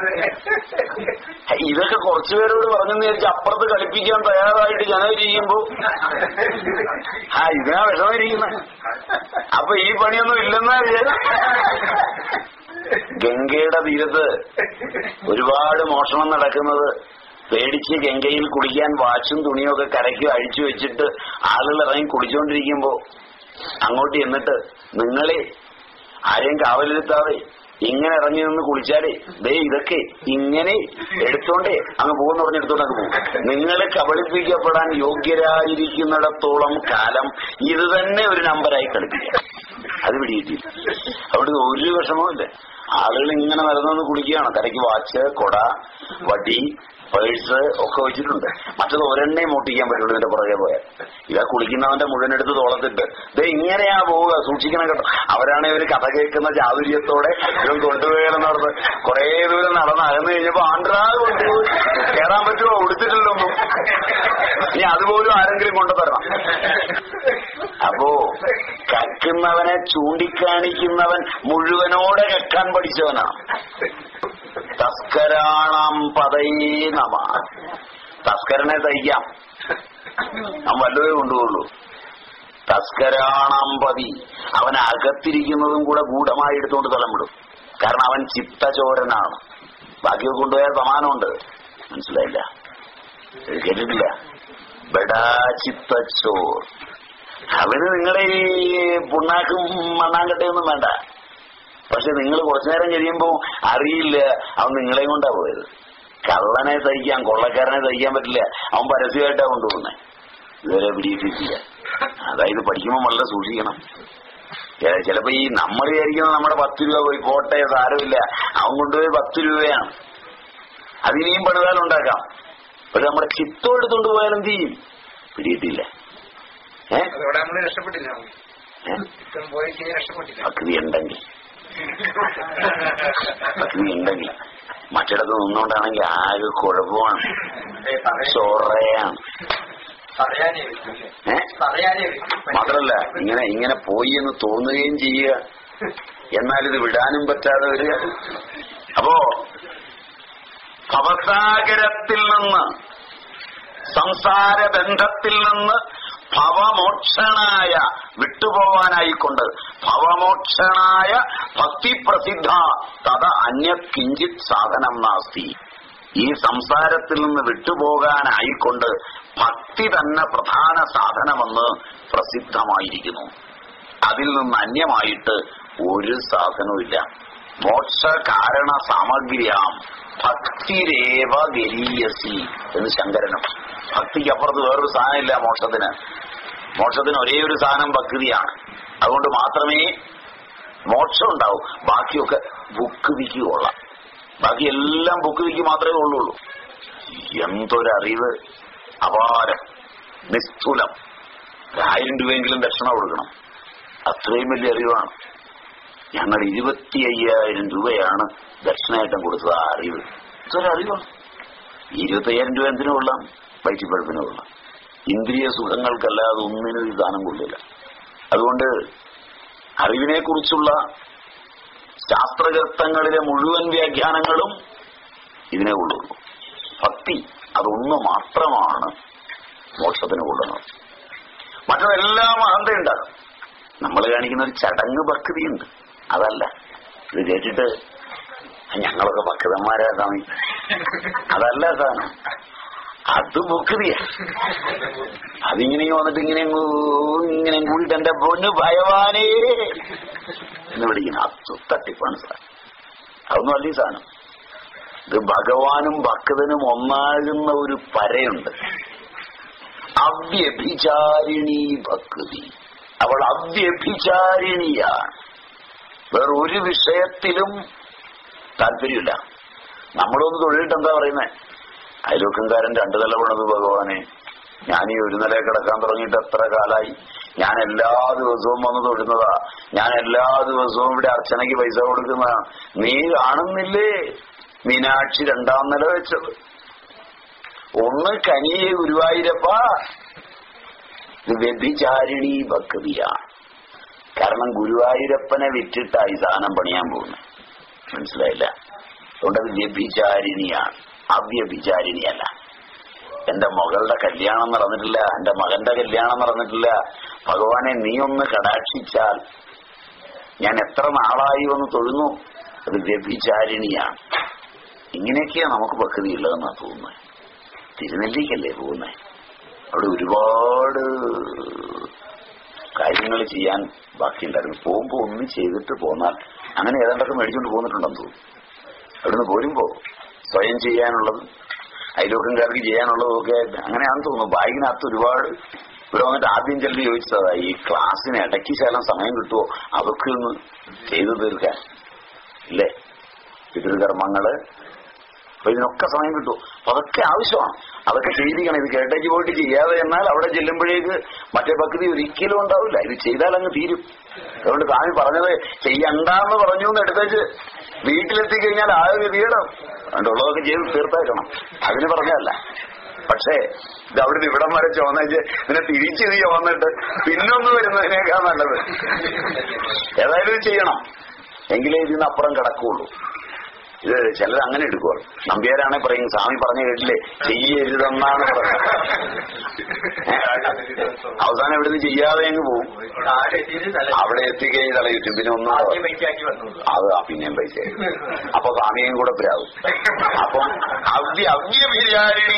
ഇതൊക്കെ കുറച്ചു പേരോട് പറഞ്ഞെന്ന് വിചാരിച്ച് അപ്പുറത്ത് കളിപ്പിക്കാൻ തയ്യാറായിട്ട് ജനമിരിക്കുമ്പോ ആ ഇതിനാ വിഷമിരിക്കുന്നത് അപ്പൊ ഈ പണിയൊന്നും ഇല്ലെന്നാ വിചാരം ഗംഗയുടെ തീരത്ത് ഒരുപാട് മോഷണം നടക്കുന്നത് പേടിച്ച് ഗംഗയിൽ കുളിക്കാൻ വാച്ചും തുണിയും ഒക്കെ കരയ്ക്ക് അഴിച്ചു വെച്ചിട്ട് ആളുകൾ ഇറങ്ങി കുളിച്ചുകൊണ്ടിരിക്കുമ്പോ അങ്ങോട്ട് ചെന്നിട്ട് നിങ്ങളെ ആരെയും കാവലിരുത്താതെ ഇങ്ങനെ ഇറങ്ങി നിന്ന് കുളിച്ചാലേ ദേ ഇതൊക്കെ ഇങ്ങനെ എടുത്തോണ്ടേ അങ്ങ് പോകുന്ന പറഞ്ഞ് എടുത്തോണ്ട് അങ്ങ് പോകും നിങ്ങൾ കബളിപ്പിക്കപ്പെടാൻ യോഗ്യരായിരിക്കുന്നിടത്തോളം കാലം ഇത് തന്നെ ഒരു നമ്പറായി കളിപ്പിക്കാം അത് പിടികിട്ടില്ല അവിടെ ഒരു വിഷമവുമില്ല ആളുകൾ ഇങ്ങനെ നടന്നു കുളിക്കുകയാണ് കരയ്ക്ക് വാച്ച് കൊട വടി പേഴ്സ് ഒക്കെ വെച്ചിട്ടുണ്ട് മറ്റത് ഒരെണ്ണേ മോട്ടിക്കാൻ പറ്റുള്ളൂ ഇതിന്റെ പുറകെ പോയാൽ ഇതാ കുളിക്കുന്നവന്റെ മുഴുവനെടുത്ത് തോളത്തിട്ട് ദേ ഇങ്ങനെയാ പോവുക സൂക്ഷിക്കണം കേട്ടോ അവരാണ് ഇവര് കഥ കേൾക്കുന്ന ചാതുര്യത്തോടെ ഇവൻ കൊണ്ടുപോയെന്ന് പറഞ്ഞ് കുറെ ദൂരം നടന്ന് അകന്നു കഴിഞ്ഞപ്പോ ആണ്ട്രാ കൊണ്ടുപോയി കയറാൻ പറ്റുമോ ഉടുത്തിട്ടില്ലൊന്നും ഇനി അതുപോലും ആരെങ്കിലും കൊണ്ടുതരണം അപ്പോ കക്കുന്നവനെ ചൂണ്ടിക്കാണിക്കുന്നവൻ മുഴുവനോടെ കക്കാൻ പഠിച്ചവനാണ് തസ്കരാണം പതയേ നമ തസ്കരനെ തയ്ക്കാം അവൻ വല്ലതേ കൊണ്ടുപോകുള്ളൂ തസ്കരാണം പതി അവൻ അകത്തിരിക്കുന്നതും കൂടെ ഗൂഢമായി എടുത്തുകൊണ്ട് തലമിടും കാരണം അവൻ ചിത്തചോരനാണ് ബാക്കിയൊക്കെ കൊണ്ടുപോയാൽ സമാനമുണ്ട് മനസ്സിലായില്ല ഇത് കേട്ടിട്ടില്ല ബഡാ ചിത്തച്ചോർ അവന് നിങ്ങളെ ഈ പുണ്ണാക്കും മണ്ണാങ്കട്ടയൊന്നും വേണ്ട പക്ഷെ നിങ്ങൾ കുറച്ചു നേരം കഴിയുമ്പോ അറിയില്ല അവൻ നിങ്ങളെയും കൊണ്ടാ പോയത് കള്ളനെ തയ്ക്കാൻ കൊള്ളക്കാരനെ തയ്ക്കാൻ പറ്റില്ല അവൻ പരസ്യമായിട്ടാ കൊണ്ടുപോകുന്നത് ഇതുവരെ പിടിയിട്ടില്ല അതായത് പഠിക്കുമ്പോൾ വളരെ സൂക്ഷിക്കണം ഏ, ചിലപ്പോ ഈ നമ്മൾ വിചാരിക്കുന്നത് നമ്മുടെ പത്ത് രൂപ പോയി കോട്ടെ സാരമില്ല അവൻ കൊണ്ടുപോയി പത്ത് രൂപയാണ് അതിനെയും പണിതാലുണ്ടാക്കാം പക്ഷെ നമ്മുടെ ചിത്തം എടുത്തുകൊണ്ട് പോയാൽ എന്ത് ചെയ്യും പിടിയിട്ടില്ല ഏ അതോടെ നമ്മള് രക്ഷപ്പെട്ടില്ല ഏ? ഇപ്പം പോയി ചെയ്യാൻ രക്ഷപ്പെട്ടില്ല ഭക്തി ഉണ്ടെങ്കിൽ ഭക്തി ഉണ്ടെങ്കിൽ മറ്റിടത്ത് നിന്നുകൊണ്ടാണെങ്കിൽ ആകെ കുഴപ്പമാണ് ഏ, പറയാൻ- ചൊറയാണ് പറയാനേ പറ്റില്ലേ ഏ പറയാനേ പറ്റും മാത്രല്ല ഇങ്ങനെ ഇങ്ങനെ പോയി എന്ന് തോന്നുകയും ചെയ്യുക എന്നാൽ ഇത് വിടാനും പറ്റാതെ വരിക അപ്പോ ഭവസാഗരത്തിൽ നിന്ന് സംസാര ബന്ധത്തിൽ നിന്ന് ഭവമോക്ഷണായ വിട്ടുപോവാനായിക്കൊണ്ട് ഭവമോക്ഷണായ ഭക്തിപ്രസിദ്ധ തഥ അന്യ കിഞ്ചിത് സാധനം നാസ്തി ഈ സംസാരത്തിൽ നിന്ന് വിട്ടുപോകാനായിക്കൊണ്ട് ഭക്തി തന്നെ പ്രധാന സാധനമെന്ന് പ്രസിദ്ധമായിരിക്കുന്നു അതിൽ നിന്ന് അന്യമായിട്ട് ഒരു സാധനവുമില്ല മോക്ഷ കാരണ സാമഗ്രിയാം ഭക്തിരേവ ഗരീയസി എന്ന് ശങ്കരനും ഭക്തിക്ക് അപ്പുറത്ത് വേറൊരു സാധനമില്ല മോക്ഷത്തിന് മോക്ഷത്തിന് ഒരേ ഒരു സാധനം ഭക്തിയാണ് അതുകൊണ്ട് മാത്രമേ മോക്ഷം ഉണ്ടാവും ബാക്കിയൊക്കെ ബുക്ക് വിക്ക് കൊള്ളാം ബാക്കി എല്ലാം ബുക്ക് വിക്ക് മാത്രമേ ഉള്ളുള്ളൂ എന്തൊരറിവ് അപാരം നിസ്തുലം ആയിരം രൂപയെങ്കിലും ദക്ഷിണ കൊടുക്കണം അത്രയും വലിയ അറിവാണ് ഞങ്ങൾ ഇരുപത്തി അയ്യായിരം രൂപയാണ് ദക്ഷിണയായിട്ടും കൊടുത്തത് ആ അറിവ് ഇതൊരു അറിവാണ് ഇരുപത്തി അയ്യായിരം രൂപ എന്തിനു കൊള്ളാം വയറ്റിപ്പഴപ്പിന് കൊള്ളാം ഇന്ദ്രിയ സുഖങ്ങൾക്കല്ലാതെ ഒന്നിനും ഈ ദാനം കൊള്ളില്ല അതുകൊണ്ട് അറിവിനെ കുറിച്ചുള്ള ശാസ്ത്രകൃത്തങ്ങളിലെ മുഴുവൻ വ്യാഖ്യാനങ്ങളും ഇതിനെ കൊള്ളുള്ളൂ ഭക്തി അതൊന്നു മാത്രമാണ് മോക്ഷത്തിന് കൊള്ളുന്നത് മറ്റതെല്ലാം അഹന്തയുണ്ടാകും നമ്മൾ കാണിക്കുന്ന ഒരു ചടങ്ങ് ഭക്തിയുണ്ട് അതല്ല ഇത് കേട്ടിട്ട് ഞങ്ങളൊക്കെ ഭക്തന്മാരാ സ്വാമി അതല്ല സാധനം അത് ഭക്തിയാ അതിങ്ങനെ വന്നിട്ട് ഇങ്ങനെ അങ്ങ് ഇങ്ങനെ കൂടിയിട്ട് എന്റെ പൊന്ന് ഭയവാനേ എന്ന് വിളിക്കണം അത് തട്ടിപ്പാണ് സാർ അതൊന്നും അല്ല ഈ സാധനം ഇത് ഭഗവാനും ഭക്തനും ഒന്നാകുന്ന ഒരു പരയുണ്ട് അവ്യഭിചാരിണി ഭക്തി അവൾ അവ്യഭിചാരിണിയാണ് വേറെ ഒരു വിഷയത്തിലും താല്പര്യമില്ല നമ്മളൊന്ന് തൊഴിലിട്ട് എന്താ പറയുന്നേ അയൽവക്കംകാരൻ രണ്ടു നില പണിത് ഭഗവാനെ ഞാൻ ഈ ഒരു നില കിടക്കാൻ തുടങ്ങിയിട്ട് എത്ര കാലായി ഞാൻ എല്ലാ ദിവസവും വന്ന് തൊഴുന്നതാ ഞാൻ എല്ലാ ദിവസവും ഇവിടെ അർച്ചനയ്ക്ക് പൈസ കൊടുക്കുന്നതാ നീ കാണുന്നില്ലേ മീനാക്ഷി രണ്ടാം നില വെച്ചത് ഒന്ന് കനിയെ ഗുരുവായൂരപ്പ ഇത് വ്യഭിചാരിണി ഭക്തിയാണ് കാരണം ഗുരുവായൂരപ്പനെ വിറ്റിട്ടായി സാധനം പണിയാൻ പോകുന്നത് മനസ്സിലായില്ല അതുകൊണ്ട് അത് വ്യഭിചാരിണിയാണ് അവ്യഭിചാരിണിയല്ല എന്റെ മകളുടെ കല്യാണം നടന്നിട്ടില്ല എന്റെ മകന്റെ കല്യാണം നടന്നിട്ടില്ല ഭഗവാനെ നീ ഒന്ന് കടാക്ഷിച്ചാൽ ഞാൻ എത്ര നാളായി ഒന്ന് തൊഴുന്നു അത് വ്യഭിചാരിണിയാണ് ഇങ്ങനെയൊക്കെയാ നമുക്ക് ഭക്തി ഉള്ളതെന്നാ തോന്നുന്നത് തിരുനെല്ലിക്കല്ലേ പോകുന്നത് അവിടെ ഒരുപാട് കാര്യങ്ങൾ ചെയ്യാൻ ബാക്കിയുണ്ടായിരുന്നു പോകുമ്പോ ഒന്ന് ചെയ്തിട്ട് പോന്നാൽ അങ്ങനെ ഏതാണ്ടൊക്കെ മേടിച്ചുകൊണ്ട് പോന്നിട്ടുണ്ടെന്ന് തോന്നുന്നു അവിടുന്ന് പോരുമ്പോ സ്വയം ചെയ്യാനുള്ളതും അയൽവക്കംകാർക്ക് ചെയ്യാനുള്ളതും ഒക്കെ അങ്ങനെയാണെന്ന് തോന്നുന്നു ബാഗിനകത്ത് ഒരുപാട് ഇവിടെ വന്നിട്ട് ആദ്യം ചിലർ ചോദിച്ചതാ ഈ ക്ലാസ്സിന് ഇടയ്ക്ക് ശകലം സമയം കിട്ടുമോ അതൊക്കെ ഒന്ന് ചെയ്തു തീർക്കാൻ ഇല്ലേ പിതൃകർമ്മങ്ങള് അപ്പൊ ഇതിനൊക്കെ സമയം കിട്ടും അപ്പൊ അതൊക്കെ ആവശ്യമാണ് അതൊക്കെ ചെയ്തിരിക്കണം ഇത് കേട്ടേക്ക് പോയിട്ട് ചെയ്യാതെ എന്നാൽ അവിടെ ചെല്ലുമ്പോഴേക്ക് മറ്റേ ഭക്തി ഒരിക്കലും ഉണ്ടാവില്ല ഇത് ചെയ്താൽ അങ്ങ് തീരും അതുകൊണ്ട് സ്വാമി പറഞ്ഞത് ചെയ്യണ്ടെന്ന് പറഞ്ഞു എന്ന് എടുത്തേച്ച് വീട്ടിലെത്തിക്കഴിഞ്ഞാൽ ആകെ ഗതികേടും അതുകൊണ്ട് ഉള്ളതൊക്കെ ചെയ്ത് തീർത്തേക്കണം അതിന് പറഞ്ഞല്ല പക്ഷേ ഇത് അവിടുന്ന് ഇവിടം വരെ ചോന്നേച്ച് ഇതിനെ തിരിച്ച് നീ വന്നിട്ട് പിന്നൊന്ന് വരുന്നതിനേക്കാൾ നല്ലത് ഏതായാലും ഇത് ചെയ്യണം എങ്കിലേ ഇതിന് അപ്പുറം കിടക്കുള്ളൂ ഇത് ചിലർ അങ്ങനെ എടുക്കുക നമ്പ്യാരാണെ പറയും സ്വാമി പറഞ്ഞു കേട്ടില്ലേ ചെയ്യരുതെന്നാണ് പറയുന്നത് അവസാനം ഇവിടുന്ന് ചെയ്യാതെ അങ്ങ് പോവും അവിടെ എത്തിക്കഴിഞ്ഞ് തലയിട്ടും പിന്നെ ഒന്നും ആദ്യം പൈസയാക്കി വന്നു അത് ആ പിന്നെയും പൈസ അപ്പൊ സ്വാമിയും കൂടെ പ്രാവും അപ്പം അവ്യ അവ്യ ബിരിയാണി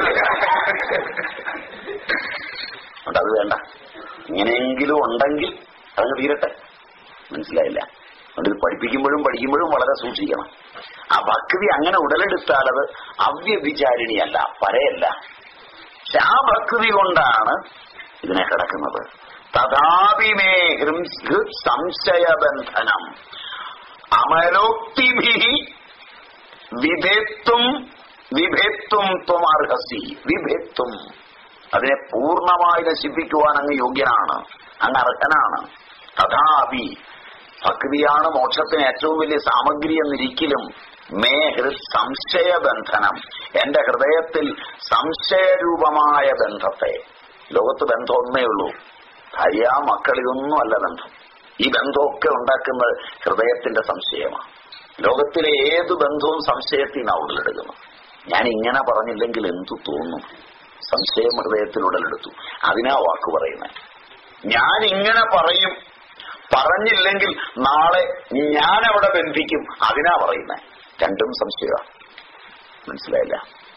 അതുകൊണ്ട് അത് വേണ്ട ഇങ്ങനെയെങ്കിലും ഉണ്ടെങ്കിൽ അതങ്ങ് തീരട്ടെ മനസ്സിലായില്ല അതുകൊണ്ട് ഇത് പഠിപ്പിക്കുമ്പോഴും പഠിക്കുമ്പോഴും വളരെ സൂക്ഷിക്കണം ആ ഭക്തി അങ്ങനെ ഉടലെടുത്താൽ അത് അവ്യഭിചാരിണിയല്ല പരയല്ല പക്ഷെ ആ ഭക്തി കൊണ്ടാണ് ഇതിനെ കിടക്കുന്നത് തഥാപിമേ സംശയബന്ധനം അമലോക്തിഭി വിഭേത്തും വിഭേത്തും ത്വമർഹസി വിഭേത്തും അതിനെ പൂർണ്ണമായി നശിപ്പിക്കുവാൻ അങ്ങ് യോഗ്യനാണ് അങ്ങ് അർഹനാണ് തഥാപി ഭക്തിയാണ് മോക്ഷത്തിന് ഏറ്റവും വലിയ സാമഗ്രി എന്നിരിക്കലും മേ ഹൃത് സംശയബന്ധനം എന്റെ ഹൃദയത്തിൽ സംശയരൂപമായ ബന്ധത്തെ ലോകത്ത് ബന്ധം ഒന്നേ ഉള്ളൂ ഭാര്യ മക്കൾ ഇതൊന്നും അല്ല ബന്ധം ഈ ബന്ധമൊക്കെ ഉണ്ടാക്കുന്നത് ഹൃദയത്തിന്റെ സംശയമാണ് ലോകത്തിലെ ഏത് ബന്ധവും സംശയത്തിൽ നിന്നാണ് ഉടലെടുക്കുന്നത് ഞാൻ ഇങ്ങനെ പറഞ്ഞില്ലെങ്കിൽ എന്തു തോന്നും സംശയം ഹൃദയത്തിൽ ഉടലെടുത്തു അതിനാ വാക്ക് പറയുന്നത് ഞാൻ ഇങ്ങനെ പറയും പറഞ്ഞില്ലെങ്കിൽ നാളെ ഞാൻ അവിടെ ബന്ധിക്കും അതിനാ പറയുന്നത് രണ്ടും സംശയമാണ് മനസ്സിലായില്ല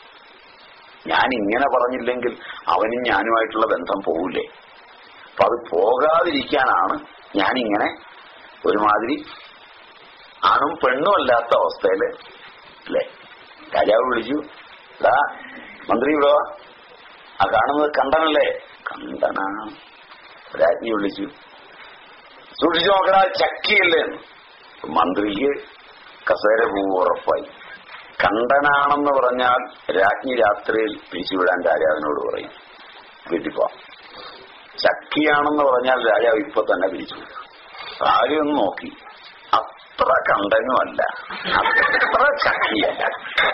ഞാൻ ഇങ്ങനെ പറഞ്ഞില്ലെങ്കിൽ അവനും ഞാനുമായിട്ടുള്ള ബന്ധം പോവില്ലേ അപ്പൊ അത് പോകാതിരിക്കാനാണ് ഞാനിങ്ങനെ ഒരുമാതിരി ആണും പെണ്ണും അല്ലാത്ത അവസ്ഥയില് അല്ലേ രാജാവ് വിളിച്ചു ഇതാ മന്ത്രി ഇവിടെ വാ. ആ കാണുന്നത് കണ്ടനല്ലേ കണ്ടനാണ് രാജ്ഞി വിളിച്ചു സൂക്ഷിച്ചു നോക്കടാ ചക്കിയല്ലേ എന്ന്. മന്ത്രിക്ക് കസേര പൂവ് ഉറപ്പായി കണ്ടനാണെന്ന് പറഞ്ഞാൽ രാജ്ഞി രാത്രിയിൽ പിരിച്ചുവിടാൻ രാജാവിനോട് പറയും വീട്ടിൽ പോവാം ചക്കിയാണെന്ന് പറഞ്ഞാൽ രാജാവ് ഇപ്പൊ തന്നെ പിരിച്ചു ആരും ഒന്ന് നോക്കി അത്ര കണ്ടനുമല്ല അത്ര ചക്കിയല്ല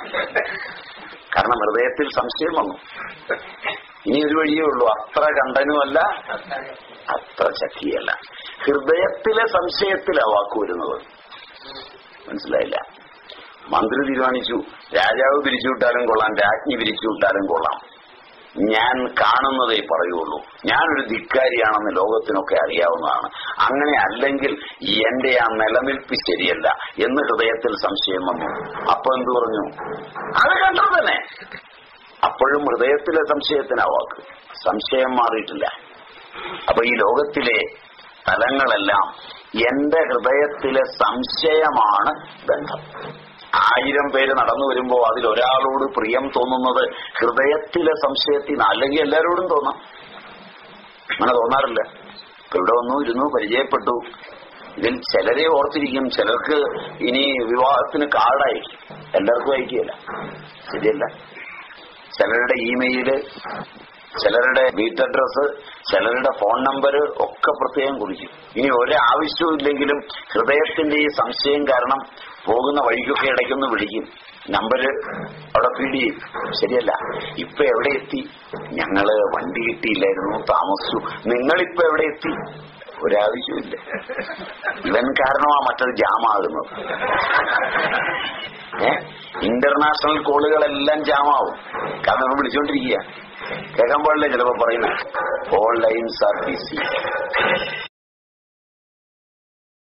കാരണം ഹൃദയത്തിൽ സംശയം വന്നു ഇനി ഒരു വഴിയേ ഉള്ളൂ അത്ര കണ്ടനുമല്ല അത്ര ചക്കിയല്ല ഹൃദയത്തിലെ സംശയത്തിലാ വാക്ക് വരുന്നത് മനസ്സിലായില്ല മന്ത്രി തീരുമാനിച്ചു രാജാവ് പിരിച്ചുവിട്ടാലും കൊള്ളാം രാജ്ഞി പിരിച്ചുവിട്ടാലും കൊള്ളാം ഞാൻ കാണുന്നതേ പറയുള്ളൂ ഞാനൊരു ധിക്കാരിയാണെന്ന് ലോകത്തിനൊക്കെ അറിയാവുന്നതാണ് അങ്ങനെ അല്ലെങ്കിൽ എന്റെ ആ നിലനിൽപ്പ് ശരിയല്ല എന്ന് ഹൃദയത്തിൽ സംശയം വന്നു അപ്പൊ എന്തു പറഞ്ഞു അത് കണ്ടത് തന്നെ അപ്പോഴും ഹൃദയത്തിലെ സംശയത്തിനാ വാക്ക് സംശയം മാറിയിട്ടില്ല അപ്പൊ ഈ ലോകത്തിലെ തലങ്ങളെല്ലാം എന്റെ ഹൃദയത്തിലെ സംശയമാണ് ബന്ധം ആയിരം പേര് നടന്നു വരുമ്പോ അതിൽ ഒരാളോട് പ്രിയം തോന്നുന്നത് ഹൃദയത്തിലെ സംശയത്തിന് അല്ലെങ്കിൽ എല്ലാവരോടും തോന്നാം അങ്ങനെ തോന്നാറില്ല ഇപ്പൊ ഇവിടെ വന്നു ഇരുന്നു പരിചയപ്പെട്ടു ഇതിൽ ചിലരെ ഓർത്തിരിക്കും ചിലർക്ക് ഇനി വിവാഹത്തിന് കാർഡായിരിക്കും എല്ലാവർക്കും അയക്കുകയില്ല ശരിയല്ല ചിലരുടെ ഇമെയില് ചിലരുടെ വീട്ട് അഡ്രസ് ചിലരുടെ ഫോൺ നമ്പർ ഒക്കെ പ്രത്യേകം കുറിക്കും ഇനി ഒരാവശ്യവും ഇല്ലെങ്കിലും ഹൃദയത്തിന്റെ ഈ സംശയം കാരണം പോകുന്ന വഴിക്കൊക്കെ ഇടയ്ക്കൊന്ന് വിളിക്കും നമ്പര് അവിടെ ഫീഡ് ചെയ്യും ശരിയല്ല ഇപ്പൊ എവിടെ എത്തി ഞങ്ങള് വണ്ടി കിട്ടിയില്ലായിരുന്നു താമസിച്ചു നിങ്ങളിപ്പോ എവിടെ എത്തി ഒരാവശ്യമില്ല ഇവൻ കാരണമാ മറ്റൊരു ജാമാകുന്നത് ഏ ഇന്റർനാഷണൽ കോളുകളെല്ലാം ജാമാവും കാരണം നമ്മൾ വിളിച്ചോണ്ടിരിക്കുക കേൾക്കാൻ പാടില്ല ചിലപ്പോ പറയുന്നത് ഓൾ ലൈൻസ് ആർ ബിസി